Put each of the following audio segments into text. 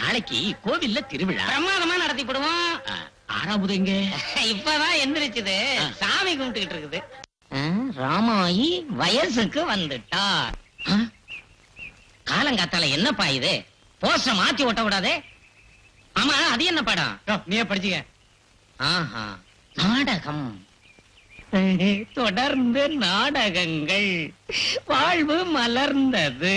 நாளைக்கு கோவில்ல திருவிழா பிரமாதமா நடத்திப்படுவோம் ஆ, ஆறாவது எங்க இப்பதான் எந்திரிச்சுது ஆ. சாமி கும்பிட்டுக்கிட்டு இருக்குது ராமாயி வயசுக்கு வந்துட்டார் ஆ? காலங்காத்தால என்னப்பா இது போஸ்டர் மாத்தி ஒட்ட விடாதே ஆமா அது என்ன படம் நீயே படிச்சுக்க ஆஹா நாடகம் தொடர்ந்து நாடகங்கள் வாழ்வு மலர்ந்தது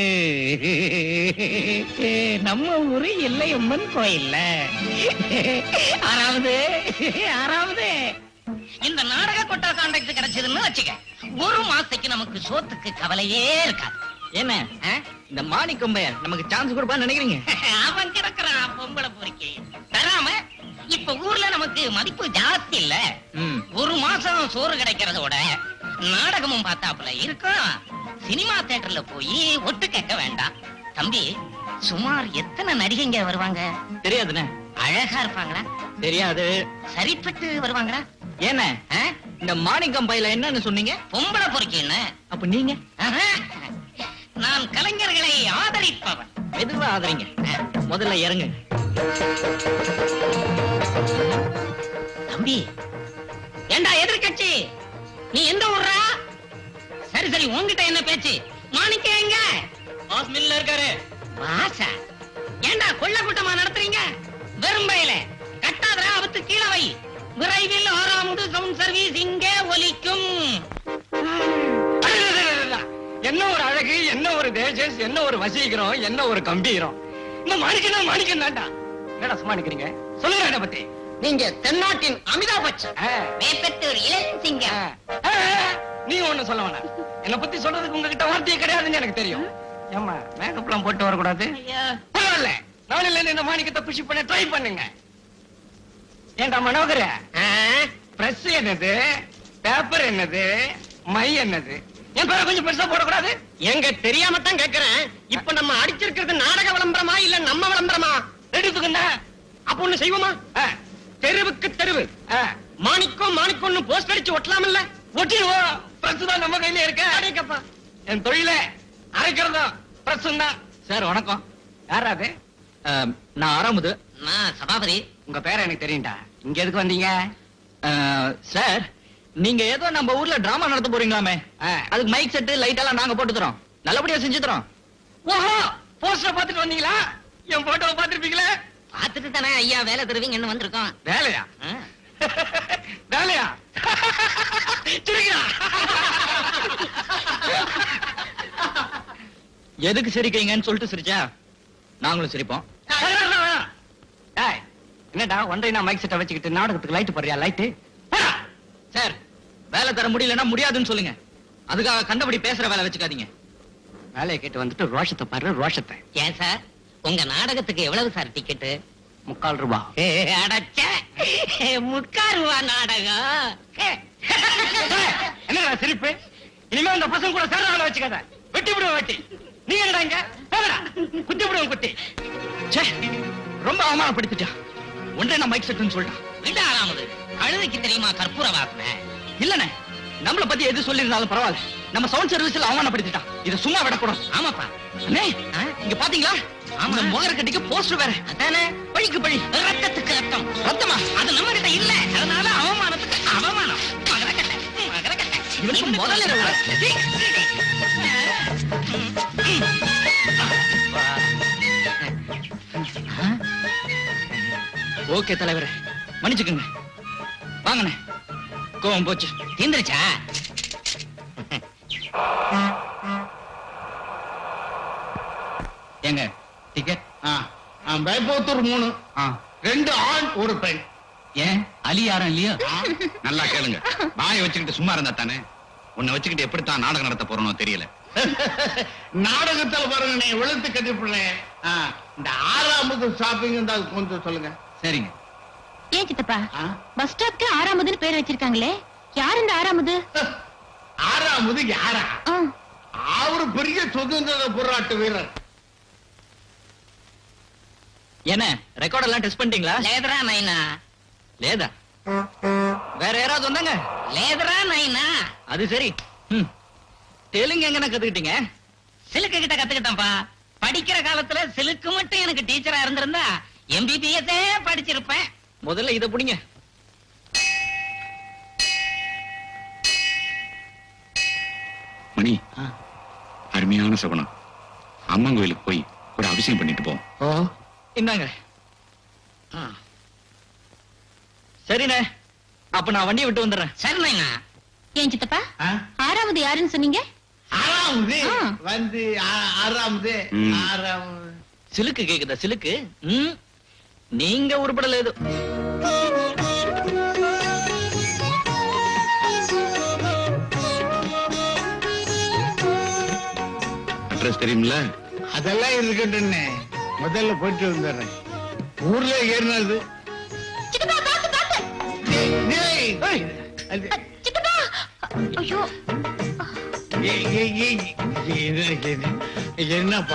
நம்ம ஊரு எல்லையம்மன் கோயில்ல ஆறாவது ஆறாவது இந்த நாடக கொட்டா கான்ட்ராக்ட் கிடைச்சதுன்னு வச்சுக்க ஒரு மாசத்துக்கு நமக்கு சோத்துக்கு கவலையே இருக்காது என்ன ஆ? இந்த மாணிக்கொம்பையர் நமக்கு சான்ஸ் கொடுப்பான்னு நினைக்கிறீங்க அவன் கிடக்குறான் பொம்பளை பொறுக்கி தராம இப்ப ஊர்ல நமக்கு மதிப்பு ஜாஸ்தி இல்ல ம். ஒரு மாசம் சோறு கிடைக்கிறதோட நாடகமும் பார்த்தாப்புல இருக்கும் சினிமா தியேட்டர்ல போய் ஒட்டு கேட்க வேண்டாம் தம்பி சுமார் எத்தனை நடிகைங்க வருவாங்க தெரியாதுண்ணே அழகா இருப்பாங்களா தெரியாது சரிப்பட்டு வருவாங்களா ஏண்ணே ஆ? இந்த மாணிக்கம் பையில என்னன்னு சொன்னீங்க பொம்பளை பொறுக்கி என்ன அப்ப நீங்க ஆஹா. நான் கலைஞர்களை ஆதரிப்பவன் மெதுவா ஆதரிங்க முதல்ல இறங்கு தம்பி ஏண்டா எதிர்க்கட்சி நீ எந்த ஊர்ரா சரி சரி உன்கிட்ட என்ன பேச்சு மாணிக்க எங்க பாஸ் மில்ல இருக்காரு வாசா ஏண்டா கொள்ள கூட்டமா நடத்துறீங்க வெறும் பயில கட்டாதரா அவத்து கீழே வை விரைவில் ஆறாமுது சவுண்ட் சர்வீஸ் இங்கே ஒலிக்கும் என்ன ஒரு அழகு என்ன ஒரு தேஜஸ் என்ன ஒரு வசீகரம் என்ன ஒரு கம்பீரம் இந்த மாணிக்கம் மாணிக்கம் தான்டா என்னடா சும்மா நிக்கிறீங்க சொல்லுங்க என்ன பத்தி நீங்க தென்னாட்டின் அமிதாப் பச்சன் ஆ, வேப்பத்தூர் இளஞ்சிங்க ஆ, ஆ, நீ ஒண்ணு சொல்ல வேணாம் என்ன பத்தி சொல்றதுக்கு உங்ககிட்ட வார்த்தையே கிடையாதுன்னு எனக்கு தெரியும் ஏமா மேக்கப் எல்லாம் போட்டு வரக்கூடாது பரவாயில்ல நாளையில இருந்து இந்த மாணிக்கத்தை புஷி பண்ண ட்ரை பண்ணுங்க ஏண்டா மனோகர பிரஸ் என்னது பேப்பர் என்னது மை என்னது என் பேரை கொஞ்சம் பெருசா போடக்கூடாது எங்க தெரியாம தான் கேக்குறேன் இப்ப நம்ம அடிச்சிருக்கிறது நாடக விளம்பரமா இல்ல நம்ம விளம்பரமா எடுத்துக்கண்ணா அப்ப ஒண்ணு செய்வோமா ஆ, தெருவுக்கு தெருவு ஆ, மாணிக்கம் மாணிக்கம்னு போஸ்ட் அடிச்சு ஒட்டலாம்ல ஒட்டிடுவோம் பிரஸ் தான் நம்ம கையில இருக்க அடேங்கப்பா. என் தொழில அரைக்கிறதும் பிரஸ் தான் சார் வணக்கம் யாரா அது நான் ஆறாமது நான் சபாபதி உங்க பேரை எனக்கு தெரியும்டா இங்க எதுக்கு வந்தீங்க சார் நீங்க ஏதோ நம்ம ஊர்ல டிராமா நடத்த போறீங்களாமே அதுக்கு மைக் செட் லைட் எல்லாம் நாங்க போட்டு தரோம் நல்லபடியா செஞ்சு தரோம் ஓஹோ போஸ்டர் பாத்துட்டு வந்தீங்களா என் போட்டோவை பாத்துருப்பீங்களே பார்த்துட்டு தானே ஐயா வேலை தருவீங்கன்னு வந்திருக்கோம் வேலையா ஆ. வேலையா சிரிக்கிறா எதுக்கு சிரிக்கிறீங்கன்னு சொல்லிட்டு சிரிச்சா நாங்களும் சிரிப்போம் டேய், என்னடா ஒன்றை நான் மைக் செட்டை வச்சுக்கிட்டு நாடகத்துக்கு லைட் போடுறியா லைட்டு சார் வேலை தர முடியலன்னா முடியாதுன்னு சொல்லுங்க அதுக்காக கண்டபடி பேசுற வேலை வச்சுக்காதீங்க வேலையை கேட்டு வந்துட்டு ரோஷத்தை பாரு ரோஷத்தை ஏன் சார் உங்க நாடகத்துக்கு எவ்வளவு சார் டிக்கெட்டு முக்கால் ரூபா அடச்ச முக்கால் ரூபா நாடகம் என்னடா சிரிப்பு இனிமே அந்த பசங்க கூட சேர்ற வேலை வச்சுக்காத வெட்டி விடுவோம் வெட்டி நீங்க என்னடா இங்க போங்கடா குத்தி விடுவோம் குத்தி ச்சே ரொம்ப அவமானப்படுத்திட்டா ஒன்றே நான் மைக் செட்டுன்னு சொல்லிட்டான் விடாராமது கழுதைக்கு தெரியுமா கற்பூர வாசனை இல்லண்ணே நம்மள பத்தி எது சொல்லிருந்தாலும் பரவாயில்ல நம்ம சவுண்ட் சர்வீஸ்ல அவமானப்படுத்திட்டான் இத சும்மா விடக்கூடாது ஆமாப்பா அண்ணே ஆ? இங்க பாத்தீங்களா ஆமா. அந்த முகர கட்டிக்கு போஸ்டர் வேற அதானே பழிக்கு பழி ரத்தத்துக்கு ரத்தம் ரத்தமா அது நம்ம கிட்ட இல்ல அதனால அவமானத்துக்கு அவமானம் மகரக்கட்டை மகரக்கட்டை இவனுக்கு முதல்ல இரவு. ஓகே தலைவரே மன்னிச்சுக்குங்க வாங்கண்ணே கோவம் போச்சு தீந்துருச்சா ஏங்க டிக்கெட் பயப்போத்தூர் மூணு ஆ ரெண்டு ஆண் ஒரு பெண் ஏன் அலி யாரும் இல்லையா நல்லா கேளுங்க வாயை வச்சுக்கிட்டு சும்மா இருந்தா தானே உன்னை வச்சுக்கிட்டு எப்படித்தான் நாடகம் நடத்த போறனோ தெரியல நாடகத்துல பாருங்க நீ வெளுத்து கட்டிப்பிடுறேன் இந்த ஆறாமது ஷாப்பிங் இருந்தால் கொஞ்சம் சொல்லுங்க சரிங்க ஏன் சித்தப்பா ஆ? பஸ் ஸ்டாப்க்கு ஆறாமதுன்னு பேர் வச்சிருக்காங்களே யார் இந்த ஆறாமது ஆறாமது யாரா ஆ, அவரு பெரிய சுதந்திர போராட்ட வீரர் என்ன ரெக்கார்ட் எல்லாம் டெஸ்ட் பண்ணிட்டீங்களா லேதரா நைனா லேதா வேற யாராவது வந்தாங்க லேதரா நைனா அது சரி ம். தெலுங்கு எங்கன கத்துக்கிட்டீங்க சிலுக்கு கிட்ட கத்துக்கிட்டேன்ப்பா படிக்கிற காலத்துல சிலுக்கு மட்டும் எனக்கு டீச்சரா இருந்திருந்தா எம்பிபிஎஸ்ஸே படிச்சிருப்பேன் முதல்ல இத புடிங்க மணி அருமையான சகுனம் அம்மன் கோயிலுக்கு போய் ஒரு அபிஷேகம் பண்ணிட்டு போ ஓ இந்தாங்க சரிண்ணே அப்ப நான் வண்டியை விட்டு வந்துடுறேன் சரிண்ணா ஏன் சித்தப்பா ஆ? ஆறாவது யாருன்னு சொன்னீங்க ஆறாவது ஆ. வந்து ஆ- ஆறாவது ம். ஆறாவது சிலுக்கு கேக்குதா சிலுக்கு ம் நீங்க உருப்படல ஏதோ அட்ரஸ் தெரியுமில்ல அதெல்லாம் இருக்கட்டும்னே முதல்ல போயிட்டு வந்துடுறேன் ஊர்ல ஏறினது சித்தப்பா பாத்து பாத்து டேய், டேய், அது, சித்தப்பா ஐயோ ஏய், ஏய், ஏய், இது- இது- இது என்னப்பா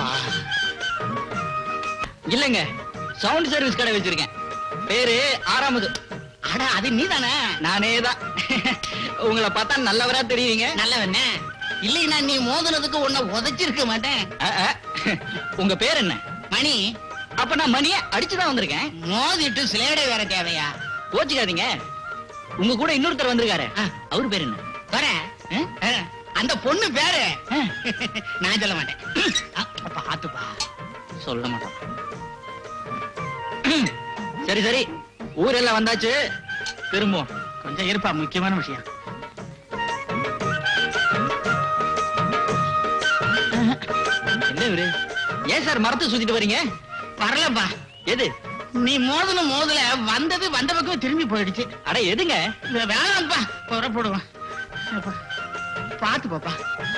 இல்லங்க சவுண்ட் சர்வீஸ் கடை வச்சிருக்கேன் பேரு ஆறாமது அட அது நீதானே நானே தான் உங்களை பார்த்தா நல்லவரா தெரியுவீங்க நல்லவண்ணே இல்லைன்னா நீ மோதுனதுக்கு உன்னை உதைச்சிருக்க மாட்டேன் அ, அ. உங்க பேர் என்ன மணி அப்ப நான் மணிய அடிச்சுதான் வந்திருக்கேன் மோதிட்டு சிலேடை வேற தேவையா கோச்சுக்காதீங்க உங்க கூட இன்னொருத்தர் வந்திருக்காரு ஆ. அவர் பேர் என்ன வர ஆ? அந்த பொண்ணு பேரு ஆ. நான் சொல்ல மாட்டேன் ஆ, பாத்துப்பா சொல்ல மாட்டோம் சரி சரி ஊரெல்லாம் வந்தாச்சு திரும்புவோம் கொஞ்சம் இருப்பா முக்கியமான விஷயம் என்ன இவரு ஏன் சார் மரத்தை சுத்திட்டு வர்றீங்க வரலப்பா எது நீ மோதுன மோதுல வந்தது வந்த பக்கம் திரும்பி போயிடுச்சு அட எதுங்க இந்த வேணாம்ப்பா புறப்படுவோம் அப்பா, பாத்து பாப்பா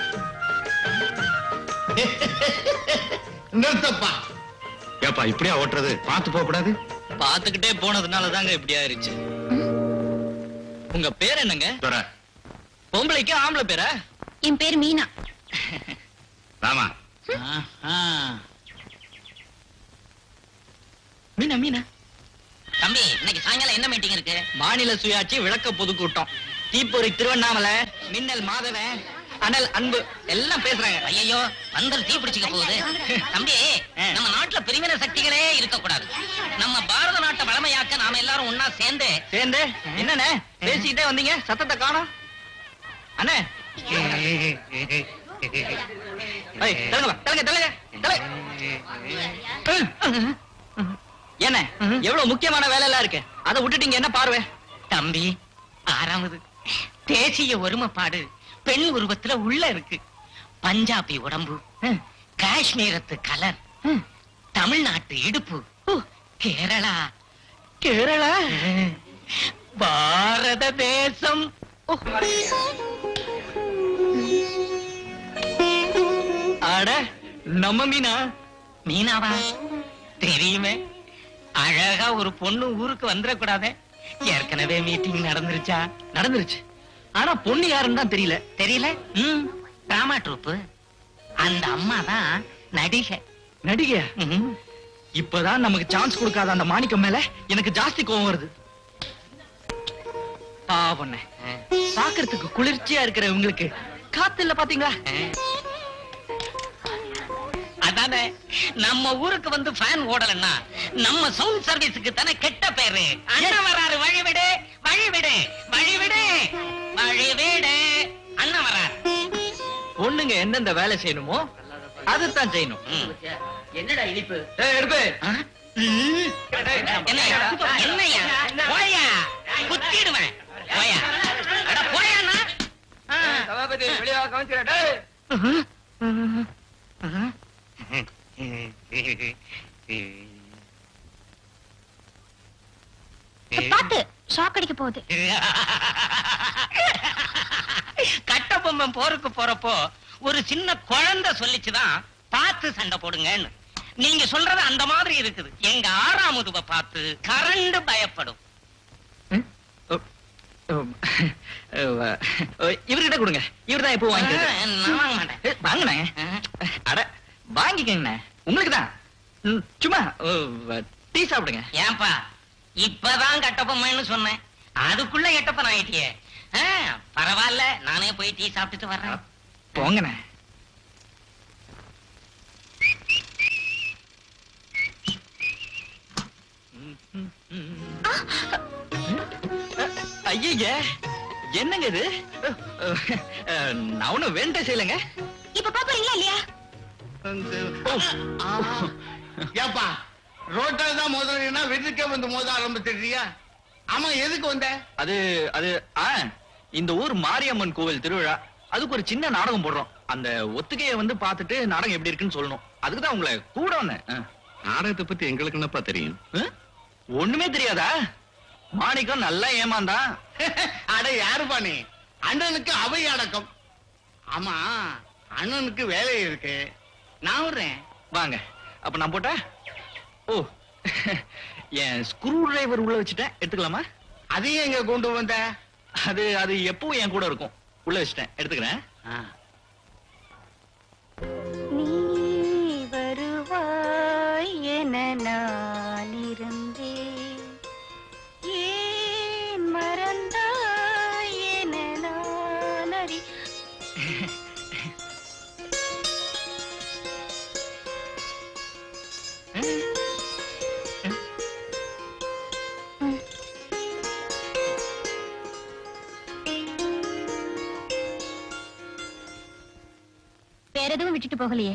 நிறுத்தப்பா ஏப்பா இப்படியா ஓட்டுறது பார்த்து போக கூடாது பாத்துக்கிட்டே போனதுனால தாங்க இப்படி ஆயிருச்சு உங்க பேர் என்னங்க துர பொம்பளைக்கு ஆம்பளை பேரா என் பேர் மீனா ராமா மீனா மீனா தம்பி இன்னைக்கு சாயங்காலம் என்ன மீட்டிங் இருக்கு மாநில சுயாட்சி விளக்க பொதுக்கூட்டம் தீப்பொறி திருவண்ணாமலை மின்னல் மாதவன் அனல் அன்பு எல்லாம் பேசுறாங்க ஐயோ பந்தல் தீ பிடிச்சுக்க போகுது தம்பி நம்ம நாட்டுல பிரிவின சக்திகளே இருக்க கூடாது நம்ம பாரத நாட்டை வளமையாக்க நாம எல்லாரும் ஒன்னா சேர்ந்து சேர்ந்து என்னண்ணே பேசிக்கிட்டே வந்தீங்க சத்தத்தை காணோம் அண்ணே ஏய், தள்ளுங்க, தள்ளுங்க, தள்ளுங்க, தள்ளுங்க. என்ன எவ்வளவு முக்கியமான வேலை எல்லாம் இருக்கு அதை விட்டுட்டீங்க என்ன பார்வை தம்பி ஆறாவது தேசிய ஒருமைப்பாடு பெண் உருவத்துல உள்ள இருக்கு பஞ்சாபி உடம்பு காஷ்மீரத்து கலர் தமிழ்நாட்டு இடுப்பு கேரளா கேரளா பாரத தேசம் அட நம்ம மீனா மீனாவா தெரியுமே அழகா ஒரு பொண்ணு ஊருக்கு வந்துடக்கூடாதே ஏற்கனவே மீட்டிங் நடந்துருச்சா நடந்துருச்சு ஆனா பொண்ணு யாருன்னு தான் தெரியல தெரியல ம் டிராமா ட்ரூப்பு அந்த அம்மா தான் நடிகை நடிகை ம். இப்பதான் நமக்கு சான்ஸ் கொடுக்காத அந்த மாணிக்கம் மேல எனக்கு ஜாஸ்தி கோவம் வருது பாவண்ணே பாக்குறதுக்கு குளிர்ச்சியா இருக்கிற உங்களுக்கு காத்து இல்ல பாத்தீங்களா அதானே நம்ம ஊருக்கு வந்து ஃபேன் ஓடலன்னா நம்ம சவுண்ட் சர்வீஸுக்கு தானே கெட்ட பேரு அண்ணன் வராரு வழிவிடு வழிவிடு வழிவிடு வழிவிடு அண்ணன் வராரு பொண்ணுங்க எந்தெந்த வேலை செய்யணுமோ அதைத்தான் செய்யணும் என்னடா இனிப்பு ஏய், எடுப்பு என்னையா என்னையா போயா குத்திடுவேன் போயா அட போயாண்ணா சபாபதி வெளியே கவனிச்சுடா டேய் பாத்து ஷாக் அடிக்க போகுது கட்டபொம்மன் போருக்கு போறப்போ ஒரு சின்ன குழந்தை சொல்லிச்சுதான் பார்த்து சண்டை போடுங்கன்னு நீங்க சொல்றது அந்த மாதிரி இருக்குது எங்க ஆறாமுதுவ பார்த்து கரண்டு பயப்படும் இவர்கிட்ட கொடுங்க இவர்தான் எப்போ வாங்கிக்கிறது ஆ, நான் வாங்க மாட்டேன். ஏய், வாங்கண்ணே அட வாங்கிக்கங்கண்ணே உங்களுக்கு தான் சும்மா டீ சாப்பிடுங்க ஏன்பா இப்பதான் கட்டபொம்மன்னு சொன்னேன் அதுக்குள்ள எட்டப்பன் ஆயிட்டியே ஆ, பரவாயில்ல நானே போய் டீ சாப்பிட்டுட்டு வர்றேன் போங்கண்ணே ஐய என்னங்க இது அஹ், நான் ஒண்ணும் வேண்ட செய்யலங்க இப்ப பாப்பறீங்களா இல்லையா ஏப்பா ரோட்டால தான் மோதுறீங்கன்னா வீட்டுக்கே வந்து மோத ஆரம்பிச்சிடுறியா ஆமா எதுக்கு வந்த அது அது ஆ இந்த ஊர் மாரியம்மன் கோவில் திருவிழா அதுக்கு ஒரு சின்ன நாடகம் போடுறோம் அந்த ஒத்திகையை வந்து பார்த்துட்டு நாடகம் எப்படி இருக்குன்னு சொல்லணும் அதுக்கு தான் உங்களை கூட வந்தேன் ஆ. நாடகத்தை பத்தி எங்களுக்கு என்னப்பா தெரியும் ஆ? ஒண்ணுமே தெரியாதா மாணிக்கம் நல்லா ஏமாந்தான் அட யாருப்பா நீ அண்ணனுக்கு அவை அடக்கம் ஆமா அண்ணனுக்கு வேலை இருக்கு நான் விடுறேன் வாங்க அப்ப நான் போட்டா ஓ என் ஸ்க்ரூ டிரைவர் உள்ள வச்சுட்டேன் எடுத்துக்கலாமா அதையும் எங்க கொண்டு வந்த அது அது எப்பவும் என் கூட இருக்கும் உள்ள வச்சுட்டேன் எடுத்துக்கிறேன் ஆ. நீ வருவாய் என நான் இருந்தேன் ஏன் மறந்தாய் என நான் அறி வேற எதுவும் விட்டுட்டு போகலையே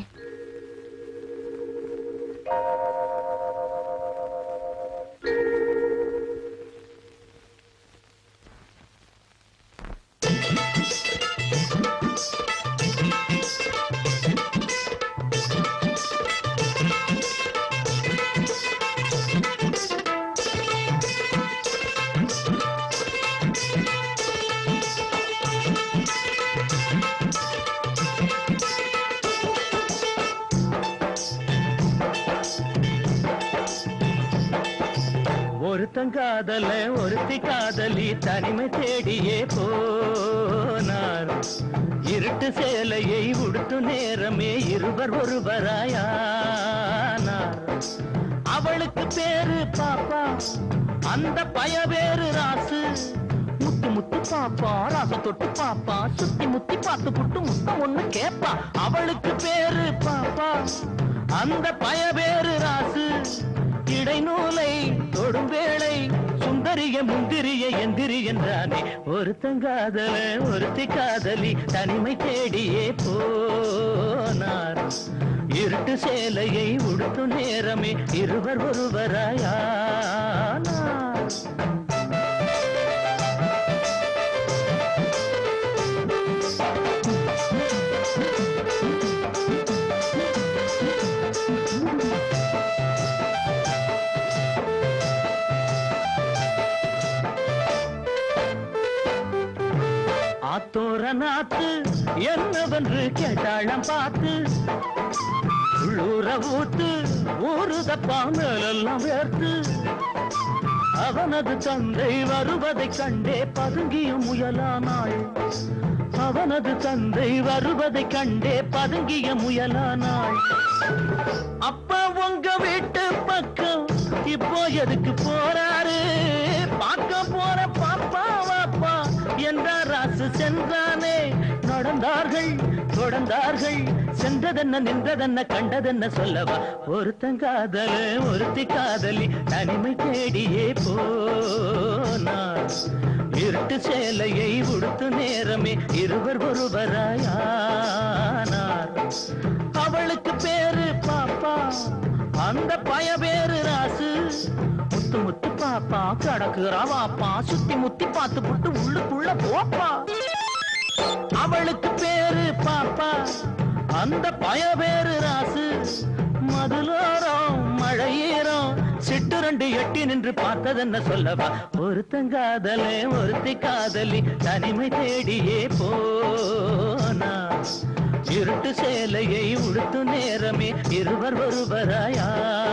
ஒருத்தன் காதல ஒருத்தி காதலி தனிமை தேடியே போனார் இருட்டு சேலையை உடுத்து நேரமே இருவர் ஒருவராயானார் அவளுக்கு பேரு பாப்பா அந்த பய பேரு ராசு முத்து முத்து பாப்பா ராச தொட்டு பாப்பா சுத்தி முத்தி பார்த்து புட்டு முத்தம் ஒண்ணு கேப்பா அவளுக்கு பேரு பாப்பா அந்த பய பேரு ராசு இடைநூலை தொடும் வேளை சுந்தரிய முந்திரிய எந்திரி என்றானே ஒருத்தன் காதல ஒருத்தி காதலி தனிமை தேடியே போனார் இருட்டு சேலையை உடுத்து நேரமே இருவர் ஒருவராயானார் ஆத்தோர நாத்து என்னவென்று கேட்டாளம் பார்த்து உள்ளூர ஊத்து ஊருதப்பா மேலெல்லாம் வேர்த்து அவனது தந்தை வருவதைக் கண்டே பதுங்கிய முயலானாள் அவனது தந்தை வருவதைக் கண்டே பதுங்கிய முயலானாள் அப்பா உங்க வீட்டு பக்கம் இப்போ எதுக்கு போறாரு பார்க்க போற பாப்பா வாப்பா என்றார் ராசு சென்றானே நடந்தார்கள் தொடர்ந்தார்கள் சென்றதென்ன நின்றதென்ன கண்டதென்ன சொல்லவா ஒருத்தன் காதல ஒருத்தி காதலி தனிமை தேடியே போனார் இருட்டு சேலையை உடுத்து நேரமே இருவர் ஒருவராயானார் அவளுக்கு பேரு பாப்பா அந்த பய பேரு ராசு முத்து முத்து பாப்பா கடக்குறா வாப்பா சுத்தி முத்தி பார்த்து புட்டு உள்ளுக்குள்ள போப்பா அவளுக்கு பேரு பாப்பா அந்த பய பேரு ராசு மதுலோரம் மழையேறம் சிட்டு ரெண்டு எட்டி நின்று பார்த்ததென்ன சொல்லவா ஒருத்தன் காதலே ஒருத்தி காதலி தனிமை தேடியே போனா இருட்டு சேலையை உடுத்து நேரமே இருவர் ஒருவராயா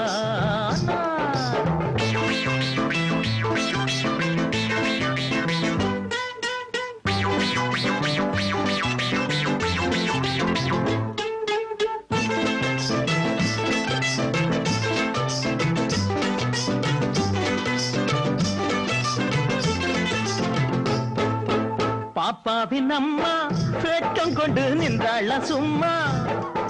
பாப்பாவின் அம்மா வேட்டம் கொண்டு நின்றாள சும்மா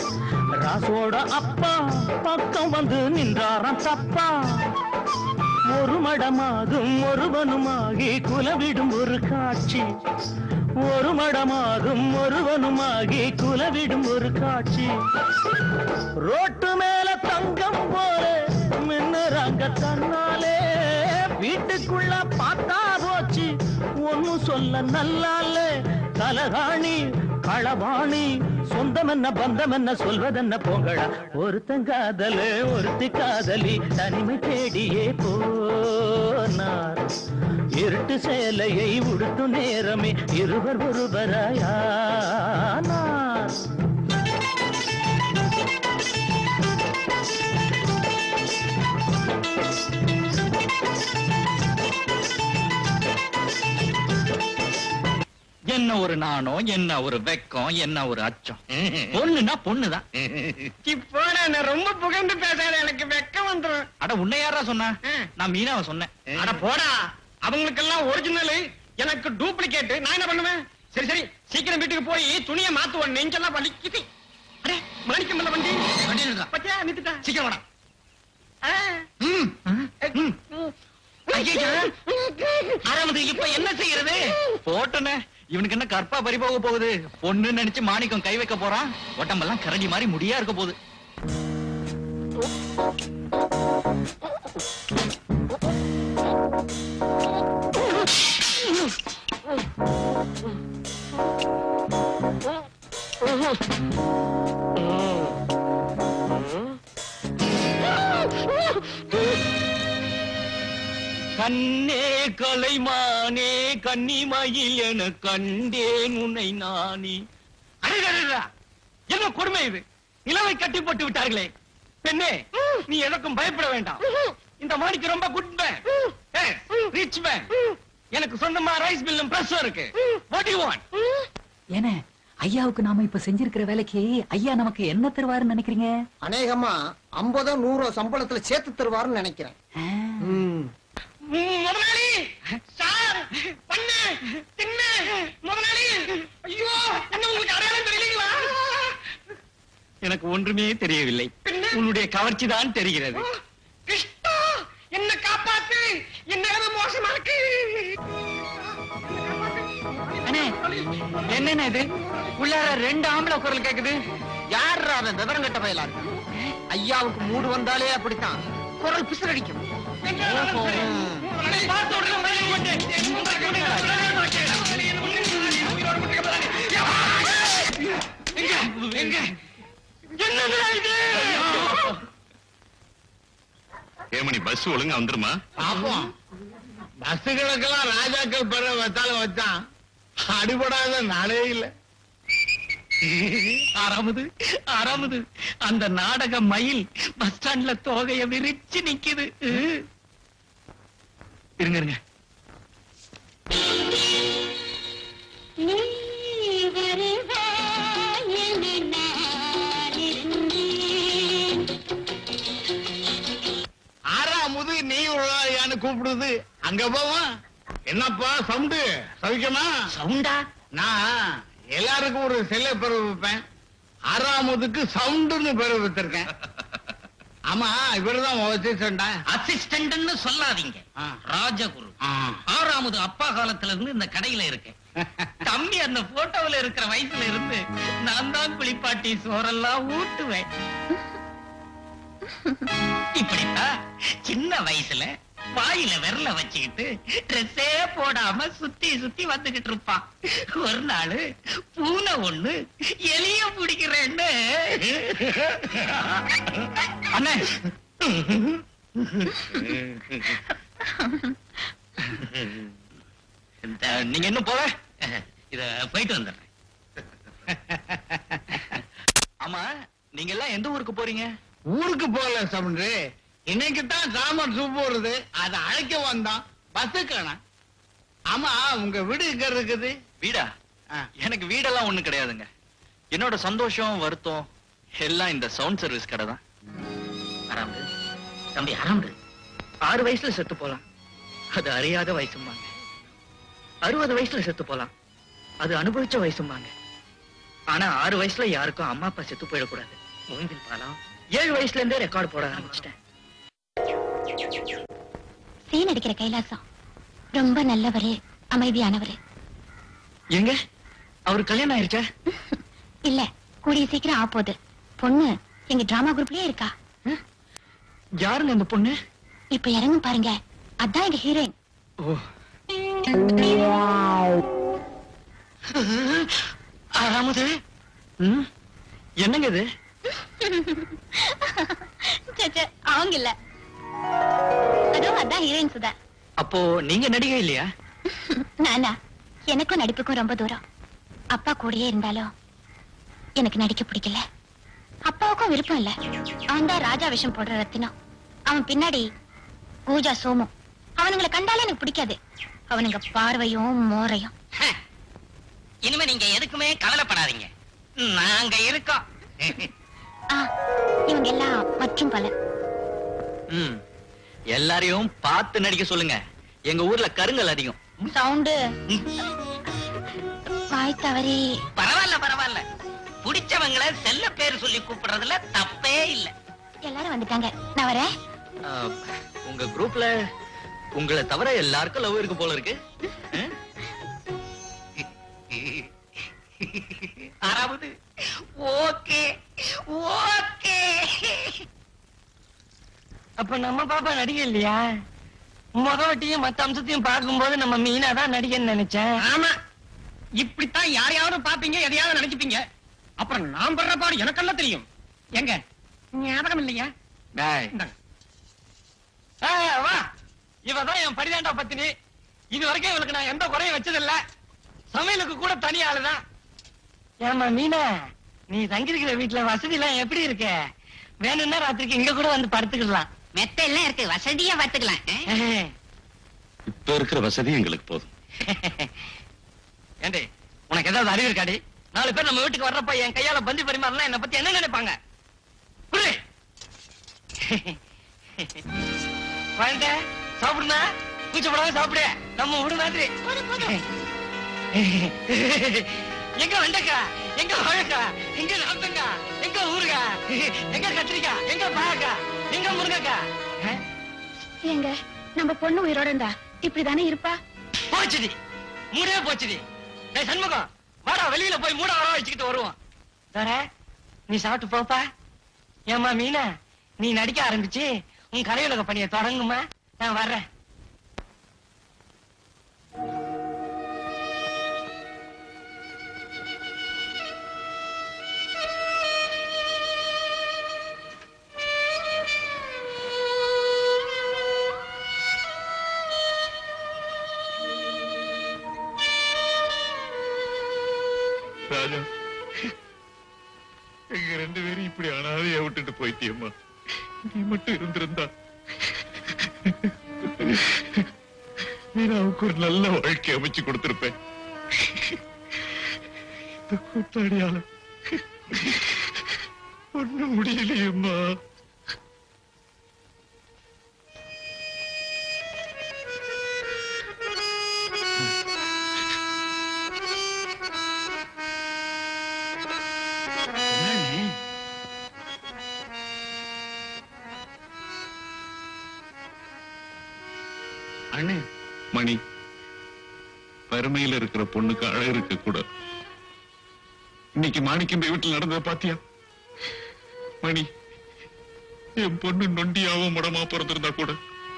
ராசோட அப்பா பக்கம் வந்து நின்றாராம் தப்பா ஒரு மடமாகும் ஒருவனுமாகி குலவிடும் ஒரு காட்சி ஒரு மடமாகும் ஒருவனுமாகி குலவிடும் ஒரு காட்சி ரோட்டு மேல தங்கம் போல மின்னுறாங்க தன்னாலே வீட்டுக்குள்ள பார்த்தா போச்சு ஒன்னும் சொல்ல நல்லால கலகாணி களவாணி சொந்தம் என்ன பந்தம் என்ன சொல்வதென்ன போங்கடா ஒருத்தன் காதலு ஒருத்தி காதலி தனிமை தேடியே போனார் இருட்டு சேலையை உடுத்தும் நேரமே இருவர் ஒருவராயானார் என்ன ஒரு நாணம் என்ன ஒரு வெக்கம் என்ன ஒரு அச்சம் பொண்ணுன்னா பொண்ணுதான் இப்போடா நான் ரொம்ப புகழ்ந்து பேசாத எனக்கு வெக்கம் வந்துரும் அட உன்னை யாரா சொன்னா நான் மீனாவை சொன்னேன் அட போடா அவங்களுக்கெல்லாம் ஒரிஜினல் எனக்கு டூப்ளிகேட் நான் என்ன பண்ணுவேன் சரி சரி சீக்கிரம் வீட்டுக்கு போய் துணியை மாத்துவோம் நெஞ்செல்லாம் வலிக்குது அடே மாணிக்கம் இல்ல வண்டி வண்டி இருக்கா பத்தியா நித்துட்டா சீக்கிரம் வாடா ஆறாமது இப்ப என்ன செய்யறது போட்டனே இவனுக்கு என்ன கற்பா பறி போக போகுது பொண்ணு நினைச்சு மாணிக்கம் கை வைக்க போறான் உடம்பெல்லாம் கரடி மாதிரி முடியா இருக்க போகுது கண்ணே கலைமானே கன்னிமயில் என கண்டேன் உன்னை நானே அடடடடா, என்ன கொடுமை இது நிலவை கட்டி போட்டு விட்டார்களே பெண்ணே நீ எனக்கும் பயப்பட வேண்டாம் இந்த மாடிக்கு ரொம்ப குட் மேன் ரிச் மேன் எனக்கு சொந்தமா ரைஸ் மில்லும் பிரஷர் இருக்கு வாட் யூ வாண்ட் ஏன ஐயாவுக்கு நாம இப்ப செஞ்சிருக்கிற வேலைக்கு ஐயா நமக்கு என்ன தருவாருன்னு நினைக்கிறீங்க அநேகமா ஐம்பதோ நூறோ சம்பளத்துல சேர்த்து தருவாருன்னு நினைக்கிறேன் ஆ, முதலாளி சார் பண்ணு தின்னு முதலாளி ஐயோ என்ன உங்களுக்கு அடையாளம் தெரியலீங்களா எனக்கு ஒன்றுமே தெரியவில்லை உன்னுடைய கவர்ச்சி தான் தெரிகிறது கிருஷ்ணா என்ன காப்பாத்து என்ன நிலைமை மோசமா இருக்கு அண்ணே என்னண்ணே இது உள்ளார ரெண்டு ஆம்பளை குரல் கேக்குது யார் அவன் விவரம் கட்ட பயலா இருக்கு ஐயாவுக்கு மூடு வந்தாலே அப்படித்தான் குரல் பிசிறடிக்கும் பார்த்து உடனே மேலே போட்டு. எங்க? எங்க? என்னதுடா இது? ஏமணி பஸ் ஒழுங்கா வந்துருமா பாப்போம் பஸ்ஸுகளுக்கெல்லாம் ராஜாக்கள் பெற வச்சாலும் வச்சான் அடிபடாத நாளே இல்ல ஆறாமது ஆறாமது அந்த நாடக மயில் பஸ் ஸ்டாண்ட்ல தோகைய விரிச்சு நிக்குது இருங்க இருங்க நீ வருவாய் என நான் இருந்தேன் ஆறாமுது நீ உள்ளாயான்னு கூப்பிடுது அங்க போவோம் என்னப்பா சவுண்டு சவிக்கமா சவுண்டா நான் எல்லாருக்கும் ஒரு செல்ல பெரு வைப்பேன் ஆறாமுதுக்கு சவுண்டுன்னு பெரு வச்சிருக்கேன் ஆமா இவர்தான் வச்சிருந்தா அசிஸ்டன்ட்னு சொல்லாதீங்க ஆ. ராஜகுரு ஆறாவது அப்பா காலத்துல இருந்து இந்த கடையில இருக்கேன் தம்பி அந்த போட்டோவுல இருக்கிற வயசுல இருந்து நான் தான் குளிப்பாட்டி சோறெல்லாம் ஊட்டுவேன் இப்படித்தான் சின்ன வயசுல வாயில விரல வச்சுக்கிட்டு ட்ரெஸ்ஸே போடாம சுத்தி சுத்தி வந்துகிட்டு இருப்பான் ஒரு நாள் பூனை ஒண்ணு எலிய பிடிக்கிறேன்னு அண்ணே இந்த, நீங்க இன்னும் போல இத போயிட்டு வந்துடுறேன் ஆமா நீங்க எல்லாம் எந்த ஊருக்கு போறீங்க ஊருக்கு போகல சவுண்டு இன்னைக்கு தான் சாமன் சூப் வருது அதை அழைக்க வந்தான் பஸ் காணா ஆமா உங்க வீடு எங்க இருக்குது வீடா ஆ. எனக்கு வீடெல்லாம் ஒண்ணு கிடையாதுங்க என்னோட சந்தோஷம் வருத்தம் எல்லாம் இந்த சவுண்ட் சர்வீஸ் கடை தான் ஆறாமது தம்பி ஆறாமது ஆறு வயசுல செத்து போலாம் அது அறியாத வயசும்பாங்க அறுபது வயசுல செத்து போலாம் அது அனுபவிச்ச வயசும்பாங்க ஆனா ஆறு வயசுல யாருக்கும் அம்மா அப்பா செத்து போயிடக்கூடாது மூங்கில் பாலம் ஏழு வயசுல இருந்தே ரெக்கார்ட் போட ஆரம்பிச்சிட்டேன் சீன் அடிக்கிற கைலாசம் ரொம்ப நல்லவரு அமைதியானவரு எங்க அவரு கல்யாணம் ஆயிருச்சா இல்ல கூடிய சீக்கிரம் ஆப்போது பொண்ணு எங்க டிராமா குரூப்லயே இருக்கா யாருங்க அந்த பொண்ணு இப்ப இறங்கும் பாருங்க அதான் எங்க ஹீரோயின் ஓ ஆறாமது ம், என்னங்க இது ச்சே, ச்சே, அவங்க இல்ல அதோ அதான் ஹீரோயின் சுதா அப்போ நீங்க நடிகை இல்லையா நானா எனக்கும் நடிப்புக்கும் ரொம்ப தூரம் அப்பா கூடயே இருந்தாலும் எனக்கு நடிக்க பிடிக்கல அப்பாவுக்கும் விருப்பம் இல்ல அவன் தான் ராஜா விஷம் போடுற ரத்தினம் அவன் பின்னாடி பூஜா சோமு அவனுங்களை கண்டாலே எனக்கு பிடிக்காது அவனுங்க பார்வையும் மோரையும் ஹ, இனிமே நீங்க எதுக்குமே கவலைப்படாதீங்க நாங்க இருக்கோம் ஆ இவங்க எல்லாம் மற்றும் பலர் ம் எல்லாரையும் பார்த்து நடிக்க சொல்லுங்க எங்க ஊர்ல கருங்கல் அதிகம் சவுண்டு வாய் தவறி பரவாயில்ல பரவாயில்ல பிடிச்சவங்கள செல்ல பேர் சொல்லி கூப்பிடுறதுல தப்பே இல்ல எல்லாரும் வந்துட்டாங்க நான் வரேன் ஆ, உங்க குரூப்ல உங்களை தவிர எல்லாருக்கும் லவ் இருக்கு போல இருக்கு ஆ? ஆறாவது ஓகே ஓகே அப்ப நம்ம பாப்பா நடிகை இல்லையா முதவட்டியும் மத்த அம்சத்தையும் பார்க்கும்போது நம்ம மீனா தான் நடிகன்னு நினைச்சேன் ஆமா இப்படித்தான் யாரையாவது பாப்பீங்க எதையாவது நினைச்சுப்பீங்க அப்புறம் நான் படுற பாடு எனக்கெல்லாம் தெரியும் எங்க ஞாபகம் இல்லையா டேய். இந்தாங்க. ஆ, வா இவதான் என் பரிதாண்டா பத்தினி இது வரைக்கும் இவளுக்கு நான் எந்த குறையும் வச்சதில்ல சமையலுக்கு கூட தனி ஆளுதான் ஏமா மீனா நீ தங்கியிருக்கிற வீட்டுல வசதி எல்லாம் எப்படி இருக்க வேணும்னா ராத்திரிக்கு இங்க கூட வந்து படுத்துக்கலாம் மெத்த எல்லாம் இருக்கு வசதியா பார்த்துக்கலாம் இப்ப இருக்கிற வசதி எங்களுக்கு போதும் ஏண்டி உனக்கு ஏதாவது அறிவு இருக்காடி நாலு பேர் நம்ம வீட்டுக்கு வர்றப்ப என் கையால பந்தி பரிமாறலாம் என்ன பத்தி என்ன நினைப்பாங்க புரி குழந்தை சாப்பிடுனா கூச்சப்படாம சாப்பிடு நம்ம விடு மாதிரி எங்க வெண்டைக்கா எங்க வாழைக்கா எங்க நாத்தங்கா எங்க ஊருகா எங்க கத்திரிக்கா எங்க பாயக்கா எங்க முருங்கக்கா ஆ? எங்க நம்ம பொண்ணு உயிரோட இருந்தா இப்படிதானே இருப்பா போச்சுடி மூடே போச்சுடி டேய் சண்முகம் வாடா வெளியில போய் மூட வர வச்சுக்கிட்டு வருவோம் தர நீ சாப்பிட்டு போப்பா ஏம்மா மீனா நீ நடிக்க ஆரம்பிச்சு உன் கலையுலக பணியை தொடங்குமா நான் வர்றேன் ராஜா எங்க ரெண்டு பேரும் இப்படி அனாதையா விட்டுட்டு போயிட்டியம்மா நீ மட்டும் இருந்திருந்தா மீனாவுக்கு ஒரு நல்ல வாழ்க்கை அமைச்சு கொடுத்திருப்பேன் இந்த கூத்தாடியால ஒண்ணும் முடியலையேம்மா அண்ணே மணி வறுமையில இருக்கிற பொண்ணுக்கு அழகு இருக்க கூட இன்னைக்கு மாணிக்கம் வீட்டுல நடந்தத பாத்தியா மணி என் பொண்ணு நொண்டியாவும் முடமா பிறந்திருந்தா கூட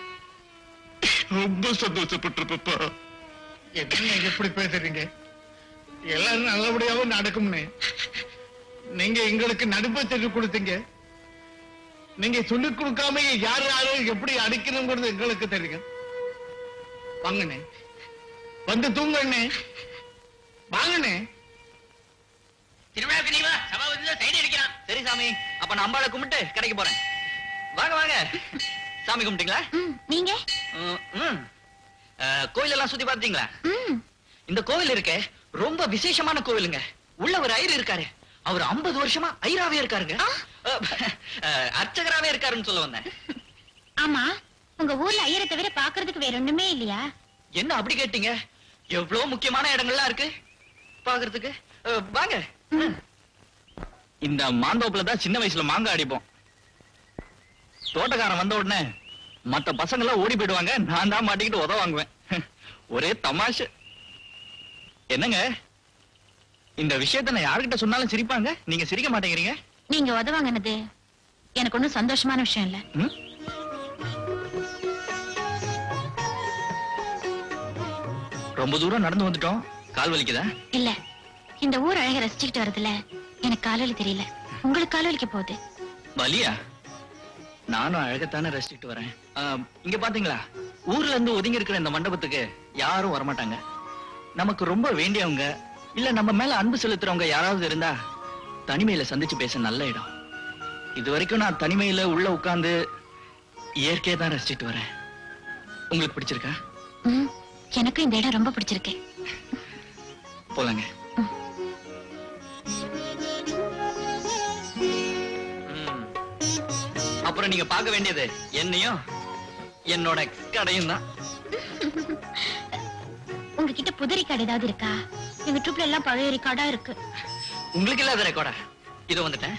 ரொம்ப சந்தோஷப்பட்டிருப்பப்பா என்ன எப்படி பேசுறீங்க எல்லாரும் நல்லபடியாவும் நடக்கும்னு நீங்க எங்களுக்கு நடுப்பை செஞ்சு கொடுத்தீங்க நீங்க சொல்லிக் கொடுக்காம யார் யாரும் எப்படி அடிக்கணுங்கிறது எங்களுக்கு தெரியும் வாங்கண்ணே வந்து தூங்கண்ணே வாங்கண்ணே திருவிழாவுக்கு நீ வா சபாபதி சைடு அடிக்கிறான் சரி சாமி அப்ப நான் அம்பாளை கும்பிட்டு கடைக்கு போறேன் வாங்க வாங்க சாமி கும்பிட்டீங்களா ம், நீங்க ம், ம். அஹ், கோயிலெல்லாம் சுத்தி பார்த்தீங்களா ம், இந்த கோவில் இருக்கே ரொம்ப விசேஷமான கோவிலுங்க உள்ள ஒரு ஐயர் இருக்காரு அவர் 50 வருஷமா ஐயராவே இருக்காருங்க அஹ், அஹ், அர்ச்சகராவே இருக்காருன்னு சொல்ல வந்தேன் ஆமா உங்க ஊர்ல ஐயரை தவிர பாக்குறதுக்கு வேற ஒண்ணுமே இல்லையா என்ன அப்படி கேட்டீங்க எவ்வளவு முக்கியமான இடங்கள்லாம் இருக்கு பாக்குறதுக்கு அஹ், வாங்க இந்த மாந்தோப்புல தான் சின்ன வயசுல மாங்காய் அடிப்போம் தோட்டக்காரன் வந்த உடனே மத்த பசங்க எல்லாம் ஓடி போயிடுவாங்க நான் தான் மாட்டிக்கிட்டு உத வாங்குவேன் ஒரே தமாஷு என்னங்க இந்த விஷயத்த நான் யார்கிட்ட சொன்னாலும் சிரிப்பாங்க நீங்க சிரிக்க மாட்டேங்கிறீங்க நீங்க உதவாங்கனது எனக்கு ஒண்ணும் சந்தோஷமான விஷயம் இல்ல ம்? ரொம்ப தூரம் நடந்து வந்துட்டோம் கால் வலிக்குதா இல்ல இந்த ஊர் அழக ரசிச்சுக்கிட்டு வரதுல எனக்கு காலையில தெரியல உங்களுக்கு கால் வலிக்க போகுது வலியா நானும் அழகத்தானே ரசிச்சுட்டு வரேன் ஆ, இங்க பாத்தீங்களா ஊர்ல இருந்து ஒதுங்கி இருக்கிற இந்த மண்டபத்துக்கு யாரும் வரமாட்டாங்க நமக்கு ரொம்ப வேண்டியவங்க இல்ல நம்ம மேல அன்பு செலுத்துறவங்க யாராவது இருந்தா தனிமையில சந்திச்சு பேச நல்ல இடம் இது வரைக்கும் நான் தனிமையில உள்ள உட்கார்ந்து இயற்கையை தான் ரசிச்சுட்டு வரேன் உங்களுக்கு பிடிச்சிருக்கா ம், எனக்கும் இந்த இடம் ரொம்ப பிடிச்சிருக்கு போலாங்க ம். அப்புறம் நீங்க பார்க்க வேண்டியது என்னையும் என்னோட கடையும் தான் உங்ககிட்ட புது ரெக்கார்டு ஏதாவது இருக்கா எங்க ட்ரூப்ல எல்லாம் பழைய ரெக்கார்டா இருக்கு உங்களுக்கு இல்லாத ரெக்கார்டா இது வந்துட்டேன்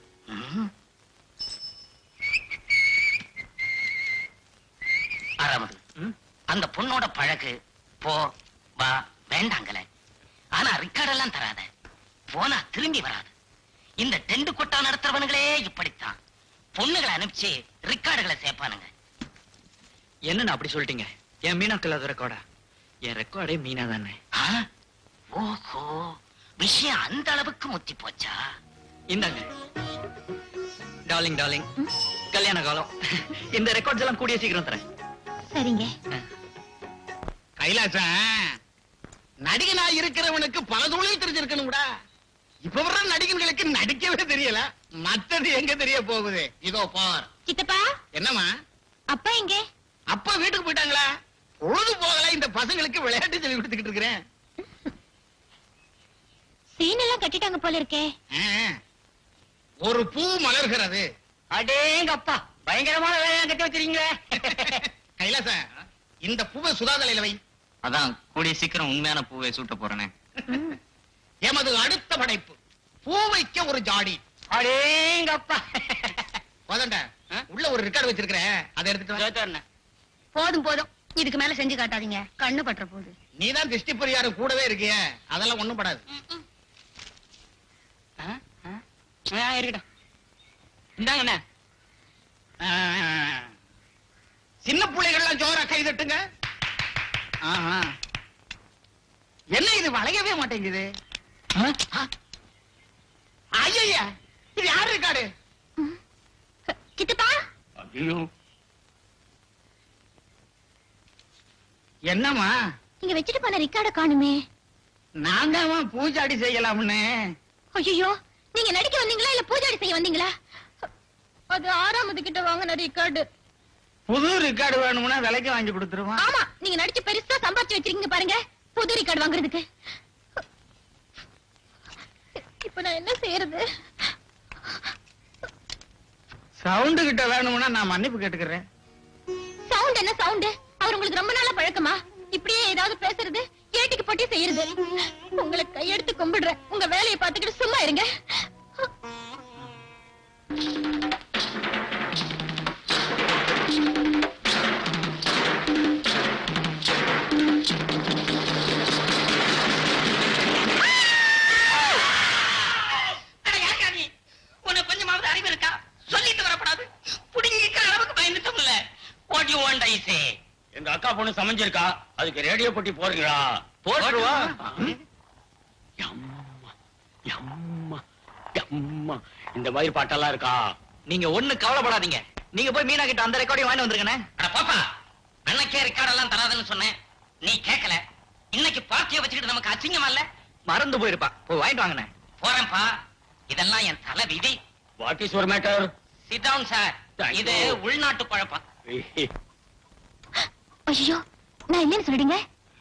ஆறாமது ம்? அந்த பொண்ணோட பழகு போ வா வேண்டாங்களே ஆனா ரெக்கார்ட் எல்லாம் தராத போனா திரும்பி வராது இந்த டெண்டு கொட்டா நடத்துறவனுங்களே இப்படித்தான் பொண்ணுகளை அனுப்பிச்சு ரெக்கார்டுகளை சேர்ப்பானுங்க என்னன்னு அப்படி சொல்லிட்டீங்க என் மீனாக்கு இல்லாத ரெக்கார்டா என் ரெக்கார்டே மீனா தானே ஆ? ஓஹோ விஷயம் அந்த அளவுக்கு முத்தி போச்சா இந்தாங்க டார்லிங் டார்லிங் கல்யாண காலம் இந்த ரெக்கார்ட்ஸ் எல்லாம் கூடிய சீக்கிரம் தரேன் சரிங்க கைலாசம் நடிகனா இருக்கிறவனுக்கு பல தொழில் தெரிஞ்சிருக்கணும்டா இப்ப வர்ற நடிகர்களுக்கு நடிக்கவே தெரியல மத்தது எங்க தெரிய போகுது இதோ பார் சித்தப்பா என்னம்மா அப்பா எங்க அப்பா வீட்டுக்கு போயிட்டாங்களா பொழுது போகல இந்த பசங்களுக்கு விளையாட்டு சொல்லி கொடுத்துக்கிட்டு இருக்கிறேன் சீன் எல்லாம் கட்டிட்டாங்க போல இருக்கே ஆ, ஒரு பூ மலர்கிறது அடேங்கப்பா பயங்கரமான வேலையா கட்டி வச்சிருக்கீங்களே கைலாசம் இந்த பூவை சுதாதலையில வை அதான் கூடிய சீக்கிரம் உண்மையான பூவை சூட்ட போறேனே எமது அடுத்த படைப்பு பூ வைக்க ஒரு ஜாடி அடேங்கப்பா போதண்டா உள்ள ஒரு ரெக்கார்டு வச்சிருக்கிறேன் அதை எடுத்துட்டு வா. போதும் போதும் இதுக்கு மேல செஞ்சு காட்டாதீங்க கண்ணு பற்ற போகுது நீதான் திருஷ்டி பரிகாரம் கூடவே இருக்கிய அதெல்லாம் ஒண்ணும் படாது இருக்கட்டும் இந்தாங்கண்ணே ஆ, சின்ன பிள்ளைகள்லாம் ஜோரா கை தட்டுங்க ஆஹா. என்ன இது வளையவே மாட்டேங்குது ஐயா இது யாரு இருக்காடு சித்தப்பா என்னம்மா நீங்க வச்சுட்டு போன ரெக்கார்ட காணுமே நான் தான் பூஜாடி செய்யலாம்னு ஐயோ நீங்க நடிக்க வந்தீங்களா இல்ல பூஜாடி செய்ய வந்தீங்களா அது ஆறாமது கிட்ட வாங்கின ரெக்கார்டு புது ரெக்கார்டு வேணும்னா விலைக்கு வாங்கி கொடுத்துருவான் ஆமா நீங்க நடிச்சு பெருசா சம்பாதிச்சு வச்சிருக்கீங்க பாருங்க புது ரெக்கார்டு வாங்குறதுக்கு இப்ப நான் என்ன செய்யறது சவுண்டு கிட்ட வேணும்னா நான் மன்னிப்பு கேட்டுக்கிறேன் சவுண்ட் என்ன சவுண்ட் அவர் உங்களுக்கு ரொம்ப நாளா பழக்கமா இப்படியே ஏதாவது பேசுறது ஏட்டிக்கு போட்டி செய்யறது உங்களை கையெடுத்து கும்பிடுறேன் உங்க வேலையை பார்த்துக்கிட்டு சும்மா இருங்க உனக்கு கொஞ்சமாவது அறிவு இருக்கா சொல்லிட்டு வரப்படாது புடிங்கிக்கிற அளவுக்கு பயந்துட்டோம்ல what you want I say எங்க அக்கா பொண்ணு சமைஞ்சிருக்கா அதுக்கு ரேடியோ போட்டி போறீங்களா போட்டுருவா எம்மா, எம்மா, எம்மா. இந்த மாதிரி பாட்டெல்லாம் இருக்கா நீங்க ஒண்ணு கவலைப்படாதீங்க நீங்க போய் மீனா கிட்ட அந்த ரெக்கார்டையும் வாங்கி வந்துருங்கண்ணே அட பாப்பா அன்னைக்கே ரெக்கார்ட் எல்லாம் தராதுன்னு சொன்னேன் நீ கேட்கல இன்னைக்கு பார்ட்டியை வச்சுக்கிட்டு நமக்கு அசிங்கமா இல்ல மறந்து போயிருப்பா போய் வாங்கிட்டு வாங்கண்ணே போறேன்ப்பா இதெல்லாம் என் தலை விதி வாட் இஸ் ஒரு மேட்டர் சிட்டவுன் சார் Thank இது you. உள்நாட்டு குழப்பம் ஐயோ நான் இல்லைன்னு சொல்லிடுங்க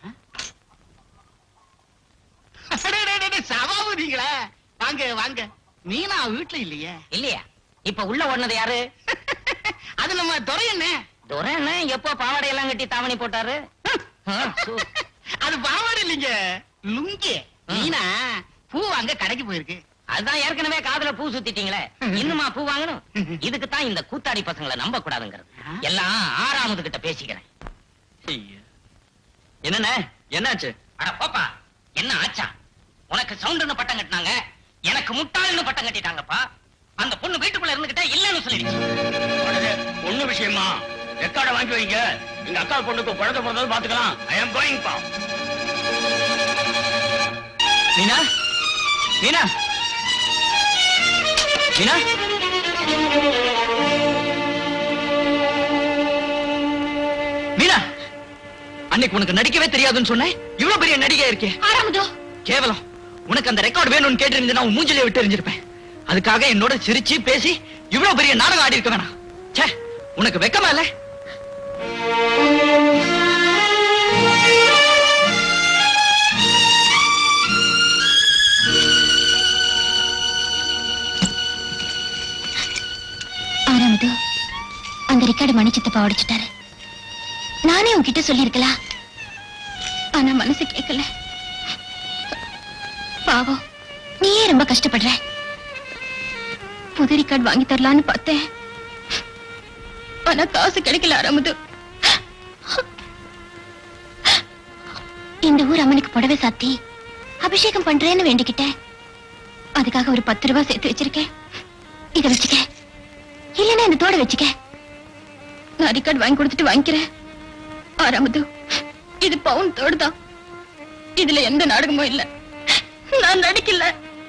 சபாபதிங்களா வாங்க வாங்க மீனா வீட்டுல இல்லையே இல்லையா இப்ப உள்ள ஓடுனது யாரு அது நம்ம துறை என்ன துரைன்னு எப்போ பாவாடை எல்லாம் கட்டி தாவணி போட்டாரு ஆ, சு. அது பாவாடை இல்லைங்க லுங்கி மீனா பூ வாங்க கடைக்கு போயிருக்கு அதுதான் ஏற்கனவே காதுல பூ சுத்திட்டீங்களே இன்னுமா பூ வாங்கணும் இதுக்கு தான் இந்த கூத்தாடி பசங்களை நம்ப கூடாதுங்கிறது எல்லாம் ஆறாமது கிட்ட பேசிக்கிறேன் என்னண்ணே என்னாச்சு அட போப்பா என்ன ஆச்சா உனக்கு சவுண்டுன்னு பட்டம் கட்டினாங்க எனக்கு முட்டாள்னு பட்டம் கட்டிட்டாங்கப்பா அந்த பொண்ணு வீட்டுக்குள்ள இருந்துகிட்டே இல்லன்னு சொல்லிடுச்சு ஒண்ணு விஷயமா ரெக்கார்ட வாங்கி வைங்க எங்க அக்கா பொண்ணுக்கு குழந்தை பிறந்தது பாத்துக்கலாம் ஐ அம் கோயிங் பா மீனா மீனா மீனா மீனா அன்னைக்கு உனக்கு நடிக்கவே தெரியாதுன்னு சொன்னேன் இவ்வளவு பெரிய நடிகை இருக்கே ஆறாமதோ கேவலம் உனக்கு அந்த ரெக்கார்ட் வேணும்னு கேட்டிருந்தா உன் மூஞ்சிலே விட்டு எறிஞ்சிருப்பேன் அதுக்காக என்னோட சிரிச்சு பேசி இவ்வளவு பெரிய நாடகம் ஆடி இருக்க வேணாம் ச்சே உனக்கு வெக்கமா இல்ல ஆறாமதோ அந்த ரெக்கார்டு மணிச்சித்தப்பா உடைச்சிட்டாரு நானே உன்கிட்ட சொல்லியிருக்கலாம் ஆனா மனசு கேட்கல பாவம் நீயே ரொம்ப கஷ்டப்படுற புது ரெக்கார்டு வாங்கி தரலான்னு பார்த்தேன் ஆனா காசு கிடைக்கல ஆறாமது இந்த ஊர் அம்மனுக்கு புடவை சாத்தி அபிஷேகம் பண்றேன்னு வேண்டிக்கிட்டேன் அதுக்காக ஒரு பத்து ரூபாய் சேர்த்து வச்சிருக்கேன் இதை வச்சுக்க இல்லைன்னா இந்த தோட வச்சுக்க நான் ரெக்கார்ட் வாங்கி கொடுத்துட்டு வாங்கிக்கிறேன் ஆறாமது இது பவுன் தோடு தான் இதுல எந்த நாடகமும் இல்ல நான் நடிக்கல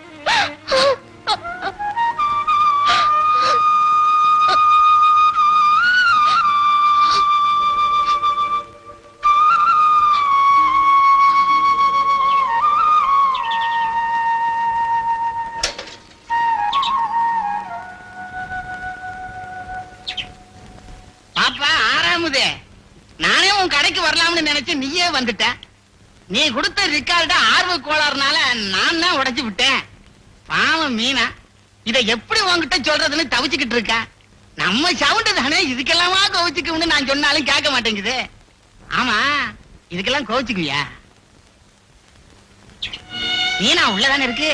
பாப்பா ஆறாமுதே நானே உன் கடைக்கு வரலாம்னு நினைச்சு நீயே வந்துட்ட நீ கொடுத்த ரிக்கார்ட ஆர்வ கோளாறுனால நான் தான் உடைச்சு விட்டேன் பாவம் மீனா இத எப்படி உன்கிட்ட சொல்றதுன்னு தவிச்சுக்கிட்டு இருக்க நம்ம சவுண்டு தானே இதுக்கெல்லாமா கோவிச்சுக்கும்னு நான் சொன்னாலும் கேட்க மாட்டேங்குது ஆமா இதுக்கெல்லாம் கோவிச்சுக்குவியா மீனா உள்ளதானே இருக்கு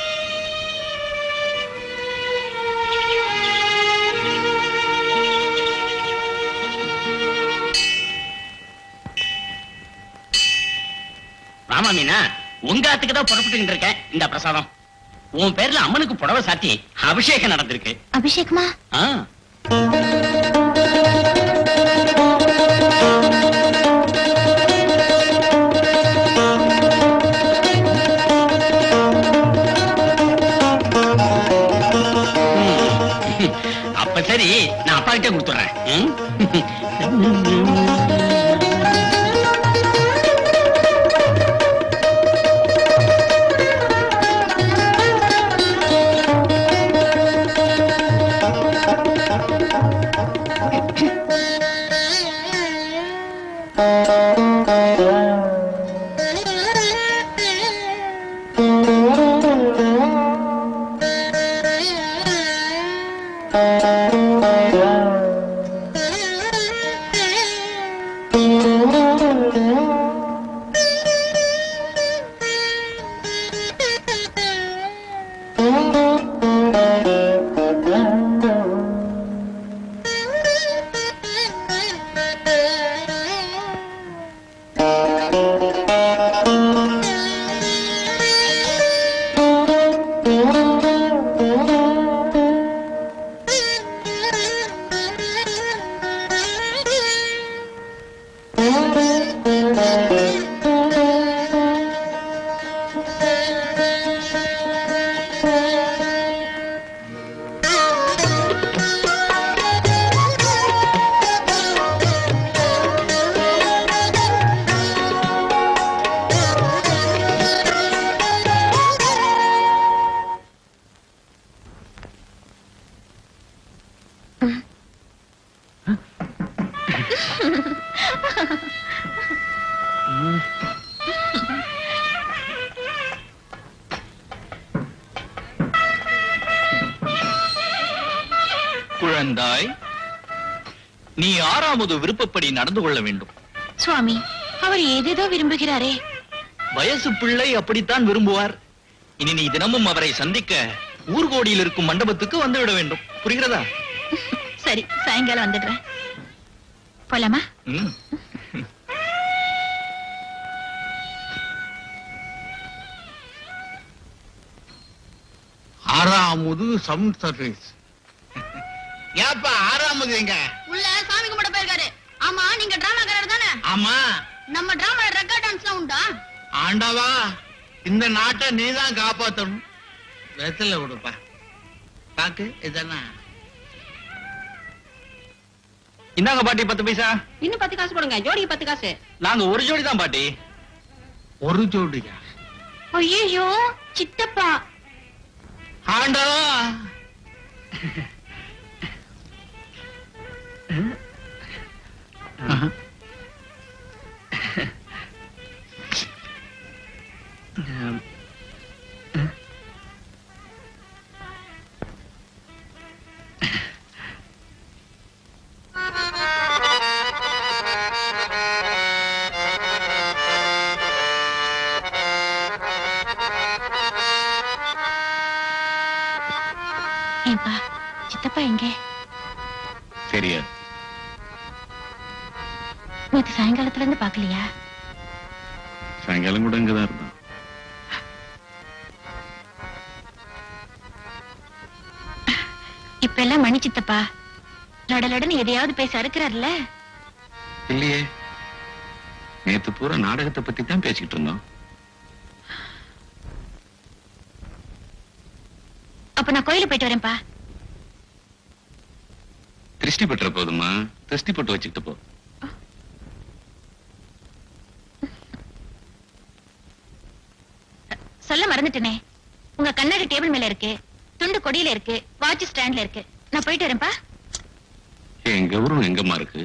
ராமா மீனா உங்க ஆத்துக்கு தான் புறப்பட்டு இருக்கேன் இந்த பிரசாதம் உன் பேர்ல அம்மனுக்கு புடவை சாத்தி அபிஷேகம் நடந்திருக்கு அபிஷேகமா ஆ. ம். அப்ப சரி நான் அப்பா கிட்டே கொடுத்துறேன் ம்? குழந்தாய் நீ ஆறாவது விருப்பப்படி நடந்து கொள்ள வேண்டும் சுவாமி அவர் ஏதேதோ விரும்புகிறாரே வயசு பிள்ளை அப்படித்தான் விரும்புவார் இனி நீ தினமும் அவரை சந்திக்க ஊர்கோடியில் இருக்கும் மண்டபத்துக்கு வந்து விட வேண்டும் புரிகிறதா சரி சாயங்காலம் வந்துடுறேன் போலாமா ம். ஆறாமுது சம் சர்வீஸ் ஏப்பா ஆறாமுது எங்க உள்ள சாமி கும்பிட போயிருக்காரு ஆமா நீங்க டிராமா கலர் தானே ஆமா நம்ம டிராமா ரெக்கார்ட் டான்ஸ்லாம் உண்டா ஆண்டவா இந்த நாட்டை நீதான் காப்பாத்தணும் வெத்தல விடுப்பா பாக்கு இதெல்லாம் இந்தாங்க பாட்டி பத்து பைசா இன்னும் பத்து காசு போடுங்க ஜோடிக்கு பத்து காசு நாங்க ஒரு ஜோடி தான் பாட்டி ஒரு ஜோடியா ஐயோ சித்தப்பா ஆண்டவா ஏன்பா சித்தப்பா எங்க தெரியாது நேத்து சாயங்காலத்துல இருந்து பாக்கலையா சாயங்காலம் கூட இங்கதான் இருந்தான் இப்ப எல்லாம் மணி சித்தப்பா லட லடன்னு எதையாவது பேச அறுக்கிறாருல்ல இல்லையே நேத்து பூரா நாடகத்தை பத்தி தான் பேசிக்கிட்டு இருந்தோம் அப்ப நான் கோயிலுக்கு போயிட்டு வரேன்ப்பா திருஷ்டி பற்ற போதுமா திருஷ்டி போட்டு வச்சுக்கிட்டு போ சொல்ல மறந்துட்டேனே உங்க கண்ணாடி டேபிள் மேல இருக்கு துண்டு கொடியில இருக்கு வாட்ச் ஸ்டாண்ட்ல இருக்கு நான் போயிட்டு வரேன்ப்பா என் கௌரவம் எங்கம்மா இருக்கு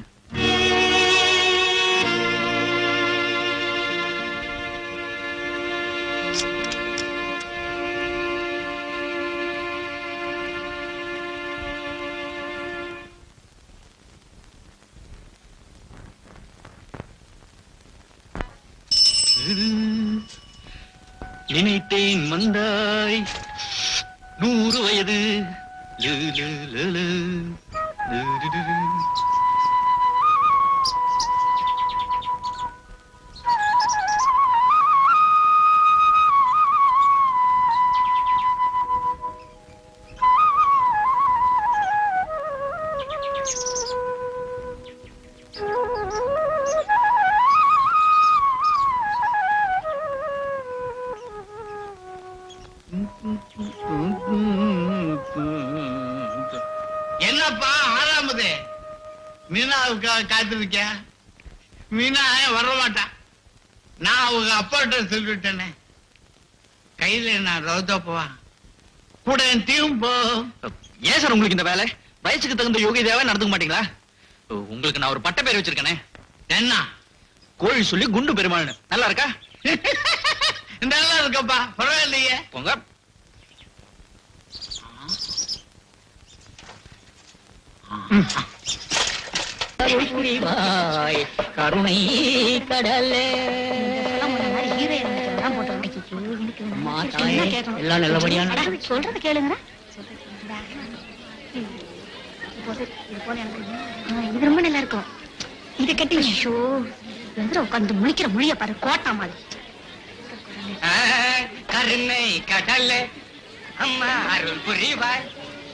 நினைத்தேன் வந்தாய் நூறு வயது லு, லு, லு, லு. லு, டு, டு, டு. என்னப்பா ஆறாமது மீனாவுக்காக காத்திருக்க மீனா வர மாட்டா நான் அவங்க அப்பாட்ட சொல்லிவிட்டேனே கையில நான் ரவுதா போவா கூட என் டீம் போ ஏன் சார் உங்களுக்கு இந்த வேலை வயசுக்கு தகுந்த யோகிதாவே நடந்துக்க மாட்டீங்களா உங்களுக்கு நான் ஒரு பட்ட பேர் வச்சிருக்கேனே என்ன கோழி சொல்லி குண்டு பெருமாள்னு நல்லா இருக்கா நல்லா இருக்கப்பா பரவாயில்லையே போங்க கருணை கடலே எல்லாம் நல்லபடியான சொல்றது கேளுங்க இது ரொம்ப நல்லா இருக்கும் இது கட்டிங்க ஷோ உட்காந்து முழிக்கிற மொழிய பாரு கோட்டா மாதிரி கருணை கடல் அம்மா அருள் புரிவாய்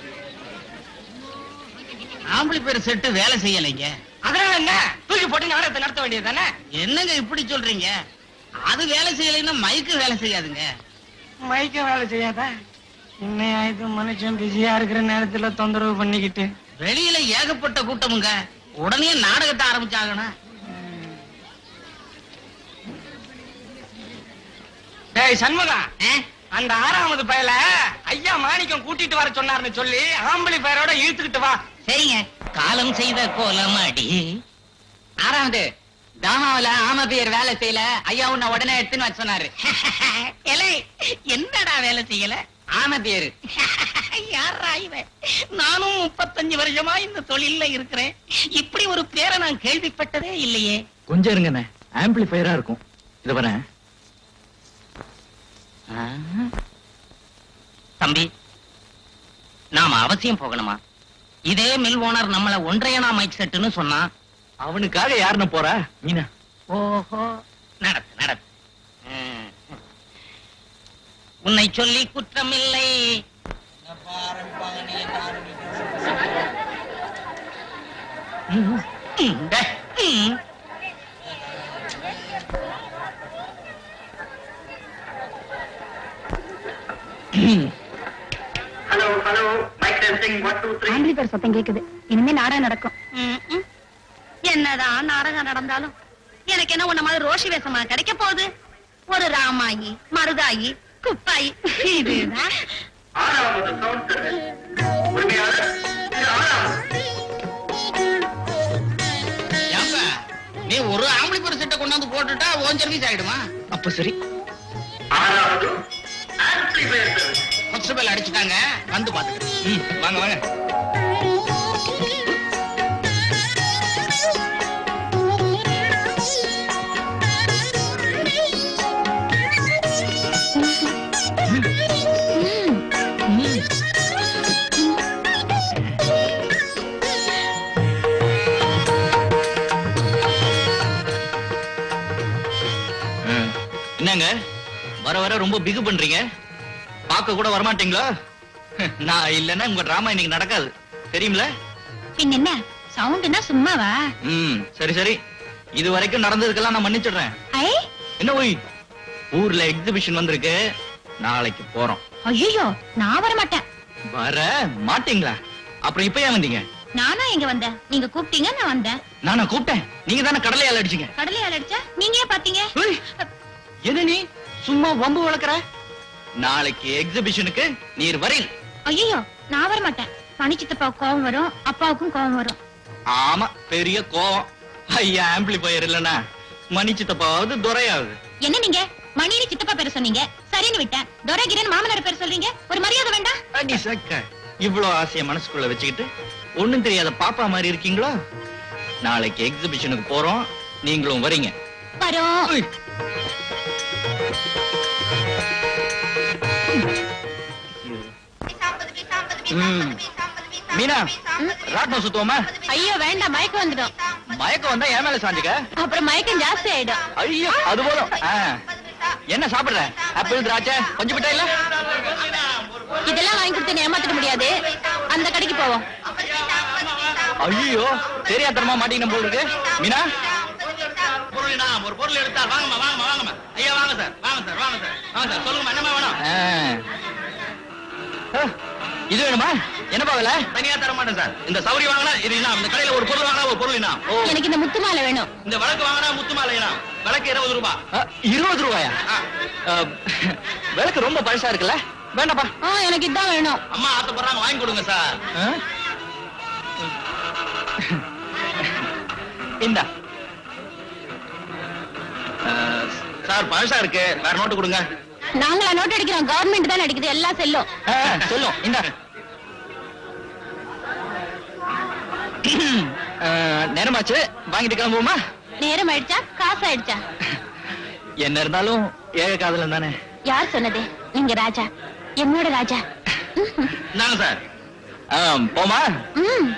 ஆம்பளை பேர் செட்டு வேலை செய்யலைங்க அதனால என்ன தூக்கி போட்டு நாடகத்தை நடத்த வேண்டியது தானே என்னங்க இப்படி சொல்றீங்க அது வேலை செய்யலைன்னா மைக்கு வேலை செய்யாதுங்க மைக்கம் வேலை செய்யாதா இன்னையா இது மனுஷன் பிஸியா இருக்கிற நேரத்துல தொந்தரவு பண்ணிக்கிட்டு வெளியில ஏகப்பட்ட கூட்டமுங்க உடனே நாடகத்தை ஆரம்பிச்சாகணும் டேய் சண்முகா அந்த ஆறாவது பயல ஐயா மாணிக்கம் கூட்டிட்டு வர சொன்னார்னு சொல்லி ஆம்பளை பயரோட இழுத்துக்கிட்டு வா சரிங்க காலம் செய்த கோலமாடி ஆறாவது தாமாவில ஆம பேர் வேலை செய்யல ஐயா உன்னை உடனே எடுத்துன்னு வர சொன்னாரு எலை என்னடா வேலை செய்யல ஆம பேரு யாரா இவன் நானும் முப்பத்தஞ்சு வருஷமா இந்த தொழில்ல இருக்கிறேன் இப்படி ஒரு பேரை நான் கேள்விப்பட்டதே இல்லையே கொஞ்சம் இருங்கண்ணே ஆம்பிளிஃபையரா இருக்கும் இது வரேன் தம்பி நாம அவசியம் போகணுமா இதே மில் ஓனர் நம்மள ஒன்றையனா மைக் செட்டுன்னு சொன்னா அவனுக்காக யாருன்னு போறா மீனா ஓஹோ நடத்து நடத்து ம். உன்னை சொல்லி குற்றமில்லை ம், டே, ம். ஆண்டி பேர் சத்தம் கேக்குது இனிமே நாடகம் நடக்கும் ம்ம். என்னதான் நாடகம் நடந்தாலும் எனக்கு என்ன உன்ன மாதிரி ரோஷி வேஷமா கிடைக்க போகுது ஒரு ராமாயி மருதாயி குப்பாயி இதுதான் ஏன்பா நீ ஒரு ஆம்பளை பேர் செட்டை கொண்டாந்து போட்டுட்டா ஓன் சர்வீஸ் ஆயிடுமா அப்ப சரி ஃபர்ஸ்ட் பேல் அடிச்சுட்டாங்க வந்து பாத்துக்கிறேன் ம், வாங்க வாங்க ஆ, என்னங்க வர வர ரொம்ப பிகு பண்றீங்க பார்க்க கூட வரமாட்டீங்களா நான் இல்லைன்னா உங்க டிராமா இன்னைக்கு நடக்காது தெரியுமில பின் என்ன சவுண்ட்னா சும்மாவா ம் சரி சரி இது வரைக்கும் நடந்ததுக்கெல்லாம் நான் மன்னிச்சிடுறேன் ஐ என்ன ஒய் ஊர்ல எக்ஸிபிஷன் வந்திருக்கு நாளைக்கு போறோம் ஐயோ நான் வர மாட்டேன் வர மாட்டீங்களா அப்புறம் இப்ப ஏன் வந்தீங்க நானா இங்க வந்தேன் நீங்க கூப்பிட்டீங்க நான் வந்தேன் நானா கூப்பிட்டேன் நீங்க தானே கடலையால் அடிச்சீங்க கடலையால் அடிச்சா நீங்க ஏன் பாத்தீங்க ஏய், என்ன நீ சும்மா வம்பு வளர்க்கற நாளைக்கு எக்ஸிபிஷனுக்கு நீர் வரீல் ஐயோ நான் வர மாட்டேன் பனி சித்தப்பா கோவம் வரும் அப்பாவுக்கும் கோவம் வரும் ஆமா பெரிய கோவம் ஐயா ஆம்பிளிஃபயர் இல்லனா மணிச்சித்தப்பாவது துரையாவது என்ன நீங்க மணின்னு சித்தப்பா பேர் சொன்னீங்க சரின்னு விட்டேன் துரகிரன் மாமனார் பேர் சொல்றீங்க ஒரு மரியாதை வேண்டாம் அடி சக்க இவ்வளவு ஆசைய மனசுக்குள்ள வச்சுக்கிட்டு ஒண்ணும் தெரியாத பாப்பா மாதிரி இருக்கீங்களோ நாளைக்கு எக்ஸிபிஷனுக்கு போறோம் நீங்களும் வரீங்க வரோம் உய். ம். மீனா ராட்டம் சுத்துவோமா ஐயோ வேண்டாம் மயக்கம் வந்துடும் மயக்கம் வந்தா என் மேல சாஞ்சுக்க அப்புறம் மயக்கம் ஜாஸ்தி ஆயிடும் ஐயோ அது போதும் ஆ. என்ன சாப்பிடுற ஆப்பிள் திராட்சை கொஞ்சம் விட்டா இல்ல இதெல்லாம் வாங்கி கொடுத்து ஏமாத்திட முடியாது அந்த கடைக்கு போவோம் ஐயோ தெரியாதனமா மாட்டீங்க போல் இருக்கு மீனா பொருள் நான் ஒரு பொருள் எடுத்தால் வாங்கம்மா வாங்கம்மா வாங்கம்மா ஐயா வாங்க சார் வாங்க சார் வாங்க சார் வாங்க சார் சொல்லுங்கம்மா என்னம்மா வேணும் ஆ. ஆ, இது வேணுமா என்னப்பா விலை தனியா தர மாட்டேன் சார் இந்த சௌரி வாங்கினா இது என்ன இந்த கடையில ஒரு பொருள் வாங்கினா ஒரு பொருள் என்ன ஓ எனக்கு இந்த முத்து மாலை வேணும் இந்த விளக்கு வாங்கினா முத்து மாலை என்ன விளக்கு இருபது ரூபாய் ஆ, இருபது ரூபாயா ஆ. ஆ, விளக்கு ரொம்ப பழசா இருக்குல்ல வேண்டாப்பா ஆ எனக்கு இதான் வேணும் அம்மா ஆசைப்படுறாங்க வாங்கி கொடுங்க சார் ஆ? இந்தா ஆ, சார் பழசா இருக்கு வேற நோட்டு கொடுங்க நாங்களா நோட் அடிக்கிறோம் கவர்மெண்ட் தான் அடிக்குது எல்லாம் செல்லும் ஆ, சொல்லும் இந்தா ஆ, நேரமாச்சு வாங்கிட்டு கிளம்புவோமா நேரம் ஆயிடுச்சா காசு ஆயிடுச்சா என்ன இருந்தாலும் ஏக காதலன் தானே யார் சொன்னது நீங்க ராஜா என்னோட ராஜா இந்தாங்க சார் ஆ, போமா ம்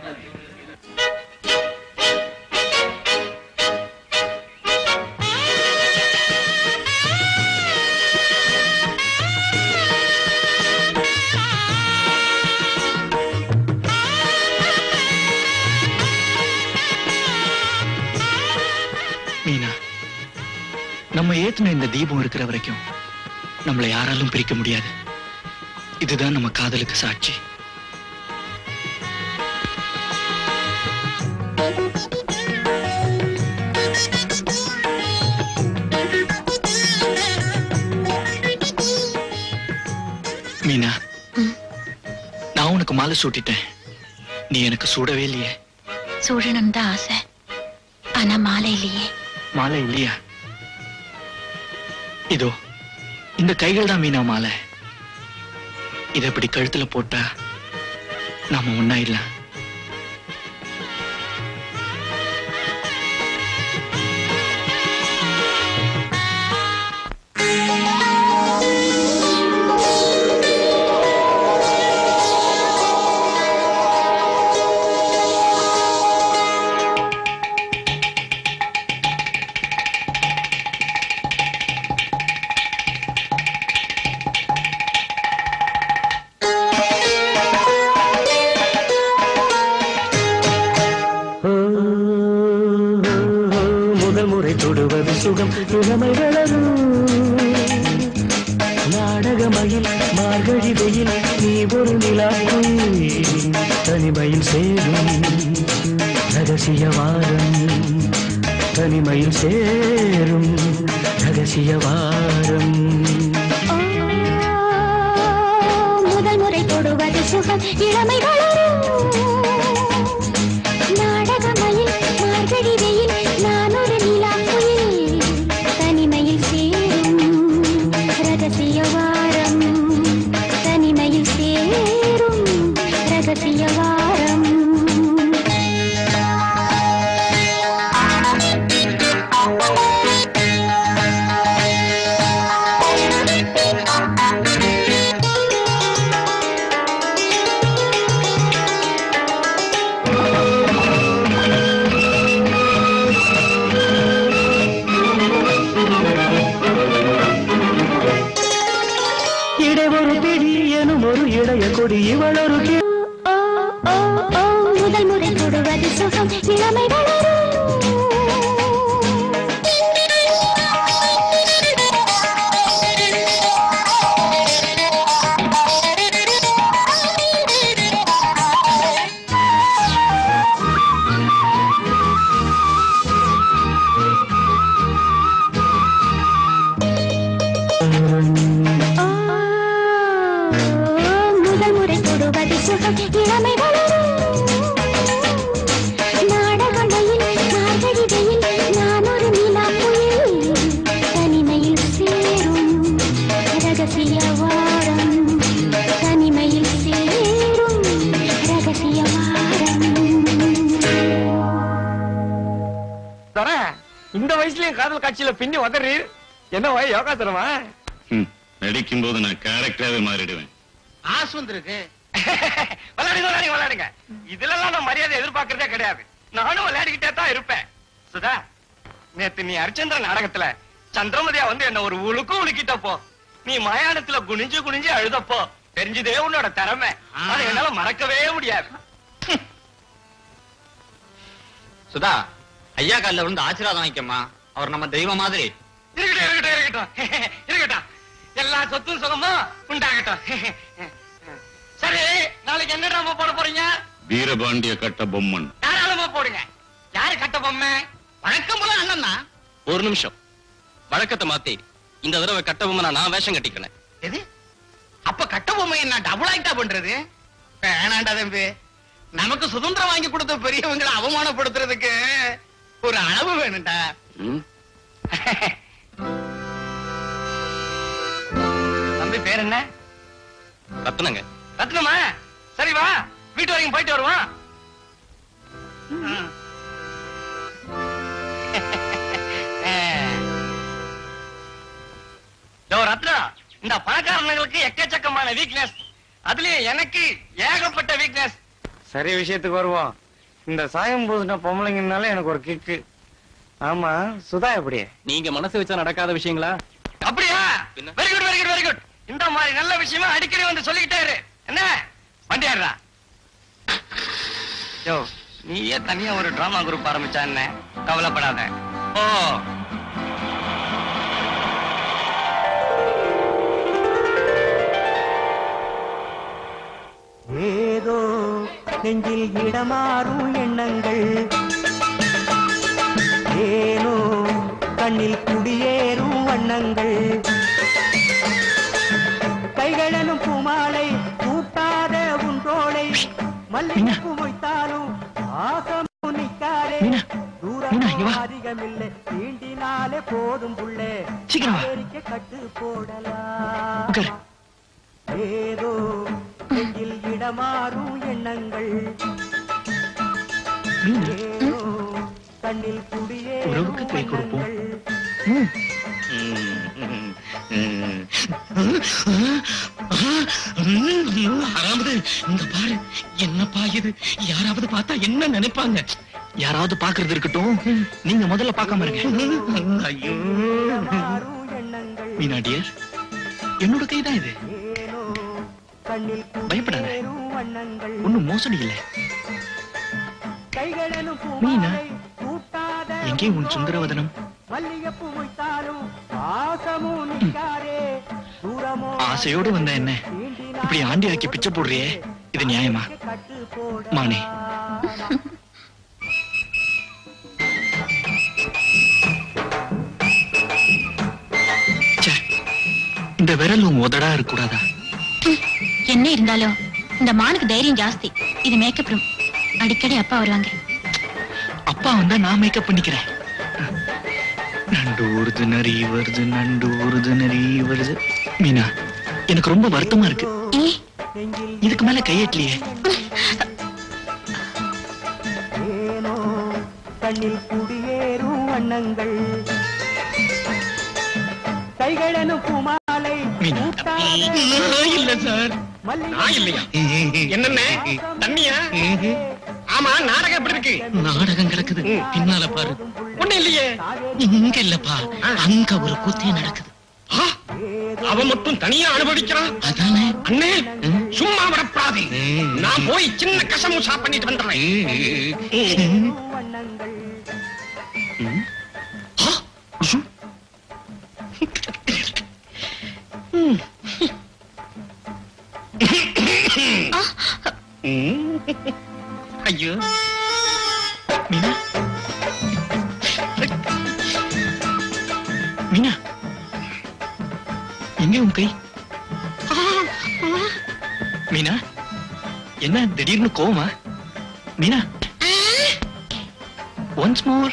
மீனா நம்ம ஏத்துன இந்த தீபம் இருக்கிற வரைக்கும் நம்மளை யாராலும் பிரிக்க முடியாது இதுதான் நம்ம காதலுக்கு சாட்சி மீனா நான் உனக்கு மாலை சூட்டிட்டேன் நீ எனக்கு சூடவே இல்லையே சூழணும் தான் ஆசை ஆனா மாலை இல்லையே மாலை இல்லையா இதோ இந்த கைகள் தான் மீனா மாலை இத இப்படி கழுத்துல போட்டா நாம ஒன்னா இல்ல இளமை வளரும் நாடகமயில் மார்கழி வெயில் நீ ஒரு நிலாவை தனிமையில் சேரும் ரகசிய வாரம் தனிமையில் சேரும் ரகசிய வாரம் முதல் முறை தொடுவது சுகம் இளமை வளரும் நாடகமயில் மார்கழி வெயில் நான் ஒரு நிலா குயில் தனிமையில் சேரும் ரகசிய வாரம் தனிமையில் சேரும் ரகசிய வாரம் இடை ஒரு பிடி எனும் ஒரு இடைய கொடி இவள் ஒரு கி- ஓ ஓ ஓ முதல் முறை தொடுவது சுகம் இளமை வளரும் ஓ, முதல் முறை தொடுவது சுகம் இளமை வளரும் நாடகமையில் மார்கழி வெயில் நான் ஒரு நிலா புயல் தனிமையில் சேரும் ரகசிய வாரம் தனிமையில் சேரும் ரகசிய வாரம் தர இந்த வயசுலயும் காதல் காட்சியில பின்னி உதறி என்ன வாய் யோகாசனமா நடிக்கும் போது நான் கேரக்டராவே மாறிடுவேன் ஆசு வந்திருக்கு விளையாடுங்க விளையாடுங்க விளையாடுங்க இதுல எல்லாம் நான் மரியாதை எதிர்பார்க்கறதே கிடையாது நானும் விளையாடிக்கிட்டே தான் இருப்பேன் சுதா நேத்து நீ ஹரிச்சந்திர நாடகத்துல சந்திரமதியா வந்து என்ன ஒரு உழுக்கு உழுக்கிட்டப்போ நீ மயானத்துல குனிஞ்சு குனிஞ்சு அழுதப்போ தெரிஞ்சதே உன்னோட திறமை அதை என்னால மறக்கவே முடியாது சுதா ஐயா காலில் விழுந்து ஆசீர்வாதம் வாங்கிக்கம்மா அவர் நம்ம தெய்வம் மாதிரி இருக்கட்டும் இருக்கட்டும் இருக்கட்டும் இருக்கட்டும் எல்லா சொத்தும் சுகமா உண்டாகட்டும் சரி நாளைக்கு என்ன ட்ராமா போட போறீங்க வீரபாண்டிய கட்ட பொம்மன் தாராளமா போடுங்க யாரு கட்ட பொம்மை வழக்கம் போல அண்ணன் தான் ஒரு நிமிஷம் வழக்கத்தை மாத்தி இந்த தடவை கட்டபொம்மனா நான் வேஷம் கட்டிக்கிறேன் எது அப்ப கட்ட பொம்மை என்ன டபுள் ஆக்டா பண்றது வேணாண்டா தம்பி நமக்கு சுதந்திரம் வாங்கி கொடுத்த பெரியவங்களை அவமானப்படுத்துறதுக்கு ஒரு அளவு வேணும்டா தம்பி பேர் என்ன ரத்னங்க ரத்னமா சரி வா வீட்டு வரைக்கும் போயிட்டு வருவான் யோ ரத்னா இந்த பணக்காரங்களுக்கு எக்கச்சக்கமான வீக்னஸ் அதுலயும் எனக்கு ஏகப்பட்ட வீக்னஸ் சரி விஷயத்துக்கு வருவோம் இந்த சாயம் பூசின பொம்பளைங்கனால எனக்கு ஒரு கிக்கு ஆமா சுதா எப்படி நீங்க மனசு வச்சா நடக்காத விஷயங்களா அப்படியா very good very good very good இந்த மாதிரி நல்ல விஷயமா அடிக்கடி வந்து சொல்லிக்கிட்டே இரு என்ன வண்டியாடுறா யோ நீயே தனியா ஒரு டிராமா குரூப் ஆரம்பிச்சா என்ன கவலைப்படாத ஓ ஏதோ நெஞ்சில் இடமாறும் எண்ணங்கள் ஏனோ கண்ணில் குடியேறும் வண்ணங்கள் கைகளனும் பூமாலை கூட்டாத உன்றோளை மல்லிகைப்பூ மொய்த்தாலும் ஆசம் நிக்காதே தூரம் அதிகமில்லை தீண்டினாலே போதும் புள்ளே சீக்கிரம் வா. அமெரிக்க கட்டு போடலாம் ஏதோ நெஞ்சில் இடமாறும் எண்ணங்கள் ஏதோ கண்ணில் குடியே உறவுக்கு கை கொடுப்போம். யாராவது இங்க பாரு என்னப்பா இது யாராவது பார்த்தா என்ன நினைப்பாங்க யாராவது பாக்குறது இருக்கட்டும் நீங்க முதல்ல பார்க்காம இருங்க ஐயோ மீனா டியர் என்னோட கைதான் இது கண்ணில் பயப்படாத குடியேறும் வண்ணங்கள் ஒண்ணும் மோசடி இல்ல கைகளனும் மீனா பூமாலை கூட்டாத எங்கே உன் சுந்தரவதனம் மல்லிகைப்பூ மொய்த்தாலும் தூரமும் நிக்காதே தூரமோ ஆசையோடு வந்த என்ன இப்படி ஆண்டி ஆக்கி பிச்சை போடுறியே இது நியாயமா மானே ச்சே, இந்த விரல் உன் உதடா இருக்கக்கூடாதா என்ன இருந்தாலும் இந்த மானுக்கு தைரியம் ஜாஸ்தி இது மேக்கப் ரூம் அடிக்கடி அப்பா வருவாங்க அப்பா வந்தா நான் மேக்கப் பண்ணிக்கிறேன் நண்டு ஊறுது நரி வருது நண்டு ஊறுது நரி வருது மீனா எனக்கு ரொம்ப வருத்தமா இருக்கு ஏ இதுக்கு மேல கையெட்டலையே ஏனோ கண்ணில் குடியேறும் வண்ணங்கள் கைகளனும் பூமாலை மீனா இல்ல சார் நான் இல்லையா என்னென்ன தண்ணியா ஆமா நாடகம் எப்படி இருக்கு நாடகம் கிடக்குது பின்னால பாரு ஒண்ணு இல்லையே இங்க இல்லப்பா அங்க ஒரு கூத்தே நடக்குது ஆ, அவன் மட்டும் தனியா அனுபவிக்கிறான் அதானே அண்ணே சும்மா விடப்படாதே நான் போய் சின்ன கசமுசா பண்ணிட்டு வந்துடுறேன் வண்ணங்கள் ஐயோ மீனா மீனா எங்க உன் கை மீனா என்ன திடீர்னு கோவமா மீனா ஒன்ஸ் மோர்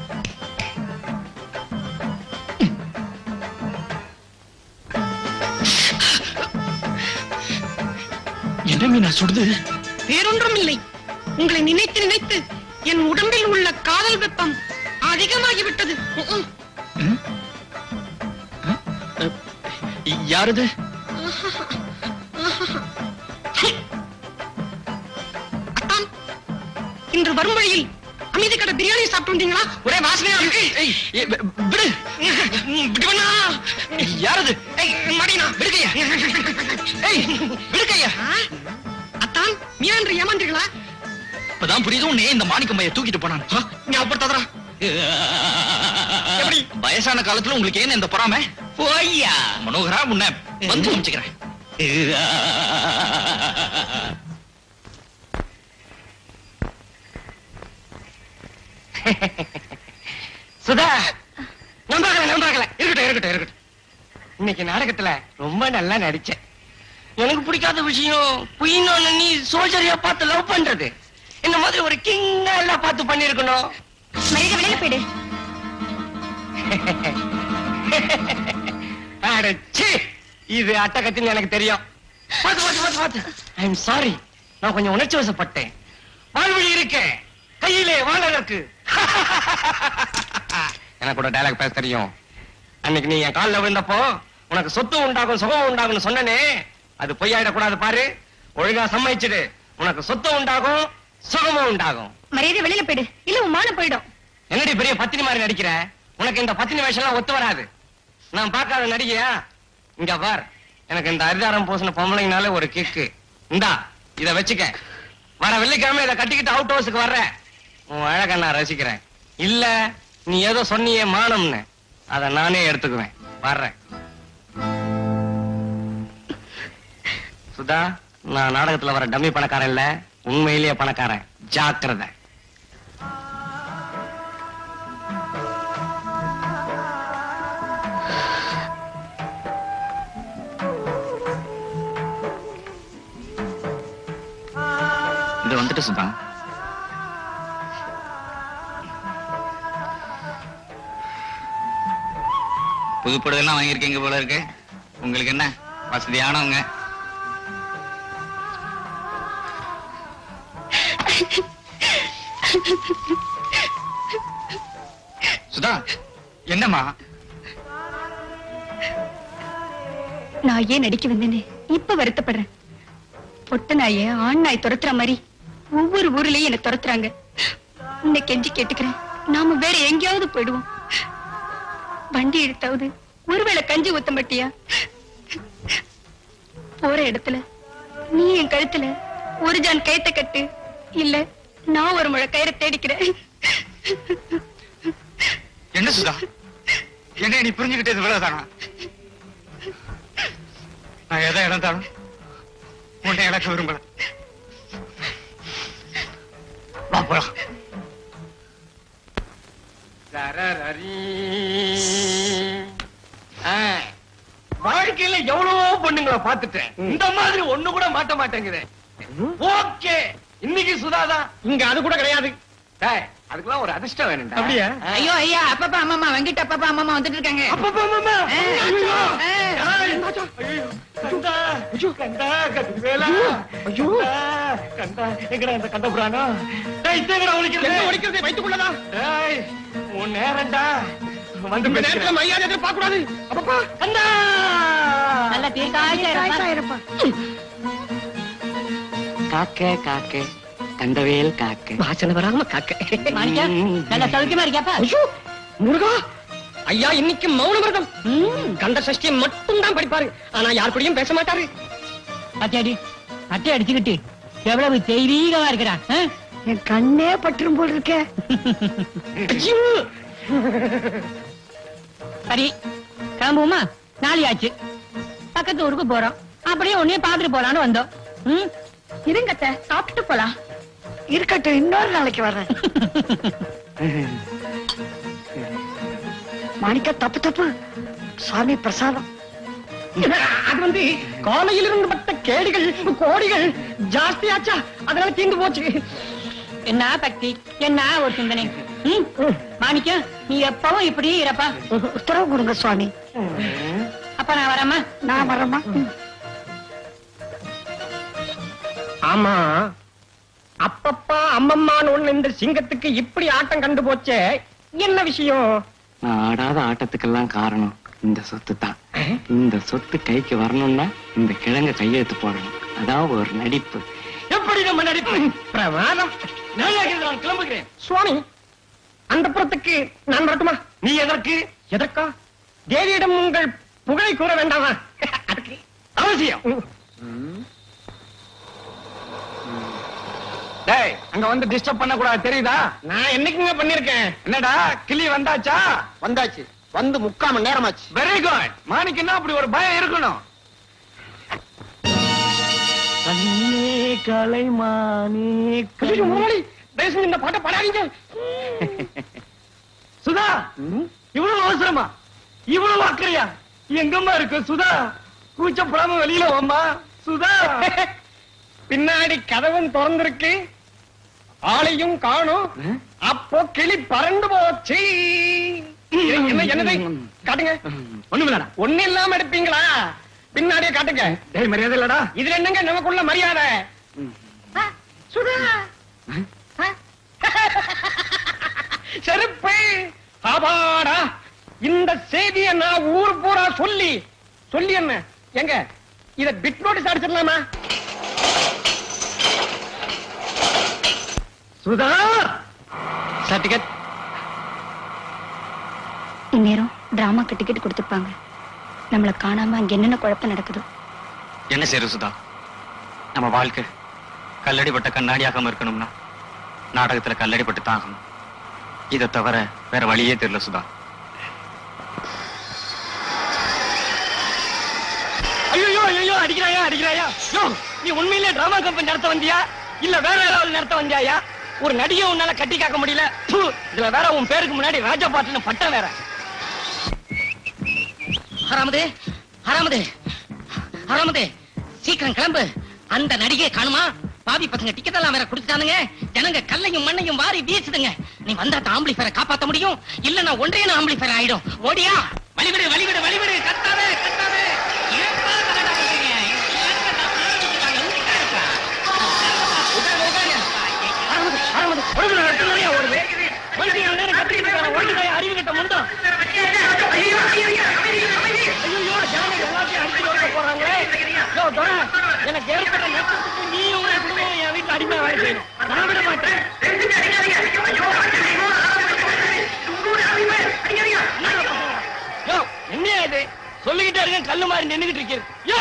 என்ன மீனா சுடுது வேறொன்றும் இல்லை உங்களை நினைத்து நினைத்து என் உடம்பில் உள்ள காதல் வெப்பம் அதிகமாகிவிட்டது உம். ம்? அ? அ, யாரது அத்தான் இன்று வரும் வழியில் அமைதி கடை பிரியாணி சாப்பிட்டு வந்தீங்களா ஒரே வாசனையா இருக்கு ஏய், ஏய், வி- விடு விடுவனா யாரது ஏய் மடினா விடுக்கையா ஏய் விடுக்கையா அத்தான் மீனா என்று ஏமாந்தீர்களா இப்பதான் புரியுது உன்னை இந்த மாணிக்கம் பைய தூக்கிட்டு போனான் ஆ, ஞாபகப்படுத்தாதடா எப்படி வயசான காலத்துல உங்களுக்கு ஏன் இந்த பொறாமை போய்யா மனோகரா உன்னை வந்து அமைச்சுக்கிறேன் சுதா நம்பாகல நம்பாகல இருக்கட்டும் இருக்கட்டும் இருக்கட்டும் இன்னைக்கு நாடகத்துல ரொம்ப நல்லா நடிச்சேன் எனக்கு பிடிக்காத விஷயம் குயினோன்னு நீ சோல்ஜரியா பார்த்து லவ் பண்றது இந்த மாதிரி ஒரு கிங்கா எல்லாம் பார்த்து பண்ணிருக்கணும் மரியாதை வெளியில போயிடு அடச்சீ இது அட்டகத்தின்னு எனக்கு தெரியும் பாத்து பாத்து பாத்து பாத்து ஐ எம் சாரி நான் கொஞ்சம் உணர்ச்சி வசப்பட்டேன் வாழ்வழி இருக்கு கையிலே வாழ இருக்கு எனக்கு கூட டயலாக் பேச தெரியும் அன்னைக்கு நீ என் கால்ல விழுந்தப்போ உனக்கு சொத்து உண்டாகும் சுகம் உண்டாகும்னு சொன்னனே அது பொய்யாயிடக்கூடாது பாரு ஒழுங்கா சம்மதிச்சிடு உனக்கு சொத்து உண்டாகும் சுகமும் உண்டாகும் மரியாதை வெளியில போயிடு இல்ல உன் மானம் போயிடும் என்னடி பெரிய பத்தினி மாதிரி நடிக்கிற உனக்கு இந்த பத்தினி வேஷம் எல்லாம் ஒத்து வராது நான் பார்க்காத நடிகையா இங்க பார் எனக்கு இந்த அரிதாரம் பூசின பொம்பளைங்கனால ஒரு கிக்கு இந்தா இத வச்சுக்க வர வெள்ளிக்கிழமை இதை கட்டிக்கிட்டு அவுட் ஹவுஸுக்கு வர்ற உன் அழக நான் ரசிக்கிறேன் இல்ல நீ ஏதோ சொன்னியே மானம்னு அத நானே எடுத்துக்குவேன் வர்றேன் சுதா நான் நாடகத்துல வர டம்மி பணக்காரன் இல்ல உண்மையிலேயே பணக்காரன் ஜாக்கிரதை இது வந்துட்டு சுதா புது புடவைலாம் வாங்கியிருக்கீங்க போல இருக்கு உங்களுக்கு என்ன வசதியானவங்க சுதா என்னம்மா நான் ஏன் நடிக்க வந்தேன்னு இப்ப வருத்தப்படுறேன் பொட்ட நாய ஆண் நாய் துரத்துற மாதிரி ஒவ்வொரு ஊர்லயும் என்ன துரத்துறாங்க உன்னை கெஞ்சி கேட்டுக்கிறேன் நாம வேற எங்கேயாவது போயிடுவோம் வண்டி எடுத்தாவது ஒருவேளை கஞ்சி ஊத்த மாட்டியா போற இடத்துல நீ என் கழுத்துல ஒரு ஜான் கயத்தை கட்டு இல்ல நான் ஒரு முழை கயிறை தேடிக்கிறேன் என்ன சுதா என்ன நீ புரிஞ்சுக்கிட்டது இவ்வளவுதானா நான் எதை இழந்தாலும் உன்னை இழக்க விரும்பல வா போலாம் ஆ, வாழ்க்கையில எவ்வளவோ பொண்ணுங்களை பார்த்துட்டேன் இந்த மாதிரி ஒண்ணு கூட மாட்ட மாட்டேங்குது ஓகே இன்னைக்கு சுதாதான் இங்க அது கூட கிடையாது டேய், அதுக்கெல்லாம் ஒரு அதிர்ஷ்டம் வேணும்டா அப்படியா? ஆ. ஐயோ ஐயா அப்பப்பா அம்மம்மா வெங்கிட்ட அப்பப்பா அம்மம்மா வந்துட்டு இருக்காங்க அப்பப்பா, அம்மம்மா. ஆ. ஐயோ. ஆ. ஏய், ஐயோ. கண்டா, கண்டா, கதிர்வேலா. கண்டா, கண்டா. எங்கடா இந்த கண்ட புராணம்? டேய், இது எங்கடா ஒலிக்கிறது? எங்க ஒலிக்கிறது? வயித்துக்குள்ளதா? டேய், உன் நேரம்டா. வந்து இந்த பேசுகிறேன். நேரத்துல மரியாதை எதிர்பார்க்க கூடாது அப்பப்பா கண்டா. நல்ல தீர்க்காயசா இருப்பா காக்க காக்க கண்டவேல் காக்க வாசனை வராம காக்க மாணிக்கா நல்ல சௌக்கியமா இருக்கியாப்பா ஐயோ முருகா ஐயா இன்னைக்கு மௌன விரதம் கந்த சஷ்டியை மட்டும் தான் படிப்பாரு ஆனா யார் கூடயும் பேச மாட்டாரு அத்தியாடி அட்டை அடிச்சுக்கிட்டு எவ்வளவு தெய்வீகமா இருக்கிறான் ஆ? என் கண்ணே பற்றும் போல் இருக்க ஐயோ! சரி கிளம்புவோமா நாளை ஆச்சு பக்கத்து ஊருக்கு போறோம் அப்படியே உன்னையே பாத்துட்டு போலான்னு வந்தோம் ம்? இருங்கத்த சாப்பிட்டு போலாம் இருக்கட்டும் இன்னொரு நாளைக்கு வர்றேன் மாணிக்கா தப்பு தப்பு சுவாமி பிரசாதம் அது வந்து காலையில இருந்து பட்ட கேடிகள் கோடிகள் ஜாஸ்தியாச்சா அதனால தீர்ந்து போச்சு என்ன பக்தி என்ன ஒரு சிந்தனை ம்? மாணிக்கம் நீ எப்பவும் இப்படி இருப்பா உத்தரவு கொடுங்க சுவாமி அப்ப நான் வரேம்மா நான் வரேம்மா ஆமா அப்பப்பா அம்மம்மான்னு ஒண்ணு இந்த சிங்கத்துக்கு இப்படி ஆட்டம் கண்டு போச்சே என்ன விஷயம் நான் ஆடாத ஆட்டத்துக்கெல்லாம் காரணம் இந்த சொத்து தான் இந்த சொத்து கைக்கு வரணும்னா இந்த கிழங்க கையெழுத்து போடணும் அதான் ஒரு நடிப்பு எப்படி நம்ம நடிப்பு பிரமாதம் நாளைக்கு நான் கிளம்புகிறேன் சுவாமி அந்த புறத்துக்கு நான் வரட்டுமா நீ எதற்கு எதற்கா தேவியிடம் உங்கள் புகழை கூற வேண்டாமா அதுக்கு அவசியம் டேய் அங்க வந்து டிஸ்டர்ப் பண்ண கூடாது தெரியுதா நான் என்னைக்குங்க பண்ணிருக்கேன் என்னடா கிளி வந்தாச்சா வந்தாச்சு வந்து முக்கால் மணி நேரமாச்சு வெரி குட் மாணிக்குன்னா அப்படி ஒரு பயம் இருக்கணும் கண்ணே கலைமானே ஐயோ, முதலாளி, தயவு செஞ்சு இந்த பாட்டை பாடாதீங்க சுதா இவ்வளவு அவசரமா இவ்வளவு அக்கறையா எங்கம்மா இருக்கு சுதா கூச்சப்படாம வெளியில வாம்மா சுதா பின்னாடி கதவும் திறந்திருக்கு ஆளையும் காணும் அப்போ கிளி பறந்து போச்சு என்ன என்னது காட்டுங்க ஒண்ணுமில்லடா ஒண்ணு இல்லாம எடுப்பீங்களா பின்னாடியே காட்டுங்க டேய் மரியாதை இல்லடா இதுல என்னங்க நமக்குள்ள மரியாதை சுதா செருப்பு ஆபாடா இந்த செய்தியை நான் ஊர் பூரா சொல்லி சொல்லி என்ன எங்க இத பிட் நோட்டீஸ் அடிச்சிடலாமா சுதா சர்டிபிகேட் இந்நேரம் டிராமாக்கு டிக்கெட் கொடுத்துருப்பாங்க நம்மள காணாம அங்க என்னென்ன குழப்பம் நடக்குதோ என்ன செய்யறது சுதா நம்ம வாழ்க்கை கல்லடிப்பட்ட கண்ணாடியாகாம இருக்கணும்னா நாடகத்துல கல்லடிப்பட்டு தான் ஆகணும் இதை தவிர வேற வழியே தெரியல சுதா ஐயோ ஐயோ அடிக்கிறாயா அடிக்கிறாயா யோ நீ உண்மையிலே டிராமா கம்பெனி நடத்த வந்தியா இல்ல வேற யாராவது நடத்த வந்தியாயா ஒரு நடிகை உன்னால கட்டி காக்க முடியல ப்பு, இதுல வேற உன் பேருக்கு முன்னாடி ராஜா பாட்டுன்னு பட்டம் வேற ஹராமதே ஹராமதே ஹராமதே சீக்கிரம் கிளம்பு அந்த நடிகை காணுமா பாவி பசங்க டிக்கெட் எல்லாம் வேற கொடுத்துட்டானுங்க ஜனங்க கல்லையும் மண்ணையும் வாரி வீசுதுங்க நீ வந்தா ஆம்பிளிஃபரை காப்பாத்த முடியும் இல்ல நான் ஒன்றே ஆம்பிளிஃபர் ஆயிடும் ஓடியா வழிவிடு வழிவிடு வழிவிடு கத்தாதே கத்தாதே ஏன்பா கலாட்டா பண்றீங்க? எல்லாருமே நான் பின்னாடி வச்சுட்டாங்க. உட்காருங்க, உட்காருங்க. ஆரம்பது ஆரம்பது ஒழுங்குல ரத்தம் நிறைய ஓடுது வண்டி இவ்வளவு நேரம் கத்திக்கிட்டு இருக்காங்க ஒழுங்குல அறிவு கிட்ட முந்தம் ஐயோ ஜனங்க எல்லாத்தையும் அடிச்சு ஓட போறாங்களே யோ துரை எனக்கு ஏற்பட்ட நஷ்டத்துக்கு நீ உங்க குடும்பம் என் வீட்டுல அடிமை வேலை செய்யணும் நான் விட மாட்டேன் யோ என்னையா இது சொல்லிக்கிட்டே இருக்கேன் கல்லு மாதிரி நின்னுகிட்டு இருக்கீங்க யோ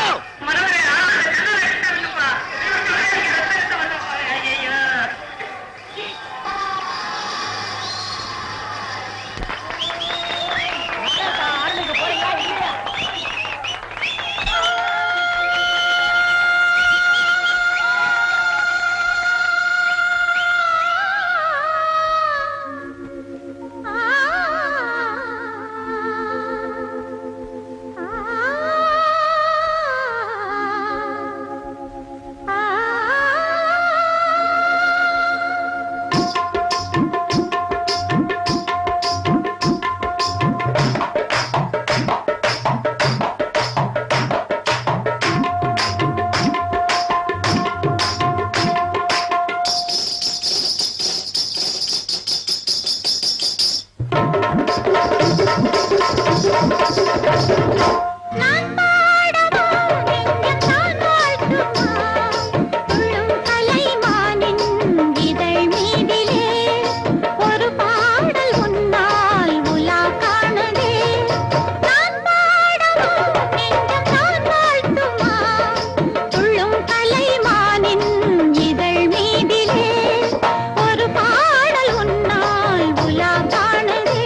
நான் பாடவா நெஞ்சத்தான் வாழ்த்துமா துள்ளும் கலைமானின் இதழ் மீதிலே ஒரு பாடல் உன்னால் உலா காணவே நான் பாடவா நெஞ்சத்தான் வாழ்த்துமா துள்ளும் கலைமானின் இதழ் மீதிலே ஒரு பாடல் உன்னால் உலா காணவே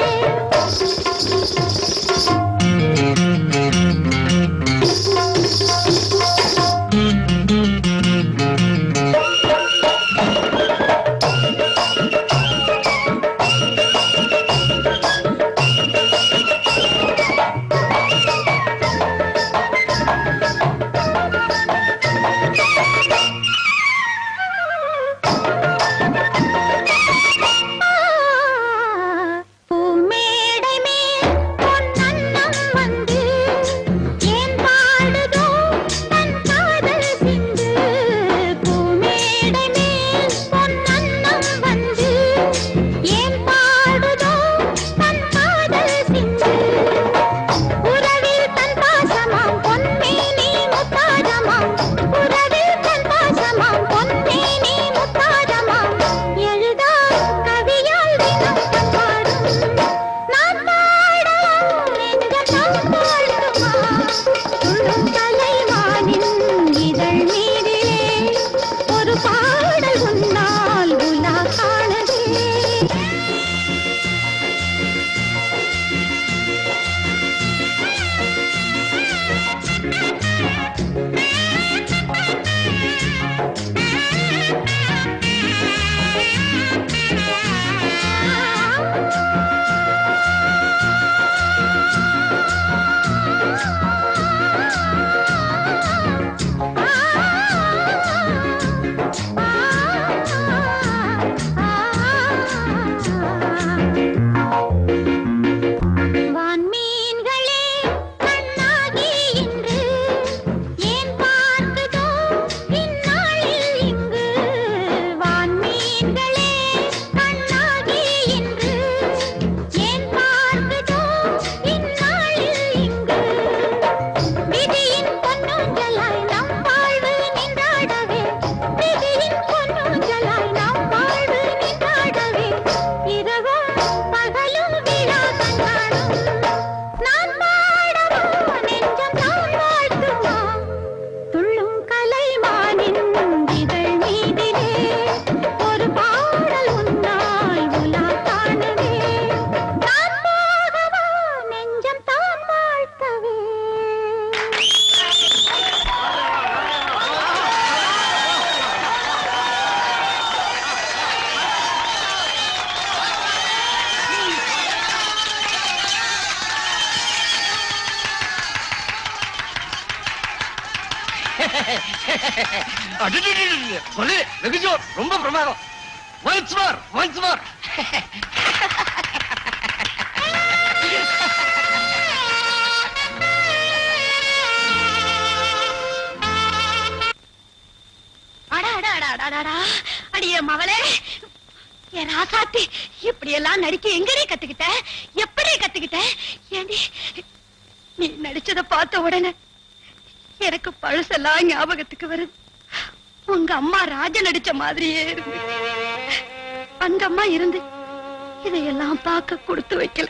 பூமேடை மேல் பொன்னன்னம் வந்து ஏன் பாடுதோ தன் காதல் சிந்து பூமேடை மேல் பொன்னன்னம் வந்து ஏன் பாடுதோ தன் காதல் சிந்து உறவில் தன் பாசமாம் பொன்மேனி முத்தாரமாம் உறவில் தன் பாசமாம் பொன்மேனி முத்தாரமாம் எழுதா கவியால் தினம் பாடும் நான் பாடலாம் நெஞ்சத்தால் பாடுமா துள்ளும் கலைவானின் இதழ் மீதிலே ஒரு பாடல் உன்னால் உலா காணவே வான்மீன்களே கண்ணாகி இன்று ஏன் பார்க்குதோ இந்நாளில் இங்கு வான்மீன்களே கண்ணாகி இன்று ஏன் பார்க்குதோ இந்நாளில் இங்கு விதியின் பொன்னூஞ்சலாய் நம் வாழ்வு நின்றாடவே விதியின் பொன்னூஞ்சலாய் நம் வாழ்வு நின்றாடவே இரவும் பகலும் விழா கண்டாடும் நான் பாடவா நெஞ்சம் தான் வாழ்த்துமா துள்ளும் கலைமானின் இதழ் மீதிலே ஒரு பாடல் உன்னால் உலா காணவே நான் போகவா நெஞ்சம் தான் வாழ்த்தவே அடடடடட. கொலை, வெகு ஜோர், ரொம்ப பிரமாதம் ஒன்ஸ் மோர் ஒன்ஸ் மோர் அட அட அட அட, அட, அட. அடியே மகளே என் ராசாத்தி இப்படி எல்லாம் நடிக்க எங்கடி கத்துக்கிட்ட எப்படி கத்துக்கிட்ட ஏண்டி நீ நடிச்சத பார்த்த உடனே எனக்கு பழசெல்லாம் ஞாபகத்துக்கு வருது உங்க அம்மா ராஜா நடிச்ச மாதிரியே இருந்து அந்த அம்மா இருந்து இதையெல்லாம் பார்க்க கொடுத்து வைக்கல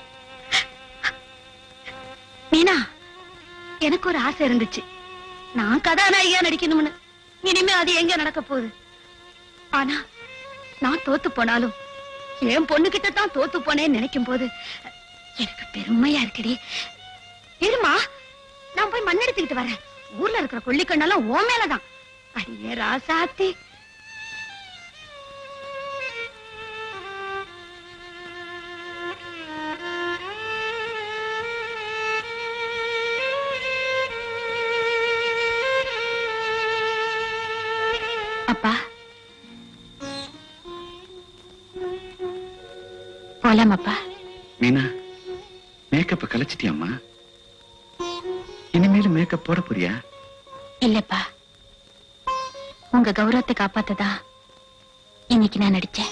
மீனா எனக்கு ஒரு ஆசை இருந்துச்சு நான் கதாநாயகியா நடிக்கணும்னு இனிமே அது எங்க நடக்க போகுது ஆனா நான் தோத்து போனாலும் என் பொண்ணுகிட்ட தான் தோத்து போனேன்னு நினைக்கும் போது எனக்கு பெருமையா இருக்குடி இருமா நான் போய் மண் எடுத்துக்கிட்டு வரேன் ஊர்ல இருக்கிற கொல்லிக்கண்ணெல்லாம் ஓ மேலதான் அடியே ராசாத்தி அப்பா போலாம் அப்பா மீனா மேக்கப்ப கலைச்சிட்டியாம்மா இனிமேல் மேக்கப் போட போறியா இல்லப்பா உங்க கௌரவத்தை காப்பாத்ததா இன்னைக்கு நான் நடிச்சேன்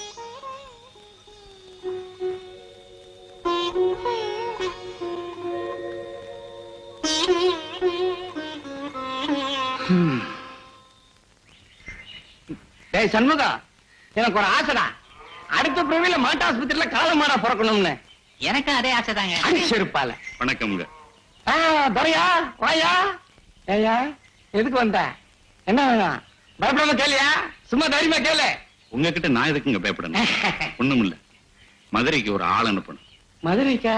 டேய் சண்முகா எனக்கு ஒரு ஆசைடா அடுத்த பிறவில மாட்டாஸ்பத்திரியில கால மாடா பிறக்கணும்னு எனக்கும் அதே ஆசைதாங்க அடிச்சிருப்பால வணக்கம்ங்க ஆ, துரையா வாயா ஏயா எதுக்கு வந்த என்ன வேணும் பயப்படாம கேளியா சும்மா தைரியமா கேளு உங்ககிட்ட நான் எதுக்குங்க பயப்படணும் ஒண்ணும் இல்ல மதுரைக்கு ஒரு ஆள் அனுப்பணும் மதுரைக்கா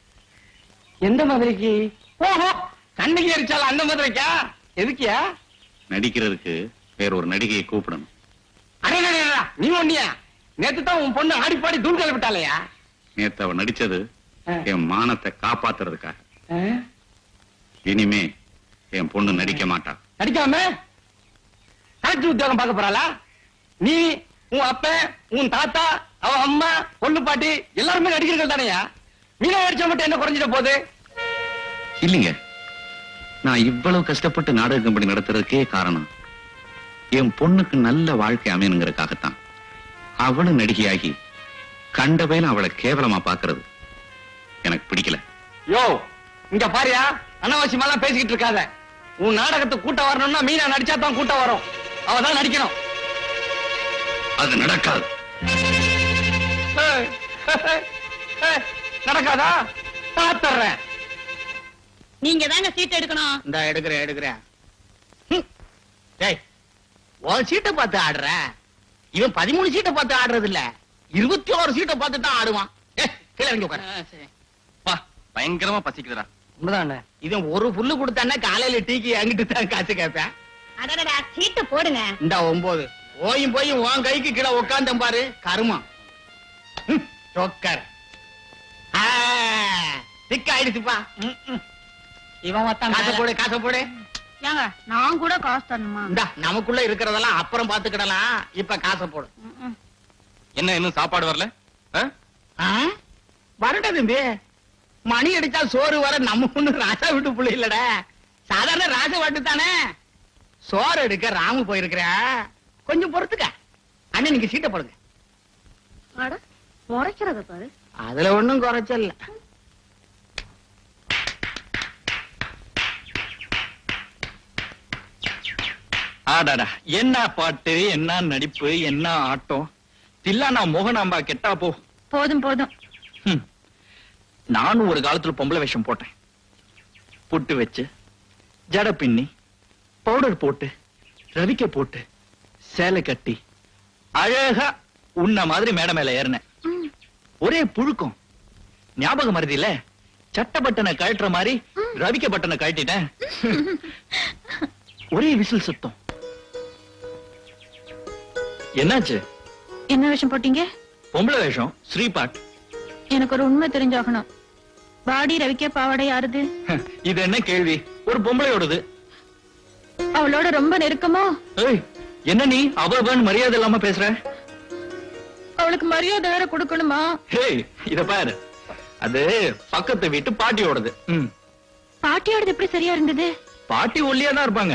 எந்த மதுரைக்கு ஓஹோ கண்ணுக்கு எரிச்சால அந்த மதுரைக்கா எதுக்கியா நடிக்கிறதுக்கு வேற ஒரு நடிகையை கூப்பிடணும் அடடடடா, நீ ஒண்ணியா நேத்து தான் உன் பொண்ணு ஆடி பாடி தூள் கிளப்பிட்டாலையா நேத்து அவ நடிச்சது ஆ. என் மானத்தை காப்பாத்துறதுக்காக ஆ? இனிமே என் பொண்ணு நடிக்க மாட்டா நடிக்காம கலெக்டர் உத்தியோகம் பார்க்க போறாளா நீ உன் அப்ப உன் தாத்தா அவ அம்மா பொண்ணு பாட்டி எல்லாருமே நடிகர்கள் தானையா மீனா அடிச்சா மட்டும் என்ன குறைஞ்சிட போகுது இல்லைங்க நான் இவ்வளவு கஷ்டப்பட்டு நாடக கம்பெனி நடத்துறதுக்கே காரணம் என் பொண்ணுக்கு நல்ல வாழ்க்கை அமையணுங்கிறதுக்காகத்தான் அவளும் நடிகையாகி கண்ட பயில அவளை கேவலமா பாக்குறது எனக்கு பிடிக்கல யோ இங்க பாரியா அனாவசியமாலாம் பேசிக்கிட்டு இருக்காத உன் நாடகத்துக்கு கூட்டம் வரணும்னா மீனா நடிச்சா தான் கூட்டம் வரும் அவ தான் நடிக்கணும் அது நடக்காது ஏய், ஏய், நடக்காதா பாத்துறேன் நீங்க தாங்க சீட் எடுக்கணும் இந்த எடுக்கிறேன் எடுக்கிறேன் ஹம். டேய் உன் சீட்டை பார்த்து ஆடுற இவன் பதிமூணு சீட்டை பார்த்து ஆடுறது இல்ல இருபத்தி ஓரு சீட்டை பார்த்து தான் ஆடுவான் ஏய், கீழே இறங்கி உட்காரு பா பயங்கரமா பசிக்குதுடா உண்மைதானே இவன் ஒரு புல்லு கொடுத்தானே காலையில டீக்கு என்கிட்ட தான் காசு கேட்பேன் அடடடா சீட்டு போடுங்க இந்த ஒன்பது போயும் போயும் உன் கைக்கு கீழே உட்காந்தம் பாரு கருமம் ஹம், ஜோக்கர் ஆ, திக்கு ஆயிடுச்சுப்பா ம், ம். இவன் ஒருத்தன் காசை மேல. போடு காசை போடு ஏங்க நான் கூட காசு தரணுமா இந்தா நமக்குள்ள இருக்கிறதெல்லாம் அப்புறம் பாத்துக்கிடலாம் இப்ப காசை போடு என்ன இன்னும் சாப்பாடு வரல ஆ? ஆ? வரட்டா தம்பி மணி அடிச்சா சோறு வர நம்ம ஒண்ணு ராசா விட்டு புள்ள இல்லடா சாதாரண ராச வாட்டு தானே சோறு எடுக்க ராமு போயிருக்கிற கொஞ்சம் பொறுத்துக்க அண்ணன் நீங்க சீட்டை போடுங்க அட முறைக்கிறத பாரு அதுல ஒண்ணும் குறைச்சல் இல்ல ஆடாடா என்ன பாட்டு என்ன நடிப்பு என்ன ஆட்டம் தில்லானா மோகனாம்பா கெட்டா போ போதும் போதும் ஹம். நானும் ஒரு காலத்துல பொம்பளை வேஷம் போட்டேன் புட்டு வச்சு ஜட பின்னி பவுடர் போட்டு ரவிக்க போட்டு சேலை கட்டி அழகா உன்ன மாதிரி மேடை மேல ஏறினேன் ஒரே புழுக்கம் ஞாபகம் மருதி இல்ல சட்ட பட்டனை கழட்டுற மாதிரி ரவிக்க பட்டனை கழட்டிட்டேன் ஒரே விசில் சத்தம் என்னாச்சு என்ன விஷயம் போட்டீங்க பொம்பளை வேஷம் ஸ்ரீபாட் எனக்கு ஒரு உண்மை தெரிஞ்சாகணும் பாடி ரவிக்கே பாவாடை யாருது இது என்ன கேள்வி ஒரு பொம்பளையோடது அவளோட ரொம்ப நெருக்கமோ ஏய் என்ன நீ அவன் மரியாதை இல்லாம பேசுற அவளுக்கு மரியாதை வேற கொடுக்கணுமா ஹேய் இத பாரு அது பக்கத்து வீட்டு பாட்டியோடது ம். பாட்டியோடது எப்படி சரியா இருந்தது பாட்டி ஒல்லியா தான் இருப்பாங்க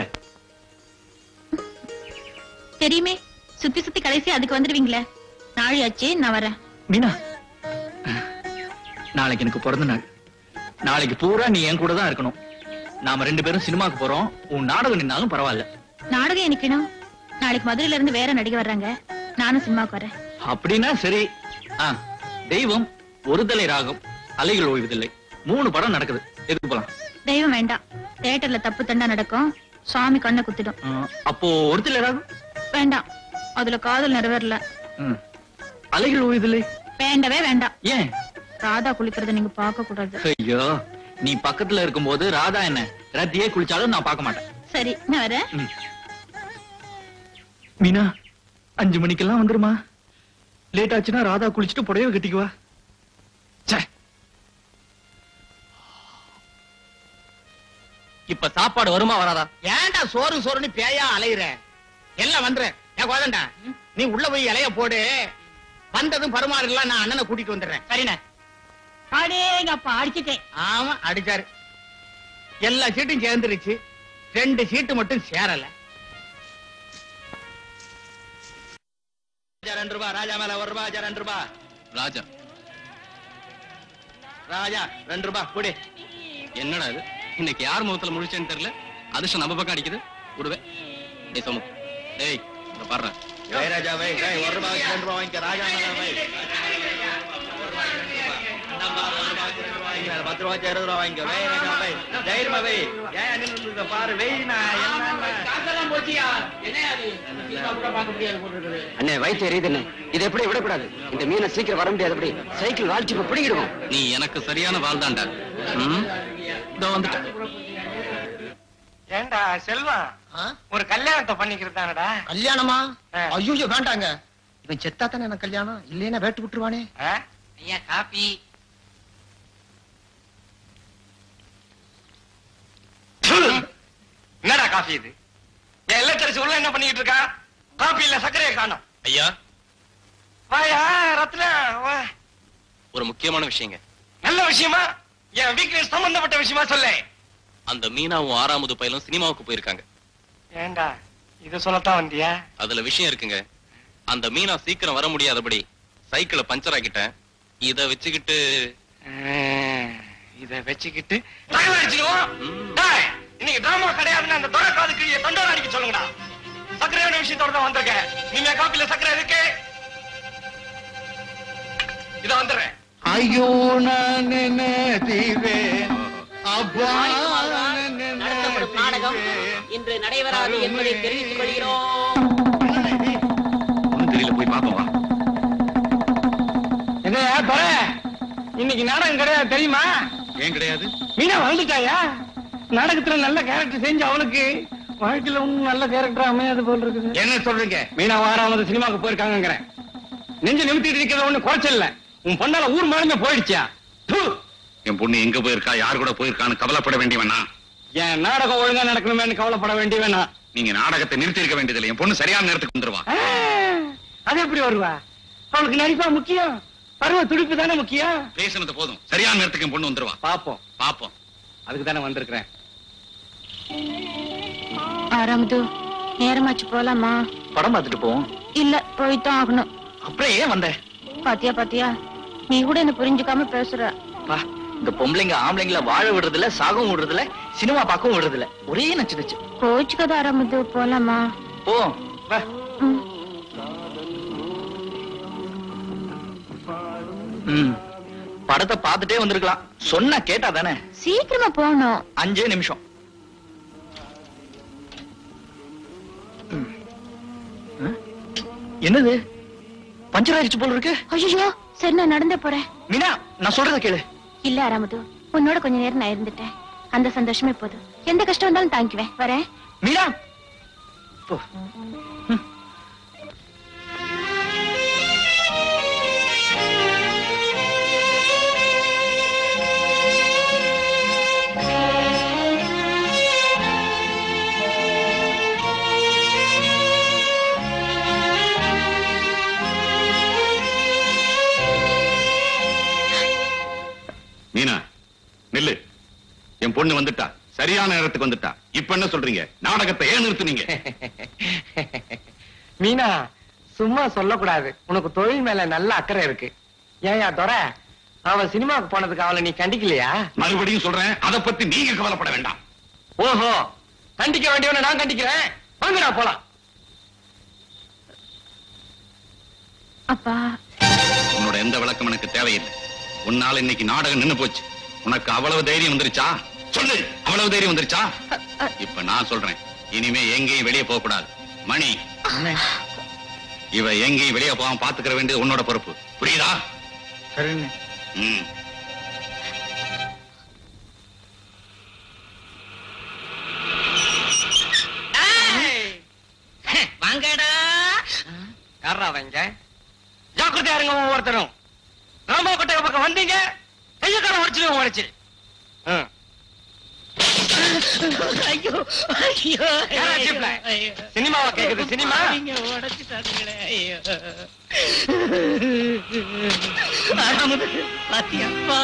தெரியுமே சுத்தி சுத்தி கடைசி அதுக்கு வந்துடுவீங்களே நாளையாச்சு நான் வரேன் மீனா நாளைக்கு எனக்கு பிறந்த நாள் நாளைக்கு பூரா நீ என் கூட தான் இருக்கணும் நாம ரெண்டு பேரும் சினிமாக்கு போறோம் உன் நாடகம் நின்னாலும் பரவாயில்ல நாடகம் எனக்கணும் நாளைக்கு மதுரையில இருந்து வேற நடிகை வர்றாங்க நானும் சினிமாவுக்கு வரேன் அப்படின்னா சரி ஆ, தெய்வம் ஒருதலை ராகம் அலைகள் ஓய்வதில்லை மூணு படம் நடக்குது எதுக்கு போலாம் தெய்வம் வேண்டாம் தியேட்டர்ல தப்பு தண்டா நடக்கும் சுவாமி கண்ணை குத்திடும் ஆ, அப்போ ஒருதலை ராகம் வேண்டாம் அதுல காதல் நிறைவேறல ம். அலைகள் ஓய்வதில்லை வேண்டவே வேண்டாம் ஏன் ராதா குளிக்கிறத நீங்க பார்க்க கூடாது ஐயோ நீ பக்கத்துல இருக்கும்போது ராதா என்ன ரத்தியே குளிச்சாலும் நான் பார்க்க மாட்டேன் சரி நான் வரேன் ம். மீனா அஞ்சு மணிக்கெல்லாம் வந்துருமா லேட் ஆச்சுன்னா ராதா குளிச்சுட்டு புடவை கட்டிக்குவா ச்சே இப்ப சாப்பாடு வருமா வராதா ஏன்டா சோறு சோறுன்னு பேயா அலையுற எல்லாம் வந்துரு ஏன் கோதண்டா நீ உள்ள போய் இலைய போடு வந்ததும் பருமாறலாம் நான் அண்ணனை கூட்டிட்டு வந்துடுறேன் சரிண்ணே அடேங்கப்பா அடிச்சிட்டேன் ஆமா அடிச்சாரு எல்லா சீட்டும் சேர்ந்துருச்சு ரெண்டு சீட்டு மட்டும் சேரல ரெண்டு ரூபா ராஜா மேல ஒரு ரூபா ரெண்டு ரூபா ராஜா ராஜா ரெண்டு ரூபா கொடு என்னடா இது இன்னைக்கு யார் முகத்துல முழிச்சேன்னு தெரியல அதிர்ஷ்டம் நம்ம பக்கம் அடிக்குது விடுவேன் டேய் சோமு டேய் இத பாடுற ராஜா வை ஒரு ரூபாய் ரெண்டு ரூபாய் வாங்கிக்க ராஜா வை பத்து ரூபாய் இருபது ரூபாய் வாங்கிக்க வை ராஜா வை தைரியமா வை ஏன் நின்று பாரு வெயினா காசெல்லாம் போச்சியா என்ன அது சீமா கூட பார்க்க முடியாது போட்டுருக்குது அண்ணே வயிற்று எரியுதுண்ணே இதை எப்படி விடக்கூடாது இந்த மீனை சீக்கிரம் வர முடியாது அப்படி சைக்கிள் வாழ்ச்சி இப்ப பிடிக்கிடுவோம் நீ எனக்கு சரியான வாள் தான்டா ம் இதோ வந்துட்டேன் ஏண்டா செல்வா ஒரு கல்யாணத்தை பண்ணிக்கிறது தானடா கல்யாணமா ஐயோ வேண்டாங்க இவன் செத்தா தானே எனக்கு கல்யாணம் இல்லைன்னா வேட்டு விட்டுருவானே ஐயா காப்பி என்னடா காஃபி இது என் இல்லத்தரசி உள்ள என்ன பண்ணிட்டு இருக்கா காபி இல்ல சர்க்கரையை காணும் ஐயா வாயா ரத்ன வா ஒரு முக்கியமான விஷயங்க நல்ல விஷயமா என் வீக்னஸ் சம்பந்தப்பட்ட விஷயமா சொல்ல அந்த மீனாவும் ஆறாமது பயிலும் சினிமாவுக்கு போயிருக்காங்க ஏண்டா இது சொல்லத்தான் வந்தியா அதுல விஷயம் இருக்குங்க அந்த மீனா சீக்கிரம் வர முடியாதபடி சைக்கிளை பஞ்சர் ஆக்கிட்டேன் இத வச்சுக்கிட்டு இத வச்சுக்கிட்டு தகவல் அடிச்சுக்குவோம் டேய், இன்னைக்கு டிராமா கிடையாதுன்னு அந்த தொலை காதுக்கு தண்டோர அடிக்க சொல்லுங்கடா சர்க்கரையான விஷயத்தோட தான் வந்திருக்கேன் நீங்க காப்பில சர்க்கரை இருக்கு இத வந்துடுறேன் ஐயோ நான் நினைத்தீவே அப்பா நடத்தப்படும் நாடகம் இன்று நடைபெறாது என்பதை தெரிவித்துக் கொள்கிறோம் ஒண்ணும் தெரியல போய் பாப்போம் வா என்னையா தொலை இன்னைக்கு நாடகம் கிடையாது தெரியுமா ஏன் கிடையாது மீனா வந்துட்டாயா நாடகத்துல நல்ல கேரக்டர் செஞ்சு அவளுக்கு வாழ்க்கையில ஒண்ணும் நல்ல கேரக்டர் அமையாது போல இருக்குது என்ன சொல்றீங்க மீனா வாராமது சினிமாவுக்கு போயிருக்காங்கிறேன் நெஞ்சு நிமித்திட்டு இருக்கிறது ஒண்ணு குறைச்சல் இல்ல உன் பொண்ணால ஊர் மேலுமே போயிடுச்சா ப்பு! என் பொண்ணு எங்க போயிருக்கா யார் கூட போயிருக்கான்னு கவலைப்பட வேண்டியவனா என் நாடகம் ஒழுங்கா நடக்கணுமேனு கவலைப்பட வேண்டிய வேணாம் நீங்க நாடகத்தை நிறுத்தி இருக்க வேண்டியதில்லை என் பொண்ணு சரியான நேரத்துக்கு வந்துருவா ஆ, அது எப்படி வருவா அவளுக்கு நடிப்பா முக்கியம் பருவ துடிப்பு தானே முக்கியம் பேசுனது போதும் சரியான நேரத்துக்கு என் பொண்ணு வந்துருவா பாப்போம் பாப்போம் அதுக்கு தானே வந்திருக்கிறேன் ஆறாமது நேரமாச்சு போலாமா படம் பார்த்துட்டு போவோம் இல்ல போய்தான் ஆகணும் அப்புறம் ஏன் வந்த பாத்தியா பாத்தியா நீ கூட என்ன புரிஞ்சுக்காம பேசுற பா இந்த பொம்பளைங்க ஆம்பளைங்கள வாழ விடுறதுல சாகவும் விடுறதுல சினிமா பார்க்கவும் விடுறதுல ஒரே நச்சு நச்சு கோச்சுக்கத ஆறாமது போலாமா போ வா ம். ம் படத்தை பார்த்துட்டே வந்திருக்கலாம் சொன்னா கேட்டா தானே சீக்கிரமா போகணும் அஞ்சே நிமிஷம் ம். ஆ? என்னது பஞ்சர் ஆயிடுச்சு போல இருக்கு ஐயோ சரி நான் நடந்தே போறேன் மீனா நான் சொல்றத கேளு இல்ல ஆறாமது உன்னோட கொஞ்ச நேரம் நான் இருந்துட்டேன் அந்த சந்தோஷமே போதும் எந்த கஷ்டம் வந்தாலும் தாங்கிக்குவேன் வரேன் மீனா போ. மீனா நில்லு என் பொண்ணு வந்துட்டா சரியான நேரத்துக்கு வந்துட்டா இப்ப என்ன சொல்றீங்க நாடகத்தை ஏன் நிறுத்துனீங்க மீனா சும்மா சொல்லக்கூடாது உனக்கு தொழில் மேல நல்ல அக்கறை இருக்கு ஏயா துரை அவ சினிமாவுக்கு போனதுக்கு அவளை நீ கண்டிக்கலையா மறுபடியும் சொல்றேன் அதை பத்தி நீங்க கவலைப்பட வேண்டாம் ஓஹோ கண்டிக்க வேண்டியவன நான் கண்டிக்கிறேன் வாங்கடா போலாம் அப்பா உன்னோட எந்த விளக்கம் எனக்கு தேவையில்லை உன்னால இன்னைக்கு நாடகம் நின்னு போச்சு உனக்கு அவ்வளவு தைரியம் வந்துருச்சா சொல்லு அவ்வளவு தைரியம் வந்துருச்சா இப்ப நான் சொல்றேன் இனிமே எங்கேயும் வெளியே போக கூடாது மணி இவ எங்கேயும் வெளியே போகாம பாத்துக்கிற வேண்டியது உன்னோட பொறுப்பு புரியுதா சரிண்ணே ம் வாங்கடா யாரா அவங்க ஜாக்கிரதையா இருங்க ஒவ்வொருத்தரும் ராமா கொட்டை பக்கம் வந்தீங்க கைய காலம் உடச்சிடுவோம் உடச்சு ஐயோ ஐயோ யாரா ஜீப்ல? சினிமாவா கேக்குது சினிமா நீங்க உடைச்சிட்டானுங்களே ஐயோ ஆறாமது பாத்தியாப்பா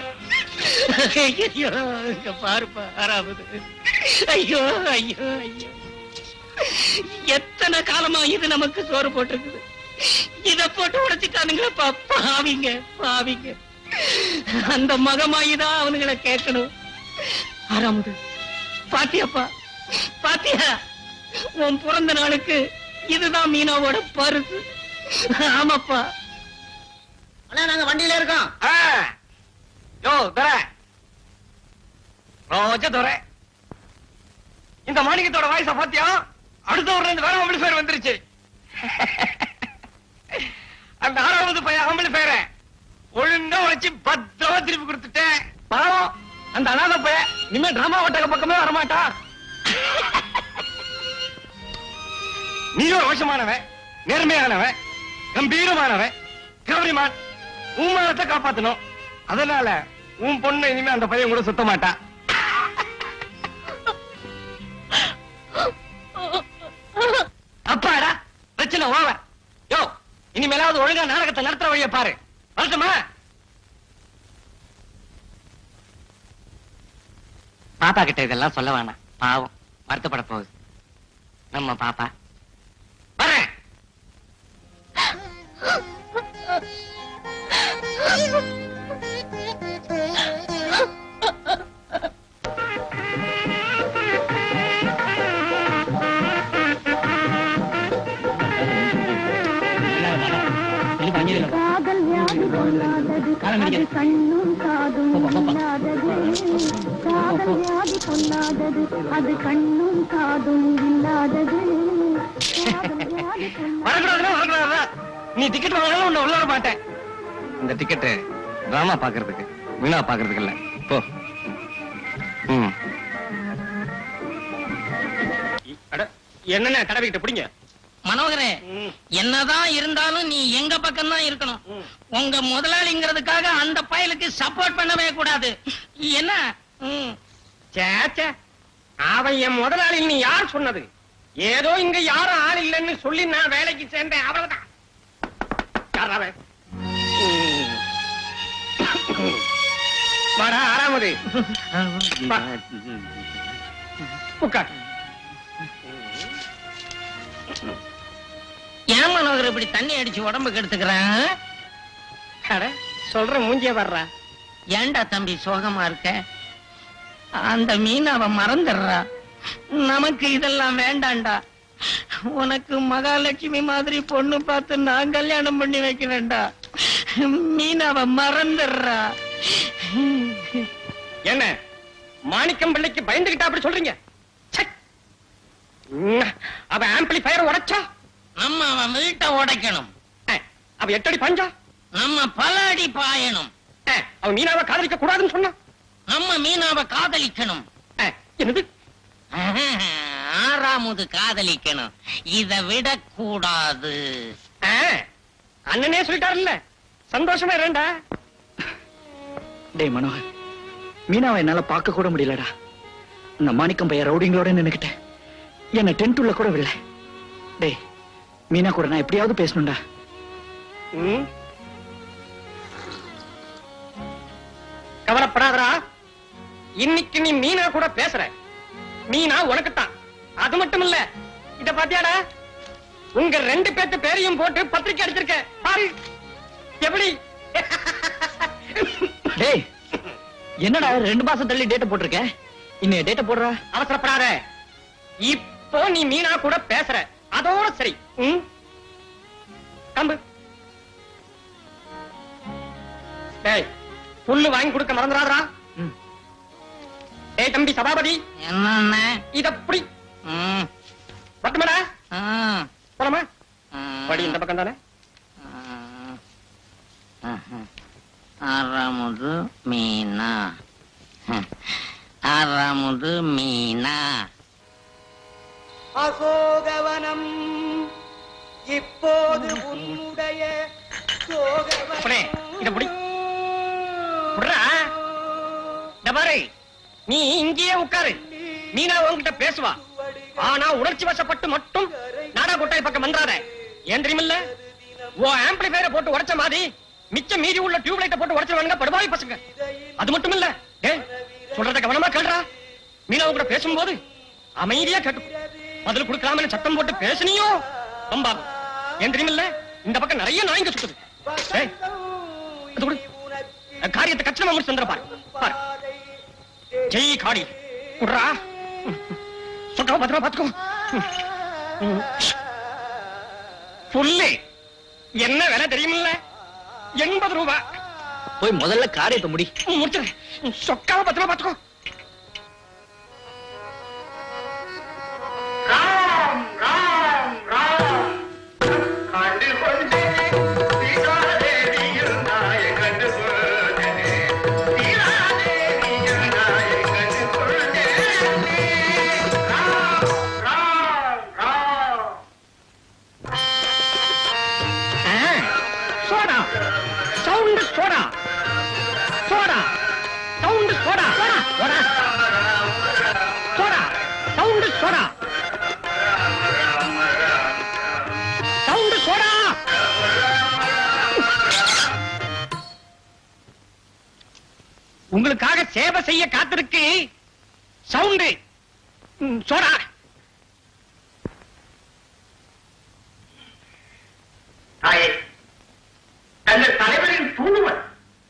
ஐயோ இங்க பாருப்பா ஆறாமது ஐயோ ஐயோ ஐயோ எத்தனை காலமா இது நமக்கு சோறு போட்டிருக்குது இத போட்டு உடைச்சிட்டானுங்களேப்பா பாவிங்க பாவிங்க அந்த மகமாயிதான் அவனுங்களை கேட்கணும் ஆறாமது பாத்தியாப்பா பாத்தியா உன் பிறந்த நாளுக்கு இதுதான் மீனாவோட பரிசு ஆமாப்பா அண்ணா நாங்க வண்டியில இருக்கோம் ஆ. யோ துரை ரோஜ துரை இந்த மாணிக்கத்தோட வாய்ஸ பாத்தியா அடுத்த ஒரு ரெண்டு வேற ஆம்பளை பேர் வந்துருச்சு அந்த ஆறாவது பையன் ஆம்பளை பேரை ஒழுங்கா உழைச்சு பத்திரமா திருப்பி கொடுத்துட்டேன் பாவம் அந்த அனாதை பையன் இனிமே டிராமா வட்டக பக்கமே வரமாட்டா நீயும் ரோஷமானவன் நேர்மையானவன் கம்பீரமானவன் கவரிமான் உன் மானத்தை காப்பாத்தணும் அதனால உன் பொண்ணு இனிமே அந்த பையன் கூட சுத்த மாட்டா அப்பாடா பிரச்சனை ஓவர் யோ இனிமேலாவது ஒழுங்கா நாடகத்தை நடத்துற வழிய பாரு வரட்டுமா பாப்பா கிட்ட இதெல்லாம் சொல்ல வேணாம் பாவம் வருத்தப்பட போகுது நம்ம பாப்பா வரேன் காதல் வியாதி பொல்லாதது அது கண்ணும் காதும் இல்லாதது காதல் வியாதி பொல்லாதது அது கண்ணும் காதும் இல்லாதது காதல் வியாதி வரக்கூடாதுன்னா வரக்கூடாதா நீ டிக்கெட் வாங்கினாலும் உன்னை உள்ள வர மாட்டேன் இந்த டிக்கெட் டிராமா பாக்குறதுக்கு வீணா பாக்குறதுக்கு இல்ல போ ம் என்னென்ன தடவிக்கிட்டு பிடிங்க மனோகரே என்னதான் இருந்தாலும் நீ எங்க பக்கம் தான் இருக்கணும் உங்க முதலாளிங்கிறதுக்காக அந்த பயலுக்கு சப்போர்ட் பண்ணவே கூடாது என்ன ம். சேச்சே அவன் என் முதலாளி நீ யார் சொன்னது ஏதோ இங்க யாரும் ஆள் இல்லைன்னு சொல்லி நான் வேலைக்கு சேர்ந்தேன் அவ்வளவுதான் யார் அவன் ம். வாடா ஆறாமது வா. உட்கார் ஏன் மனோகர் இப்படி தண்ணி அடிச்சு உடம்புக்கு எடுத்துக்கிறேன் அட சொல்ற மூஞ்சிய வர்றா ஏன்டா தம்பி சோகமா இருக்க அந்த மீன் அவன் மறந்துடுறா நமக்கு இதெல்லாம் வேண்டாம்டா உனக்கு மகாலட்சுமி மாதிரி பொண்ணு பார்த்து நான் கல்யாணம் பண்ணி வைக்கிறேன்டா மீன் அவன் மறந்துடுறா என்ன மாணிக்கம் பிள்ளைக்கு பயந்துகிட்டா அப்படி சொல்றீங்க ச்சே. ம், அவ ஆம்பிளிஃபயர் உடைச்சா நம்ம அவன் வீட்டை உடைக்கணும் அஹ், அவ எட்டடி பஞ்சா நம்ம பல அடி பாயணும் அஹ், அவ மீனாவை காதலிக்க கூடாதுன்னு சொன்னா நம்ம மீனாவை காதலிக்கணும் அஹ், என்னது ஆறாமுது காதலிக்கணும் இத விடக்கூடாது அஹ், அண்ணனே சொல்லிட்டாருல்ல சந்தோஷமா இரண்டா டேய் மனோகர் மீனாவை என்னால பார்க்க கூட முடியலடா இந்த மாணிக்கம் பையன் ரவுடிங்களோட நின்னுக்கிட்டேன் என்ன டென்ட் உள்ள கூட விடல டேய் மீனா கூட நான் எப்படியாவது பேசணும்டா ம். கவலைப்படாதடா இன்னைக்கு நீ மீனா கூட பேசுற மீனா உனக்குத்தான் அது மட்டும் இல்ல இத பாத்தியாடா உங்க ரெண்டு பேத்து பேரையும் போட்டு பத்திரிக்கை அடிச்சிருக்க பாரு எப்படி டேய் என்னடா ரெண்டு மாசம் தள்ளி டேட்டை போட்டிருக்க இன்னைய டேட்டை போடுறா அவசரப்படாத இப்போ நீ மீனா கூட பேசுற அதோட சரி ம்? கம்பு டேய் புல்லு வாங்கி கொடுக்க மறந்துடாதடா ம். டேய் தம்பி சபாபதி என்ன இதப்படி பட்டுமடா போலாமா படி இந்த பக்கம் தானே ஆறாமுது மீனா ஹம். ஆறாமுது மீனா அசோகவனம் இப்போது உன்னுடைய அப்பனே இத புடி புடுறா இந்த பாரு நீ இங்கேயே உட்காரு மீனா உன்கிட்ட பேசுவா ஆனா உணர்ச்சி வசப்பட்டு மட்டும் நாடா கொட்டாய் பக்கம் வந்துடாத ஏன் தெரியுமில்ல ஓ ஆம்பிளிஃபயரை போட்டு உடைச்ச மாதிரி மிச்சம் மீதி உள்ள டியூப் லைட்டை போட்டு உடைச்சிருவாங்க படுபாவி பசங்க அது மட்டும் இல்ல ஏய் சொல்றத கவனமா கேளுடா மீனா உன்கிட்ட பேசும்போது அமைதியா கேட்டு பதில் கொடுக்காம சத்தம் போட்டு பேசுனியோ பம்பா ஏன் தெரியுமில்ல இந்த பக்கம் நிறைய நாய்ங்க சுத்துது ஏய் அது கொடு காரியத்தை கச்சிதமா முடிச்சு தந்துட பாரு பாரு ஜெய் காடி விட்றா சொக்கா பத்திரமா பாத்துக்கோ புல்லு என்ன விலை தெரியுமில்ல எண்பது ரூபாய் போய் முதல்ல காரியத்தை முடி முடிச்சிரு சொக்காவை பத்திரமா பாத்துக்கோ soda sound soda soda sound soda soda soda sound soda sound soda உங்களுக்காக சேவை செய்ய காத்திருக்கு சவுண்டு சோடா தங்கள் தலைவரின் தூதுவன்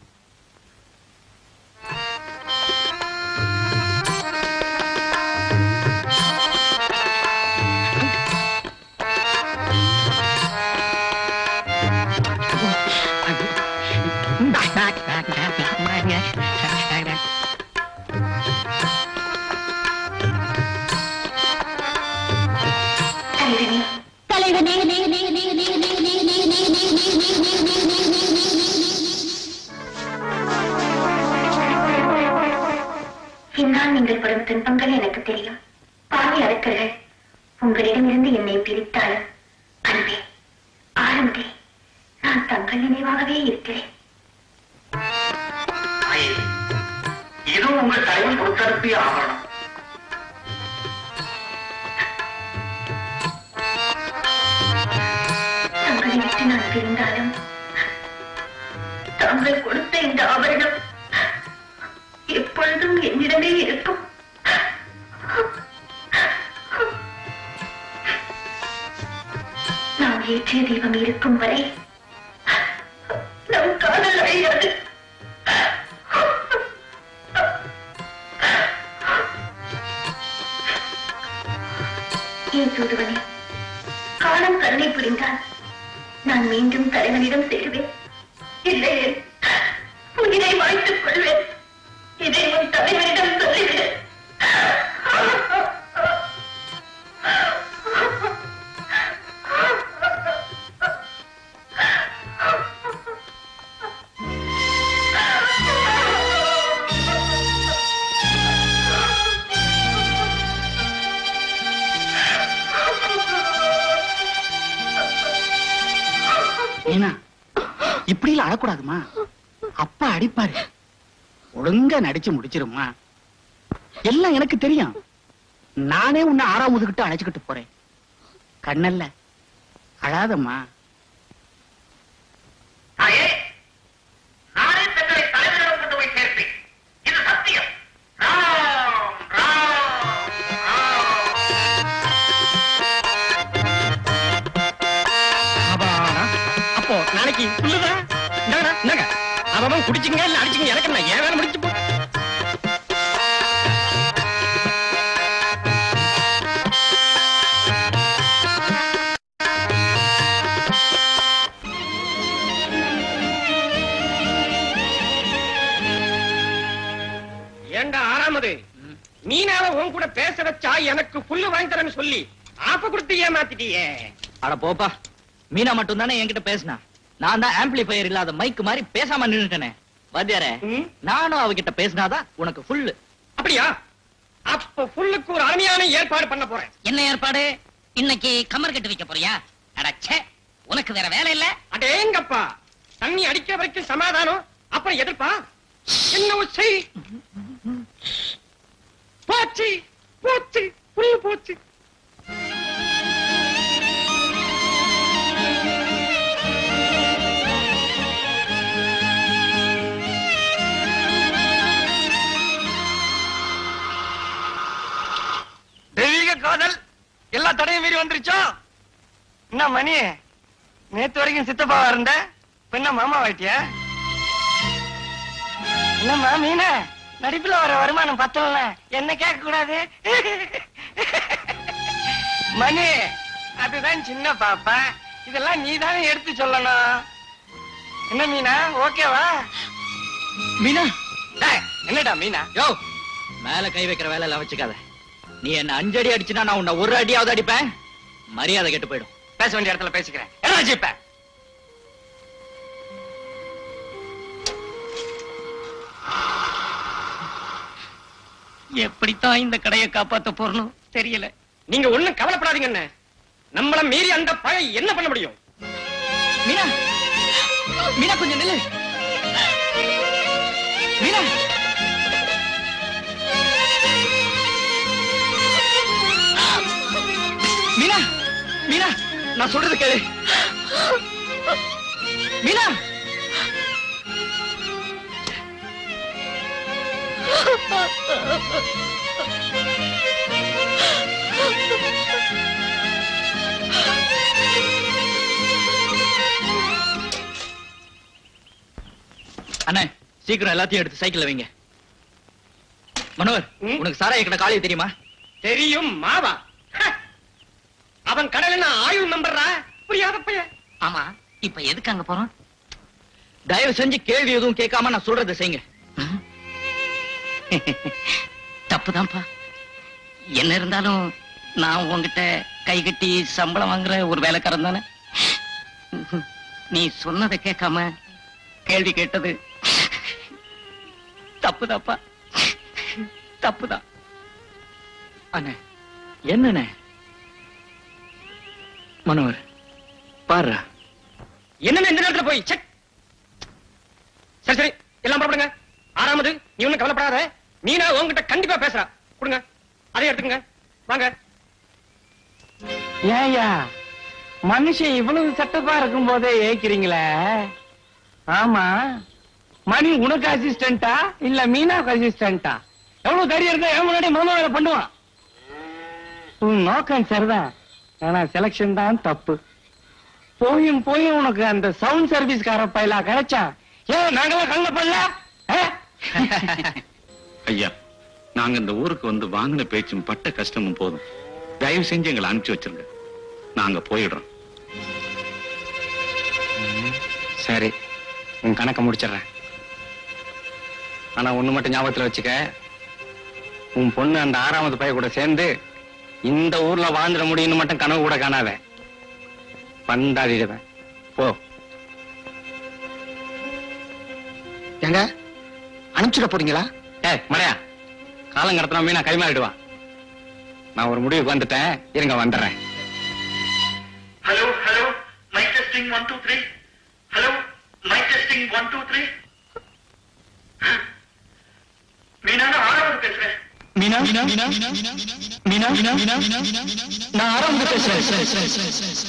தலைவனே என்னால் நீங்கள் படும் துன்பங்கள் எனக்கு தெரியும் பாவி அரக்கர்கள் உங்களிடமிருந்து என்னை பிரித்தாலும் அன்பே ஆரம்பே நான் தங்கள் நினைவாகவே இருக்கிறேன் இது உங்கள் தலைவன் கொடுத்தனுப்பிய ஆவணம் தங்களை விட்டு நான் பிரிந்தாலும் தாங்கள் கொடுத்த இந்த ஆபரணம் எப்பொழுதும் என்னிடமே இருக்கும் நாம் ஏற்றிய தெய்வம் இருக்கும் வரை நம் காதல் அழியாது ஏன் தூதுவனே காலம் கருணை புரிந்தால் நான் மீண்டும் தலைவனிடம் சேருவேன் இல்லையே உயிரை வாய்த்துக் கொள்வேன் இதை உன் தலைவனிடம் சொல்லிவிடு ஏனா இப்படி எல்லாம் அழக்கூடாதுமா அப்பா அடிப்பாரு ஒழுங்கா நடிச்சு முடிச்சிருமா எல்லாம் எனக்கு தெரியும் நானே உன்னை ஆறாம் ஒதுக்கிட்டு அழைச்சுக்கிட்டு போறேன் கண்ணல்ல அழாதம்மா தாயே நானே தங்களை தலைவரிடம் கொண்டு போய் சேர்ப்பேன் இது சத்தியம் ராம் ராம் அப்பாடா. அப்போ நாளைக்கு புல்லுதா இந்தாங்கடா, இந்தாங்க அவன் குடிச்சுங்க இல்ல அடிச்சுங்க எனக்கு என்ன ஏன் வேலை முடிச்சு போ ஏண்டா ஆறாமது நீனால உன் கூட பேச வச்சா எனக்கு புல்லு வாங்கி தரேன்னு சொல்லி ஆப்ப கொடுத்து ஏமாத்திட்டியே அட போப்பா மீனா மட்டும் தானே என்கிட்ட பேசினா நான் தான் ஆம்பிளிஃபையர் இல்லாத மைக் மாதிரி பேசாம நின்னுட்டேனே வாத்தியாரே நானும் அவகிட்ட பேசினாதான் உனக்கு ஃபுல்லு அப்படியா அப்ப புல்லுக்கு ஒரு அருமையான ஏற்பாடு பண்ண போறேன் என்ன ஏற்பாடு இன்னைக்கு கமர் கட்டு வைக்க போறியா அடச்சே உனக்கு வேற வேலை இல்ல அடேங்கப்பா தண்ணி அடிக்கிற வரைக்கும் சமாதானம் அப்புறம் எதிர்ப்பா என்ன செய் போச்சு போச்சு புல்லு போச்சு தெய்வீக காதல் எல்லா தடையும் மீறி வந்துருச்சோ என்ன மணி நேத்து வரைக்கும் சித்தப்பாவா இருந்த இப்ப என்ன மாமா ஆயிட்டியா என்னம்மா மீன நடிப்புல வர வருமானம் பத்தல என்ன கேட்க கூடாது மணி அதுதான் சின்ன பாப்பா இதெல்லாம் நீ தானே எடுத்து சொல்லணும் என்ன மீனா ஓகேவா மீனா டேய், என்னடா மீனா யோ மேல கை வைக்கிற வேலை எல்லாம் வச்சுக்காத நீ என்ன அஞ்சடி அடிச்சுனா நான் உன்னை ஒரு அடியாவது அடிப்பேன் மரியாதை கெட்டு போயிடும் பேச வேண்டிய இடத்துல பேசிக்கிறேன் என்ன ஜிப்ப எப்படித்தான் இந்த கடையை காப்பாத்த போறணும் தெரியல நீங்க ஒண்ணும் கவலைப்படாதீங்க அண்ணே நம்மள மீறி அந்த பழை என்ன பண்ண முடியும் மீனா மீனா கொஞ்சம் நில்லு மீனா மீனா மீனா நான் சொல்றது கேளு மீனா அண்ணே சீக்கிரம் எல்லாத்தையும் எடுத்து சைக்கிள்ல வைங்க மனோகர் உனக்கு சாராய கடை காலையை தெரியுமா தெரியும் மாவா ஹ! அவன் கடல நான் ஆயுள் நம்புறா புரியாத பையன் ஆமா இப்ப எதுக்கு அங்க போறோம் தயவு செஞ்சு கேள்வி எதுவும் கேட்காம நான் சொல்றதை செய்யுங்க தப்புதான்ப்பா என்ன இருந்தாலும் நான் உன்கிட்ட கை கட்டி சம்பளம் வாங்குற ஒரு வேலைக்காரன் தானே நீ சொன்னதை கேட்காம கேள்வி கேட்டது தப்புதாப்பா தப்புதான் அண்ணே என்னண்ணே மனோகர் பாரு என்னமே இந்த நேரத்துல போய் செக் சரி சரி எல்லாம் புறப்படுங்க ஆறாமது நீ ஒண்ணும் கவலைப்படாத மீனா உன்கிட்ட கண்டிப்பா பேசுறா கொடுங்க அதை எடுத்துக்கங்க வாங்க ஏயா மனுஷன் இவ்வளவு சட்டப்பா இருக்கும் போதே ஏக்கிறீங்களே ஆமா மணி உனக்கு அசிஸ்டண்டா இல்ல மீனாக்கு அசிஸ்டண்டா எவ்வளவு தைரியம் இருந்தா என் முன்னாடி மாமா வேலை பண்ணுவான் உன் நோக்கம் சரிதான் ஆனா செலக்ஷன் தான் தப்பு போயும் போயும் உனக்கு அந்த சவுண்ட் சர்வீஸ் கார பையலா கிடைச்சா ஏன் நாங்களாம் கல்ல பண்ணல ஐயா நாங்க இந்த ஊருக்கு வந்து வாங்கின பேச்சும் பட்ட கஷ்டமும் போதும் தயவு செஞ்சு எங்களை அனுப்பிச்சு வச்சிருங்க நாங்க போயிடுறோம் சரி உன் கணக்க முடிச்சிடுறேன் ஆனா ஒண்ணு மட்டும் ஞாபகத்துல வச்சுக்க உன் பொண்ணு அந்த ஆறாவது பைய கூட சேர்ந்து இந்த ஊர்ல வாழ்ந்துட முடியும்னு மட்டும் கனவு கூட காணாத பந்தாடிடுவேன் போ எங்க அனுப்பிச்சுட போறீங்களா ஏ மடையா காலம் கடத்தினா மீனா கைமாறிடுவான் நான் ஒரு முடிவுக்கு வந்துட்டேன் இருங்க வந்துடுறேன் hello hello mike testing one two three hello mike testing one two three Meena நான் ஆறாவது பேசுறேன் மீனா மீனா மீனா மீனா மீனா மீனா நான் ஆரம்பி பேசுறேன்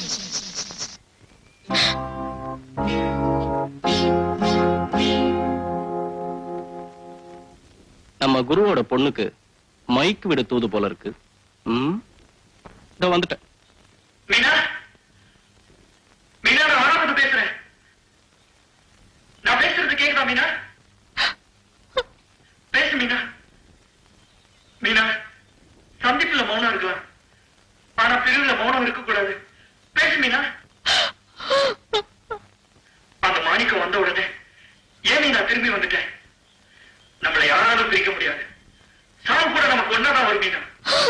நம்ம குருவோட பொண்ணுக்கு மைக் விட தூது போல இருக்கு ம் இதோ வந்துட்டேன் மீனா மீனா நான் ஆறாவது பேசுறேன் நான் பேசுறது கேக்குதா மீனா பேசு மீனா மீனா சந்திப்புல மௌனம் இருக்கலாம் ஆனா பிரிவுல மௌனம் இருக்க கூடாது பேசு மீனா அந்த மாணிக்கம் வந்த உடனே ஏன் மீனா திரும்பி வந்துட்டேன் நம்மளை யாராலும் பிரிக்க முடியாது சாவு கூட நமக்கு ஒன்னாதான் வரும் மீனா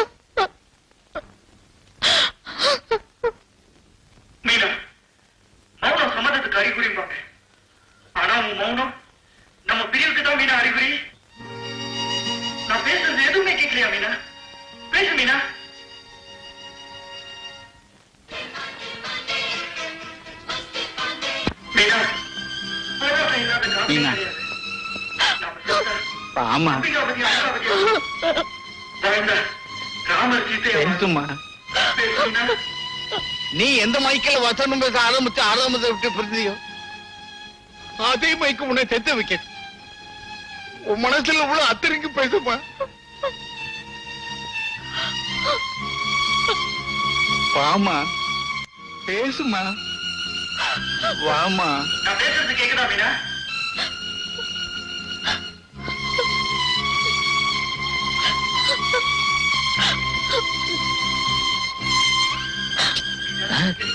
மீனா மௌனம் சம்மதத்துக்கு அறிகுறிம்பாங்க ஆனா உன் மௌனம் நம்ம பிரிவுக்கு தான் மீனா அறிகுறி நான் பேசுறது எதுவுமே கேட்கலையா மீனா பேசு மீனா மீனா போராட்டம் இல்லாத காரணம் மீனா. கிடையாது. நாம செத்தா ஆமா அம்பிகாபதி, அம்பிகாபதி. வாழ்ந்தா ராமர் சீதையை தெரிஞ்சுமா பேசு மீனா நீ எந்த மைக்கில் வசனம் பேச ஆரம்பிச்சு ஆரம்பத்தை விட்டு பிரிந்தியோ அதே மைக்கு உன்னை செத்து வைக்க உன் மனசுல உள்ள அத்தனைக்கு பேசுமா வாமா பேசுமா வாமா நான் பேசுறது கேக்குதா மீனா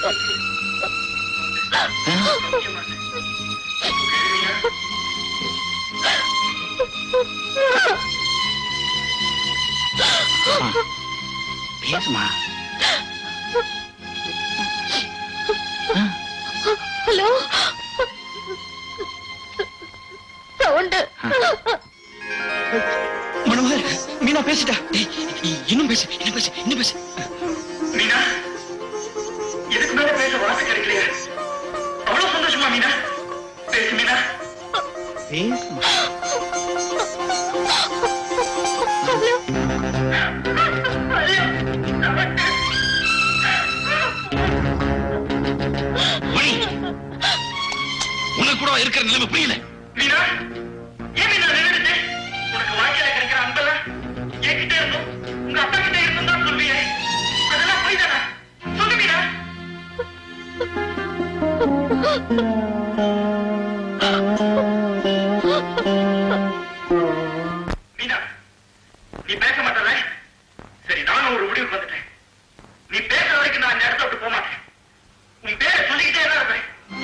பேசுமா ஹலோ சவுண்டு மனோகர் மீனா பேசிட்டா டேய், இன்னும் பேசு இன்னும் பேசு இன்னும் பேசு மீனா இதுக்கு மேல பேச வார்த்தை கிடைக்கலையா அவ்வளவு சந்தோஷமா மீனா பேசு மீனா பேசுமா உனக்கு கூட இருக்கிற நிலைமை புரியல மீனா ஏன் மீனா நின்னுட்டு உனக்கு வாழ்க்கையில கிடைக்கிற அன்பெல்லாம் என்கிட்ட இருந்தும் உங்க அப்பா கிட்ட இருந்தும் தான் சொல்வியே அதெல்லாம் போய் தானே சொல்லு மீனா மீனா நீ பேச மாட்டல சரி நானும் ஒரு முடிவுக்கு வந்துட்டேன் நீ பேசுற வரைக்கும் நான் இந்த இடத்த விட்டு போக மாட்டேன் உன் பேரை சொல்லிக்கிட்டே தான் இருப்பேன்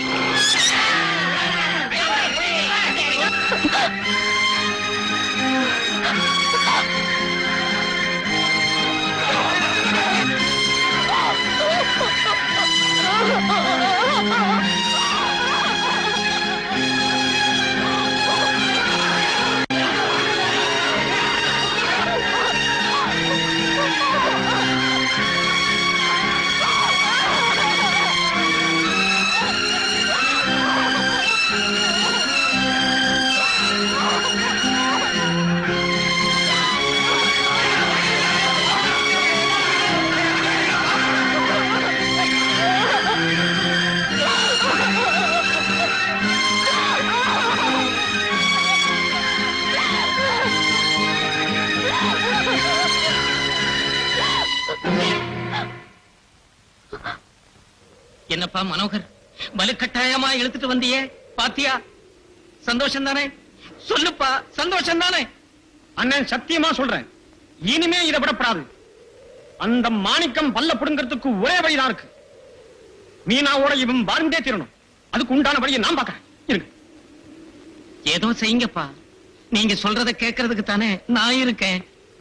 என்னப்பா மனோகர் வலுக்கட்டாயமா இழுத்துட்டு வந்தியே பாத்தியா சந்தோஷம் தானே சொல்லுப்பா சந்தோஷம் தானே அண்ணன் சத்தியமா சொல்றேன் இனிமே இதை விடப்படாது அந்த மாணிக்கம் பல்ல புடுங்கிறதுக்கு ஒரே வழிதான் இருக்கு மீனாவோட இவன் வாழ்ந்தே தீரணும் அதுக்கு உண்டான வழியை நான் பார்க்கறேன் இருங்க ஏதோ செய்யுங்கப்பா நீங்க சொல்றத கேட்கறதுக்கு தானே நான் இருக்கேன்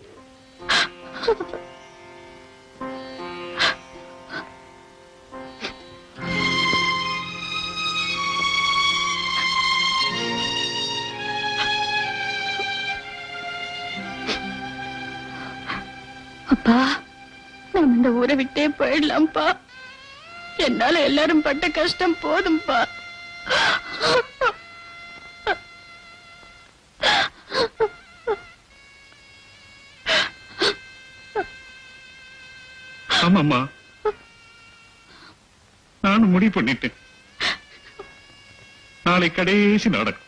அப்பா நம்ம இந்த ஊரை விட்டே போயிடலாம்ப்பா என்னால எல்லாரும் பட்ட கஷ்டம் போதும்பா ஆமாம்மா நானும் முடிவு பண்ணிட்டேன் நாளை கடைசி நாடகம்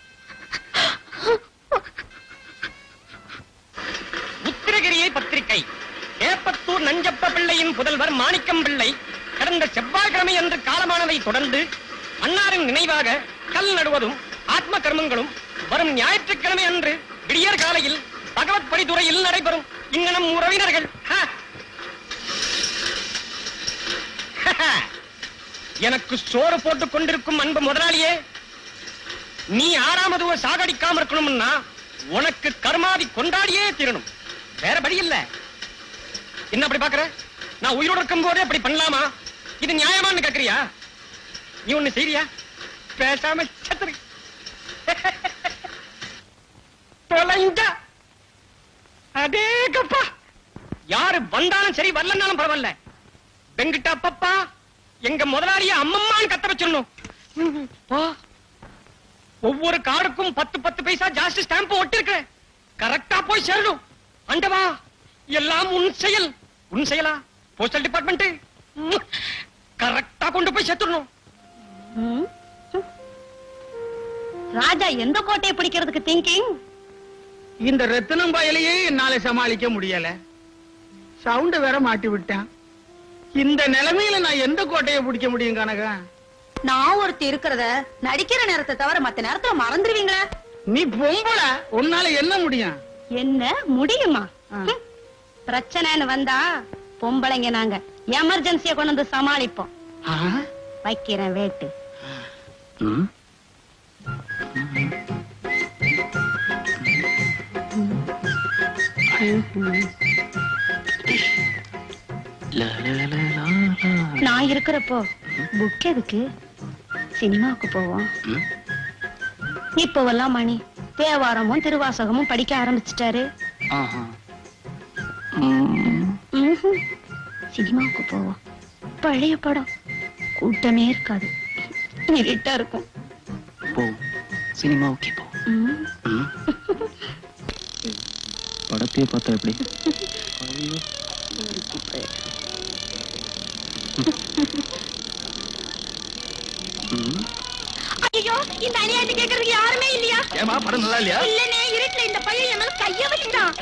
உத்திரகிரியை பத்திரிகை ஏப்பத்தூர் நஞ்சப்ப பிள்ளையின் புதல்வர் மாணிக்கம் பிள்ளை கடந்த செவ்வாய்க்கிழமை அன்று காலமானதை தொடர்ந்து அன்னாரின் நினைவாக கல் நடுவதும் ஆத்ம கர்மங்களும் வரும் ஞாயிற்றுக்கிழமை அன்று விடியற் காலையில் பகவத் படித்துறையில் நடைபெறும் இங்கனம் உறவினர்கள் ஹ! எனக்கு சோறு போட்டுக் கொண்டிருக்கும் அன்பு முதலாளியே நீ ஆறாமதுவ சாகடிக்காம இருக்கணும்னா உனக்கு கர்மாதி கொண்டாடியே தீரணும் வேற வழி இல்ல என்ன அப்படி பாக்குற நான் உயிரோட இருக்கும் போதே அப்படி பண்ணலாமா இது நியாயமான்னு கேக்குறியா நீ ஒண்ணு செய்றியா பேசாம செத்துரு தொலைஞ்சா அதே கப்பா யாரு வந்தாலும் சரி வரலன்னாலும் பரவாயில்ல வெங்கிட்ட அப்பப்பா எங்க முதலாளிய அம்மம்மான்னு கத்த வச்சிடணும் போ ஒவ்வொரு கார்டுக்கும் பத்து பத்து பைசா ஜாஸ்தி ஸ்டாம்ப் ஒட்டிருக்க கரெக்டா போய் சேரணும் ஆண்டவா எல்லாம் உன் செயல் உன் செயலா போஸ்டல் டிபார்ட்மெண்ட் கரெக்டா கொண்டு போய் சேர்த்துடணும் ம். ராஜா எந்த கோட்டையை பிடிக்கிறதுக்கு திங்கிங் இந்த ரத்தினம் பயலையே என்னால சமாளிக்க முடியல சவுண்ட வேற மாட்டி விட்டேன் இந்த நிலைமையில நான் எந்த கோட்டையை பிடிக்க முடியும் கனகா நான் ஒருத்தி இருக்கிறத நடிக்கிற நேரத்தை தவிர மத்த நேரத்துல மறந்துடுவீங்களா நீ பொம்பள உன்னால என்ன முடியும் என்ன முடியுமா ஹம். பிரச்சனைன்னு வந்தா பொம்பளைங்க நாங்க எமர்ஜென்சிய கொண்டு வந்து சமாளிப்போம் ஆ? வைக்கிறேன் வேட்டு ம்? லா, லா, லா, லா, லா. நான் இருக்கிறப்போ புக் எதுக்கு சினிமாவுக்கு போவோம் ம்? இப்போவெல்லாம் மணி தேவாரமும் திருவாசகமும் படிக்க ஆரம்பிச்சிட்டாரு ஆஹா. ம். ம்ஹும். சினிமாவுக்கு போவோம் பழைய படம் கூட்டமே இருக்காது இருட்டா இருக்கும் போ சினிமாவுக்கு போ ம். ம்? படத்தையே பார்த்தா எப்படி ம். ஐயோ இந்த அநியாயத்தை கேட்கறதுக்கு யாருமே இல்லையா ஏமா படம் நல்லா இல்லையா இல்லனே இருட்டுல இந்த பையன் என் மேல கைய வச்சுட்டான்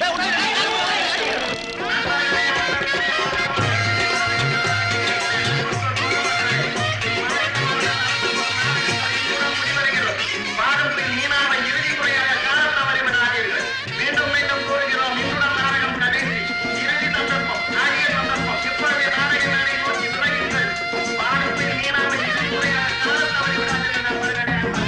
பாடத்தில் மீனாவை இறுதி முறையாக காண தவறிவிடாதீர்கள் மீண்டும் மீண்டும் கூறுகிறோம் இன்றுடன் நாடகம் கடைசி இறுதி சந்தர்ப்பம் நாடிய சந்தர்ப்பம் இப்பொழுது நாடக மேடை நோக்கி விரையுங்கள் பாடத்தில் மீனாவை இறுதி முறையாக காண தவறிவிடாதீர்கள் நண்பர்களே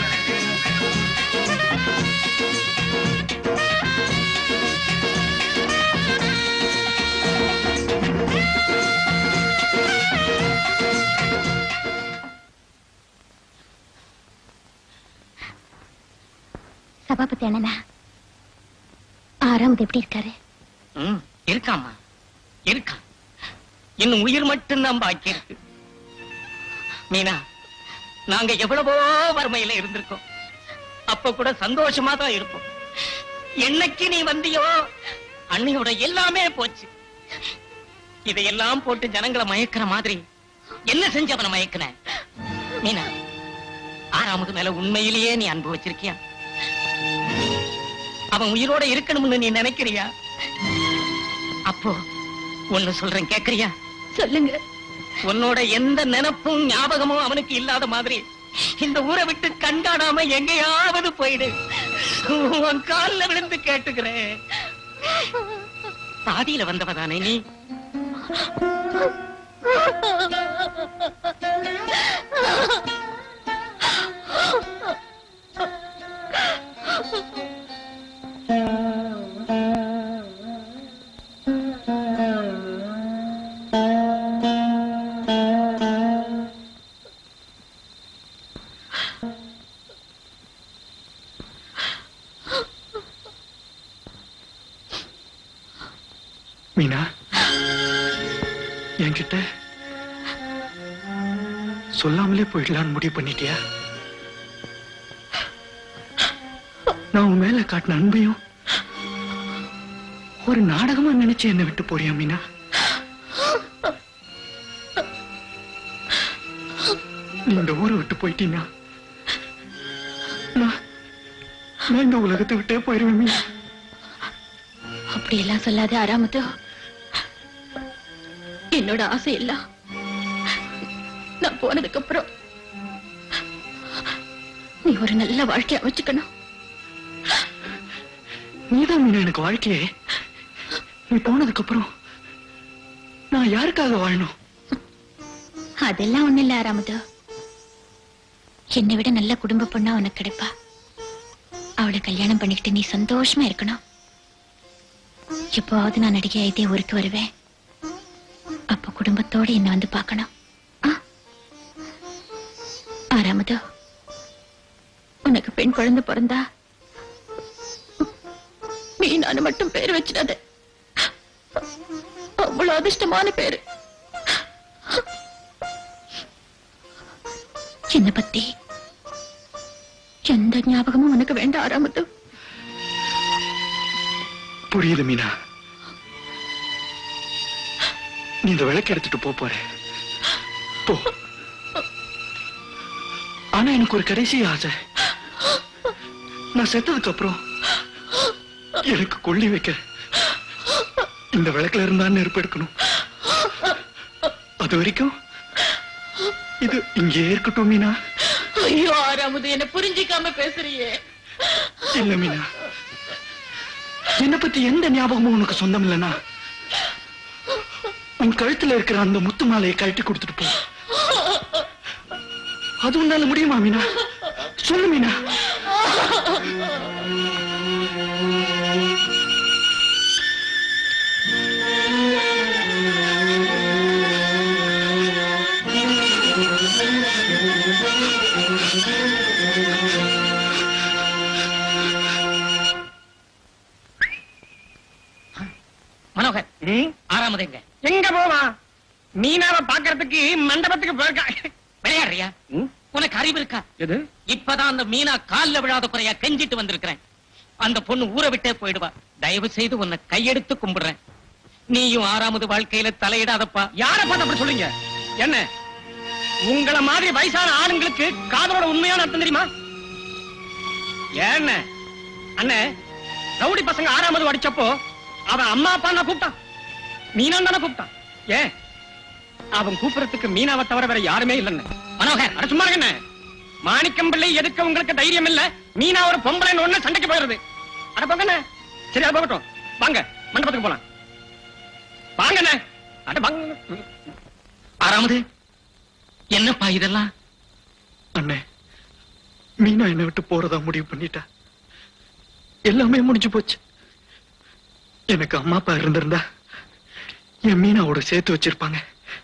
சபாபதி அண்ணனா ஆறாவது எப்படி இருக்காரு ம், இருக்காம்மா இருக்கான் இன்னும் உயிர் மட்டும்தான் பாக்கி இருக்கு மீனா நாங்க எவ்வளவோ வறுமையில இருந்திருக்கோம் அப்ப கூட சந்தோஷமா தான் இருப்போம் என்னைக்கு நீ வந்தியோ அண்ணியோட எல்லாமே போச்சு இதையெல்லாம் போட்டு ஜனங்களை மயக்கிற மாதிரி என்ன செஞ்சு அவனை மயக்கின மீனா ஆறாமுக்கு மேல உண்மையிலேயே நீ அன்பு வச்சிருக்கியா அவன் உயிரோட இருக்கணும்னு நீ நினைக்கிறியா அப்போ ஒண்ணு சொல்றேன் கேக்குறியா சொல்லுங்க உன்னோட எந்த நினைப்பும் ஞாபகமும் அவனுக்கு இல்லாத மாதிரி இந்த ஊரை விட்டு கண்டாடாம எங்கேயாவது போயிடு உன் கால்ல விழுந்து கேட்டுக்கிறேன் பாதியில வந்தவதானே நீ மீனா என்கிட்ட சொல்லாமலே போயிடலான்னு முடிவு பண்ணிட்டியா நான் உன் மேல காட்டின அன்பையும் ஒரு நாடகமா நினைச்சு என்னை விட்டு போறியா மீனா நீ இந்த ஊரை விட்டு போயிட்டீன்னா நான் நான் இந்த உலகத்தை விட்டே போயிருவேன் மீனா அப்படி எல்லாம் சொல்லாத ஆறாமது என்னோட ஆசை எல்லாம் நான் போனதுக்கு அப்புறம் நீ ஒரு நல்ல வாழ்க்கைய அமைச்சுக்கணும் நீதான் மீனா எனக்கு வாழ்க்கையே நீ போனதுக்கு அப்புறம் நான் யாருக்காக வாழணும் அதெல்லாம் ஒண்ணு இல்ல ஆறாமது என்னை விட நல்ல குடும்ப பொண்ணா உனக்கு கிடைப்பா அவளை கல்யாணம் பண்ணிக்கிட்டு நீ சந்தோஷமா இருக்கணும் எப்போவாவது நான் நடிகை ஆயிட்டே ஊருக்கு வருவேன் அப்ப குடும்பத்தோட என்ன வந்து பார்க்கணும் ஆ? ஆறாமது உனக்கு பெண் குழந்தை பிறந்தா நீ நான் மட்டும் பேர் வச்சிடாத அவ்வளவு அதிர்ஷ்டமான பேரு என்ன பத்தி எந்த ஞாபகமும் உனக்கு வேண்டாம் ஆறாமது புரியுது மீனா நீ இந்த விளக்கு எடுத்துட்டு போ போற போ ஆனா எனக்கு ஒரு கடைசி ஆசை நான் செத்ததுக்கு அப்புறம் எனக்கு கொள்ளி வைக்க இந்த விளக்குல இருந்தா நெருப்பு எடுக்கணும் அது வரைக்கும் இது இங்கே இருக்கட்டும் மீனா ஐயோ ஆறாமது என்ன புரிஞ்சிக்காம பேசுறியே இல்ல மீனா என்ன பத்தி எந்த ஞாபகமும் உனக்கு சொந்தம் இல்லைன்னா உன் கழுத்துல இருக்கிற அந்த முத்து மாலையை கழட்டி கொடுத்துட்டு போ அது உன்னால முடியுமா மீனா சொல்லு மீனா மனோகர் ஆறாமது எங்க எங்க போவா மீனாவை பாக்குறதுக்கு மண்டபத்துக்கு போயிருக்கா விளையாடுறியா உனக்கு அறிவு இருக்கா எது இப்பதான் அந்த மீனா கால்ல விழாத குறையா கெஞ்சிட்டு வந்திருக்கிறேன் அந்த பொண்ணு ஊரை விட்டே போயிடுவா தயவு செய்து உன்னை கையெடுத்து கும்பிடுறேன் நீயும் ஆறாமது வாழ்க்கையில தலையிடாதப்பா யார பார்த்து அப்படி சொல்றீங்க என்ன உங்கள மாதிரி வயசான ஆளுங்களுக்கு காதலோட உண்மையான அர்த்தம் தெரியுமா ஏன்ன அண்ணே ரவுடி பசங்க ஆறாமது அடிச்சப்போ அவன் அம்மா அப்பா நான் கூப்பிட்டான் மீனா தானே கூப்பிட்டான் ஏன் அவன் கூப்பிடறதுக்கு மீனாவை தவிர வேற யாருமே இல்லைன்னு மனோகர் அட சும்மா இருங்கண்ணே மாணிக்கம் பிள்ளை எதுக்கு உங்களுக்கு தைரியம் இல்ல மீனா ஒரு பொம்பளை ஒண்ணு சண்டைக்கு போயிருது அட போங்கண்ணே சரி அது போகட்டும் வாங்க மண்டபத்துக்கு போலாம் வாங்கண்ணே அட வாங்க ஆறாமது என்னப்பா இதெல்லாம் அண்ணே மீனா என்னை விட்டு போறதா முடிவு பண்ணிட்டா எல்லாமே முடிஞ்சு போச்சு எனக்கு அம்மா அப்பா இருந்திருந்தா என் மீனாவோட சேர்த்து வச்சிருப்பாங்க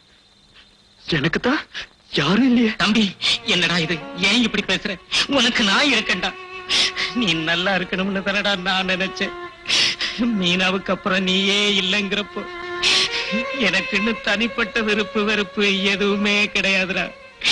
எனக்கு தான் யாரும் இல்லையே தம்பி என்னடா இது ஏன் இப்படி பேசுற உனக்கு நான் இருக்கேன்டா நீ நல்லா இருக்கணும்னு தானடா நான் நினைச்சேன் மீனாவுக்கு அப்புறம் நீயே இல்லைங்கிறப்போ எனக்குன்னு தனிப்பட்ட விருப்பு வெறுப்பு எதுவுமே கிடையாதுடா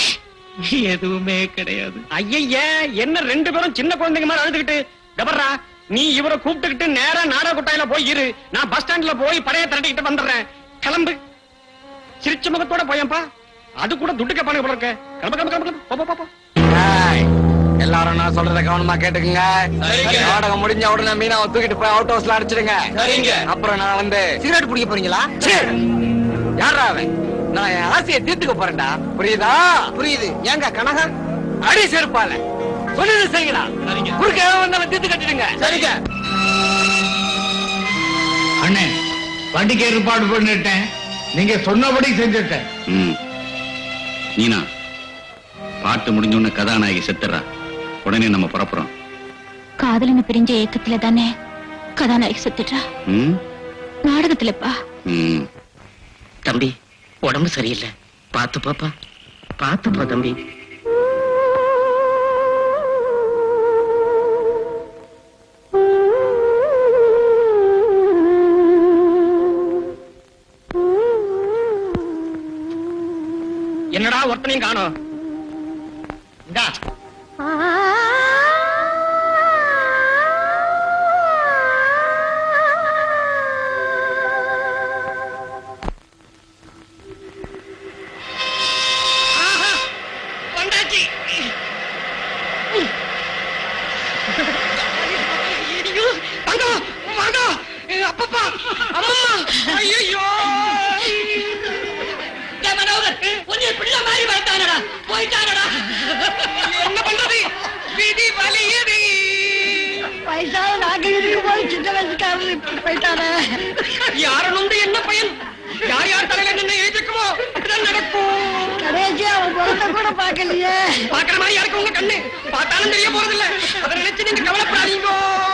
எதுவுமே கிடையாது ஐய என்ன ரெண்டு பேரும் சின்ன குழந்தைங்க மாதிரி அழுதுகிட்டு டபர்ரா நீ இவரை கூப்பிட்டுக்கிட்டு நேரா நாடக கொட்டாயில போய் இரு நான் பஸ் ஸ்டாண்ட்ல போய் படைய திரட்டிக்கிட்டு வந்துடுறேன் கிளம்பு சிரிச்ச முகத்தோட போயேன்பா அது கூட துட்டு கேப்பானுங்க போல இருக்க கிளம்பு கிளம்பு கிளம்பு கிளம்பு. போ போ, போ போ எல்லாரும் நான் சொல்றத கவனமா கேட்டுக்குங்க நாடகம் முடிஞ்ச உடனே மீனாவை தூக்கிட்டு போய் அவுட் ஹவுஸ்ல அடிச்சிடுங்க சரிங்க. அப்புறம் நான் வந்து சிகரெட் பிடிக்க போறீங்களா யாரா அவன் நான் என் ஆசையை தீர்த்துக்க போறேன்டா புரியுதா புரியுது ஏங்க கனகா அடி செருப்பால சொல்லுது செய்யுங்களா குறுக்க எவன் வந்தாலும் தீர்த்து கட்டிடுங்க சரிங்க அண்ணே வண்டிக்கு ஏற்பாடு பண்ணிட்டேன் நீங்க சொன்னபடி செஞ்சுட்டேன் ம். மீனா பாட்டு முடிஞ்ச உடனே கதாநாயகி செத்துறா உடனே நம்ம புறப்புறோம் காதலனை பிரிஞ்ச ஏக்கத்துல தானே கதாநாயகி செத்துட்டா ம்? நாடகத்துலப்பா ம். தம்பி உடம்பு சரியில்லை பாத்து பாப்பா பாத்து பா தம்பி என்னடா ஒருத்தனையும் காணோம் இந்தா ஆஹா, வந்தாச்சு. ஐயோ, வாங்க, வாங்க. அப்பப்பா, அம்மம்மா, ஐயையோ. பிள்ளை மாதிரி வளர்த்தானடா போயிட்டானடா என்ன பண்றது விதி வலியது வயசான நாங்க இருக்கும் போது சின்ன வயசுக்காரர் இப்படி போயிட்டானே யாரனுண்டு என்ன பயன் யார் யார் தலையில நின்று எழுதிக்குமோ அப்படிதான் நடக்கும் கடைசியா அவன் பிறந்த கூட பார்க்கலையே பாக்குற மாதிரி யாருக்கு உங்க கண்ணு பார்த்தாலும் தெரிய போறது இல்ல அதை நினைச்சு நீங்க கவலைப்படாதீங்க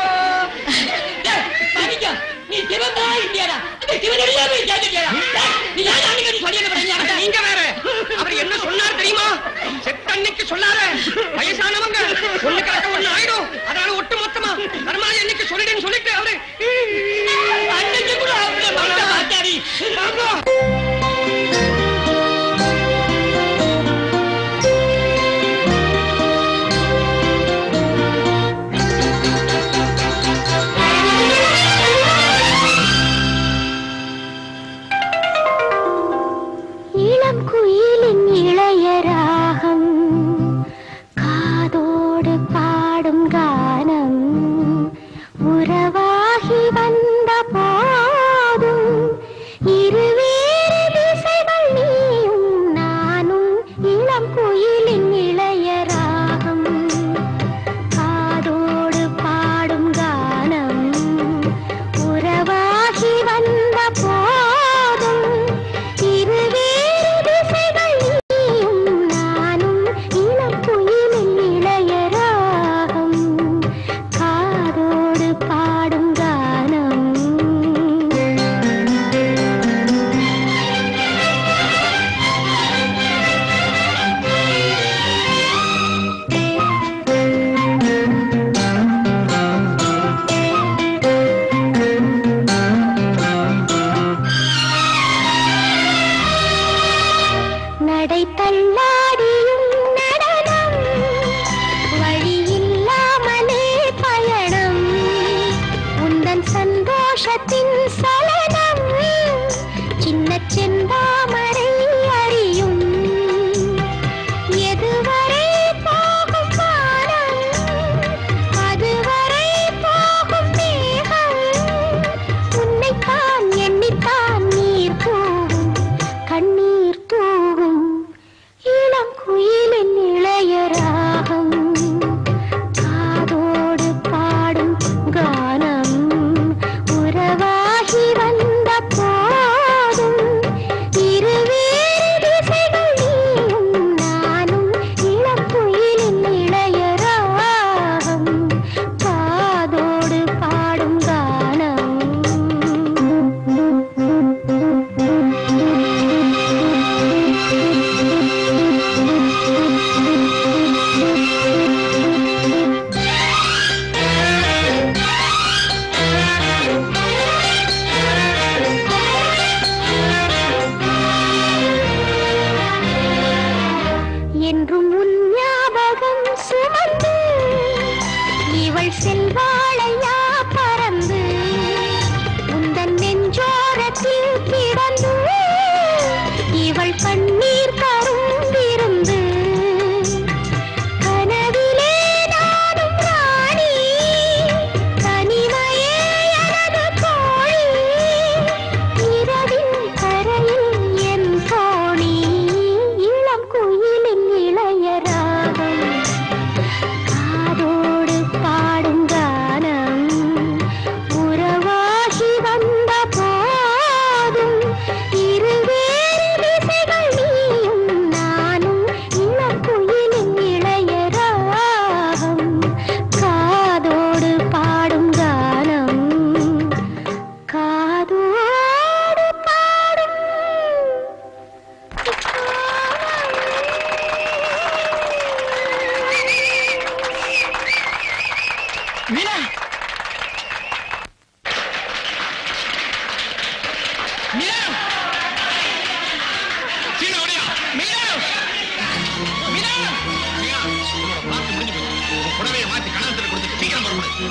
நீ சிவந்தா இல்லையாடா அந்த சிவனடியா போய் கேட்டுட்டியாடா நீ யாரா அன்னைக்கு நீ சொல்லி அட, நீங்க வேற அவர் என்ன சொன்னார் தெரியுமா செத்தன்னைக்கு சொல்லாத வயசானவங்க ஒண்ணு கிடக்க ஒண்ணு ஆயிடும் அதனால ஒட்டு மொத்தமா தர்மாதி அன்னைக்கு சொல்லிடுன்னு சொல்லிட்டு அவரு அன்னைக்கு கூட அவங்கள மாட்டாடி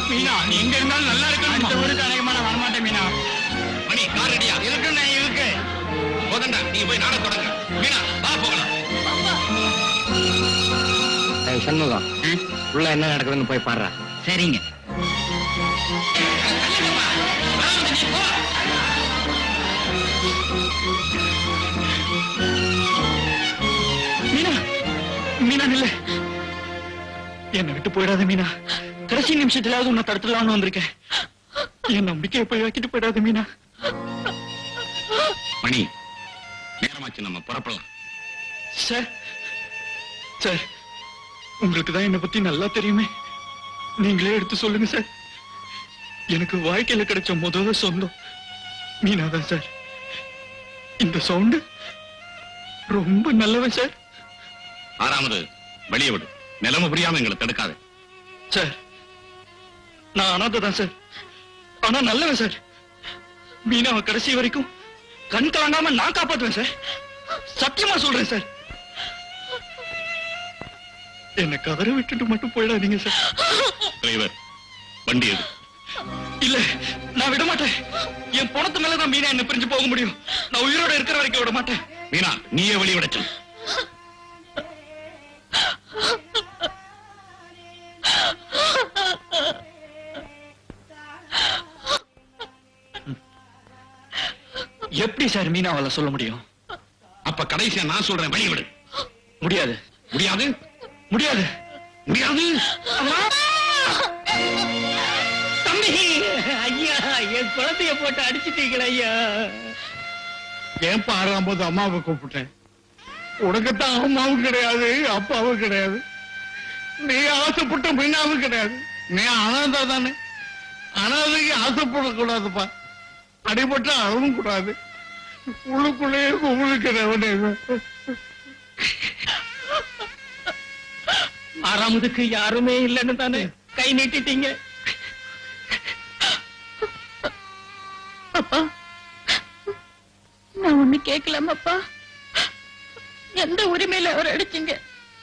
மீனா நீ எங்க இருந்தாலும் நல்லா இருக்கு அடுத்த ஊருக்கு அநேகமா நான் வரமாட்டேன் மீனா மணி கார் ரெடியா இருக்குண்ணே இருக்கு போதண்டா நீ போய் நாட தொடங்க மீனா வா போகலாம் ஏய், சண்முகம் உள்ள என்ன நடக்குதுன்னு போய் பாடுறா சரிங்க மீனா மீனா நில்ல என்னை விட்டு போயிடாத மீனா கடைசி நிமிஷத்துலயாவது உன்னை தடுத்துலாம்னு வந்திருக்கேன் என் நம்பிக்கையை போய் வைக்கிட்டு போயிடாத மீனா மணி நேரமாச்சு நம்ம புறப்படலாம் சார் சார் உங்களுக்கு தான் என்னை பத்தி நல்லா தெரியுமே நீங்களே எடுத்து சொல்லுங்க சார் எனக்கு வாழ்க்கையில கிடைச்ச முதல் சொந்தம் மீனா தான் சார் இந்த சவுண்டு ரொம்ப நல்லவன் சார் ஆறாமது வெளியே விடு நிலைமை புரியாம எங்களை தடுக்காத சார் நான் அனாதை தான் சார் ஆனா நல்லவன் சார் மீனாவை கடைசி வரைக்கும் கண் கலங்காம நான் காப்பாத்துவேன் சார் சத்தியமா சொல்றேன் சார் என்ன கதற விட்டுட்டு மட்டும் போயிடாதீங்க சார் டிரைவர் வண்டி எடு இல்ல நான் விட மாட்டேன் என் பணத்து மேலதான் மீனா என்ன பிரிஞ்சு போக முடியும் நான் உயிரோட இருக்கிற வரைக்கும் விட மாட்டேன் மீனா நீயே வெளியே விட சொல்லு எப்படி சார் மீனாவால சொல்ல முடியும் அப்ப கடைசியா நான் சொல்றேன் வெளியே விடு முடியாது முடியாது முடியாது முடியாது தம்பி ஐயா என் குழந்தைய போட்டு அடிச்சிட்டீங்களா ஐயா ஏன் பாராம்போது அம்மாவை கூப்பிட்டேன் உனக்குத்தான் அம்மாவும் கிடையாது அப்பாவும் கிடையாது நீ ஆசைப்பட்ட மீனாவும் கிடையாது நீ அனாதா தானே அனாதைக்கு ஆசைப்படக்கூடாதுப்பா அடிபட்ட அழவும் கூடாது உள்ளுக்குள்ளேயே கும்பிடுக்கிறவனே ஆறாமதுக்கு யாருமே இல்லைன்னு தானே கை நீட்டிட்டீங்க அப்பா நான் ஒண்ணு கேட்கலாமாப்பா எந்த உரிமையில அவர் அடிச்சீங்க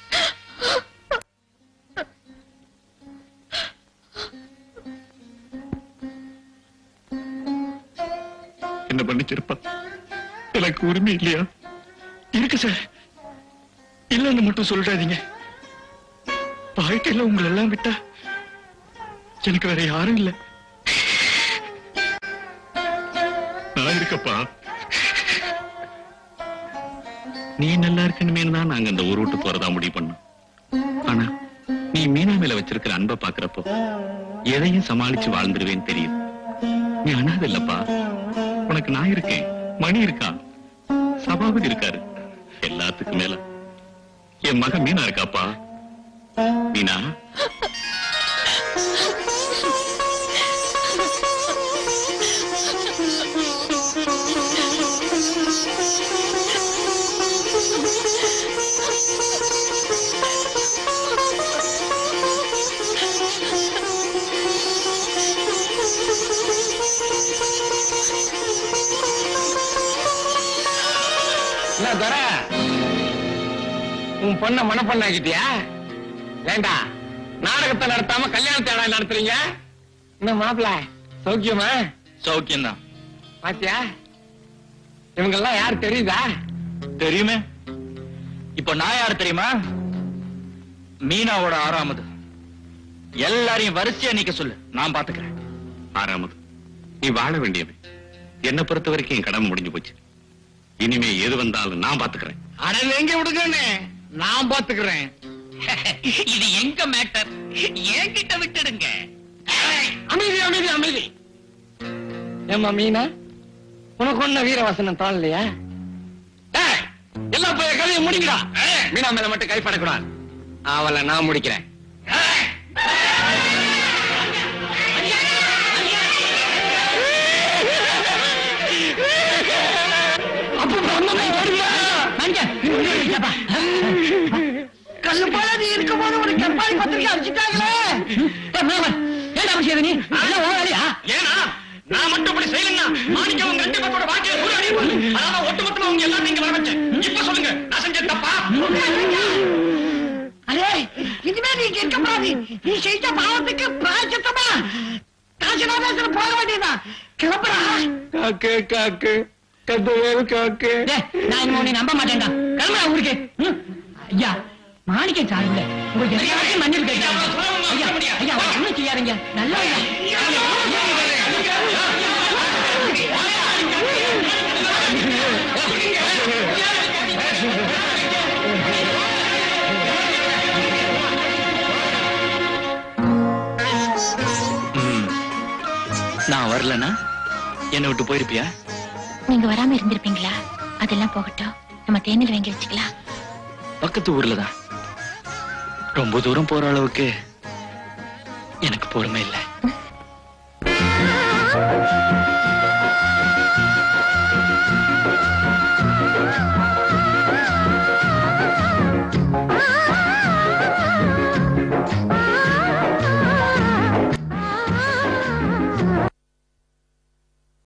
என்ன பண்ணிச்சிருப்பா எனக்கு உரிமை இல்லையா இருக்கு சார் இல்லன்னு மட்டும் சொல்லிடாதீங்க வாழ்க்கையில உங்களை எல்லாம் விட்டா எனக்கு வேற யாரும் இல்ல நான் இருக்கப்பா நீ நல்லா இருக்கணுமே தான் நாங்க இந்த ஊர் விட்டு போறதா முடிவு பண்ணோம் ஆனா நீ மீனா மேல வச்சிருக்கிற அன்பை பாக்குறப்போ எதையும் சமாளிச்சு வாழ்ந்துருவேன்னு தெரியும் நீ அனாதை இல்லப்பா உனக்கு நான் இருக்கேன் மணி இருக்கா சபாபதி இருக்காரு எல்லாத்துக்கும் மேல என் மகன் மீனா இருக்காப்பா மீனா என்ன தர உன் பொண்ண மனப்பொண்ணாக்கிட்டியா ஏண்டா நாடகத்தை நடத்தாம கல்யாணத்தை ஏடா நடத்துறீங்க என்ன மாப்பிள சௌக்கியமா சௌக்கியம் தான் பாத்தியா இவங்க எல்லாம் யார் தெரியுதா தெரியுமே இப்ப நான் யார் தெரியுமா மீனாவோட ஆறாமது எல்லாரையும் வரிசையா நீக்க சொல்லு நான் பாத்துக்கிறேன் ஆறாமது நீ வாழ வேண்டியது என்னை பொறுத்த வரைக்கும் என் கடமை முடிஞ்சு போச்சு இனிமே எது வந்தாலும் நான் பாத்துக்கிறேன் அட எங்க விடுங்கண்ணே நான் பாத்துக்கிறேன் இது எங்க மேட்டர் என்கிட்ட விட்டுடுங்க அமைதி அமைதி அமைதி ஏம்மா மீனா உனக்கு ஒண்ணு வீரவாசனம் தாழலையா டேய், எல்லாம் போய் கதையை முடிங்கடா மீனா மேல மட்டும் கைப்படக்கூடாது அவளை நான் முடிக்கிறேன் கல்லு போல நீ இருக்கும் போது ஒரு கெப்பாளி பத்திரிக்கை அடிச்சுட்டாங்களே ஏடா விஷயம் நீ எல்லாம் உன் வேலையா ஏனா நான் மட்டும் இப்படி செய்யலன்னா மாணிக்க உங்க ரெண்டு பேரோட வாழ்க்கையை கூட அழிப்பாரு அதான் ஒட்டுமொத்தமா உங்க எல்லாம் நீங்க வர வச்சேன் இப்ப சொல்லுங்க நான் செஞ்ச தப்பா அரே இனிமே நீங்க கம்பாதி நீ செஞ்ச பாவத்துக்கு பிராய்ச்சித்தமா காசிநாதேஸ்வர போக வேண்டியதான் கிளம்புறா காக்கு காக்கு கந்தவேல் காக்கு நான் இனிமே உன்னை நம்ப மாட்டேன்டா கிளம்புறா ஊருக்கு ம். ஐயா மாணிக்க சாருங்க உங்களுக்கு எல்லாத்தையும் மன்னிப்பு கேட்கிறாங்க ஐயா ஐயா ஒண்ணும் செய்யாதீங்க நல்லா ம். நான் வரலனா என்னை விட்டு போயிருப்பியா நீங்க வராம இருந்திருப்பீங்களா அதெல்லாம் போகட்டும் நம்ம தேனில் வாங்கி வச்சுக்கலாம் பக்கத்து ஊர்ல தான் ரொம்ப தூரம் போற அளவுக்கு எனக்கு பொறுமை இல்லை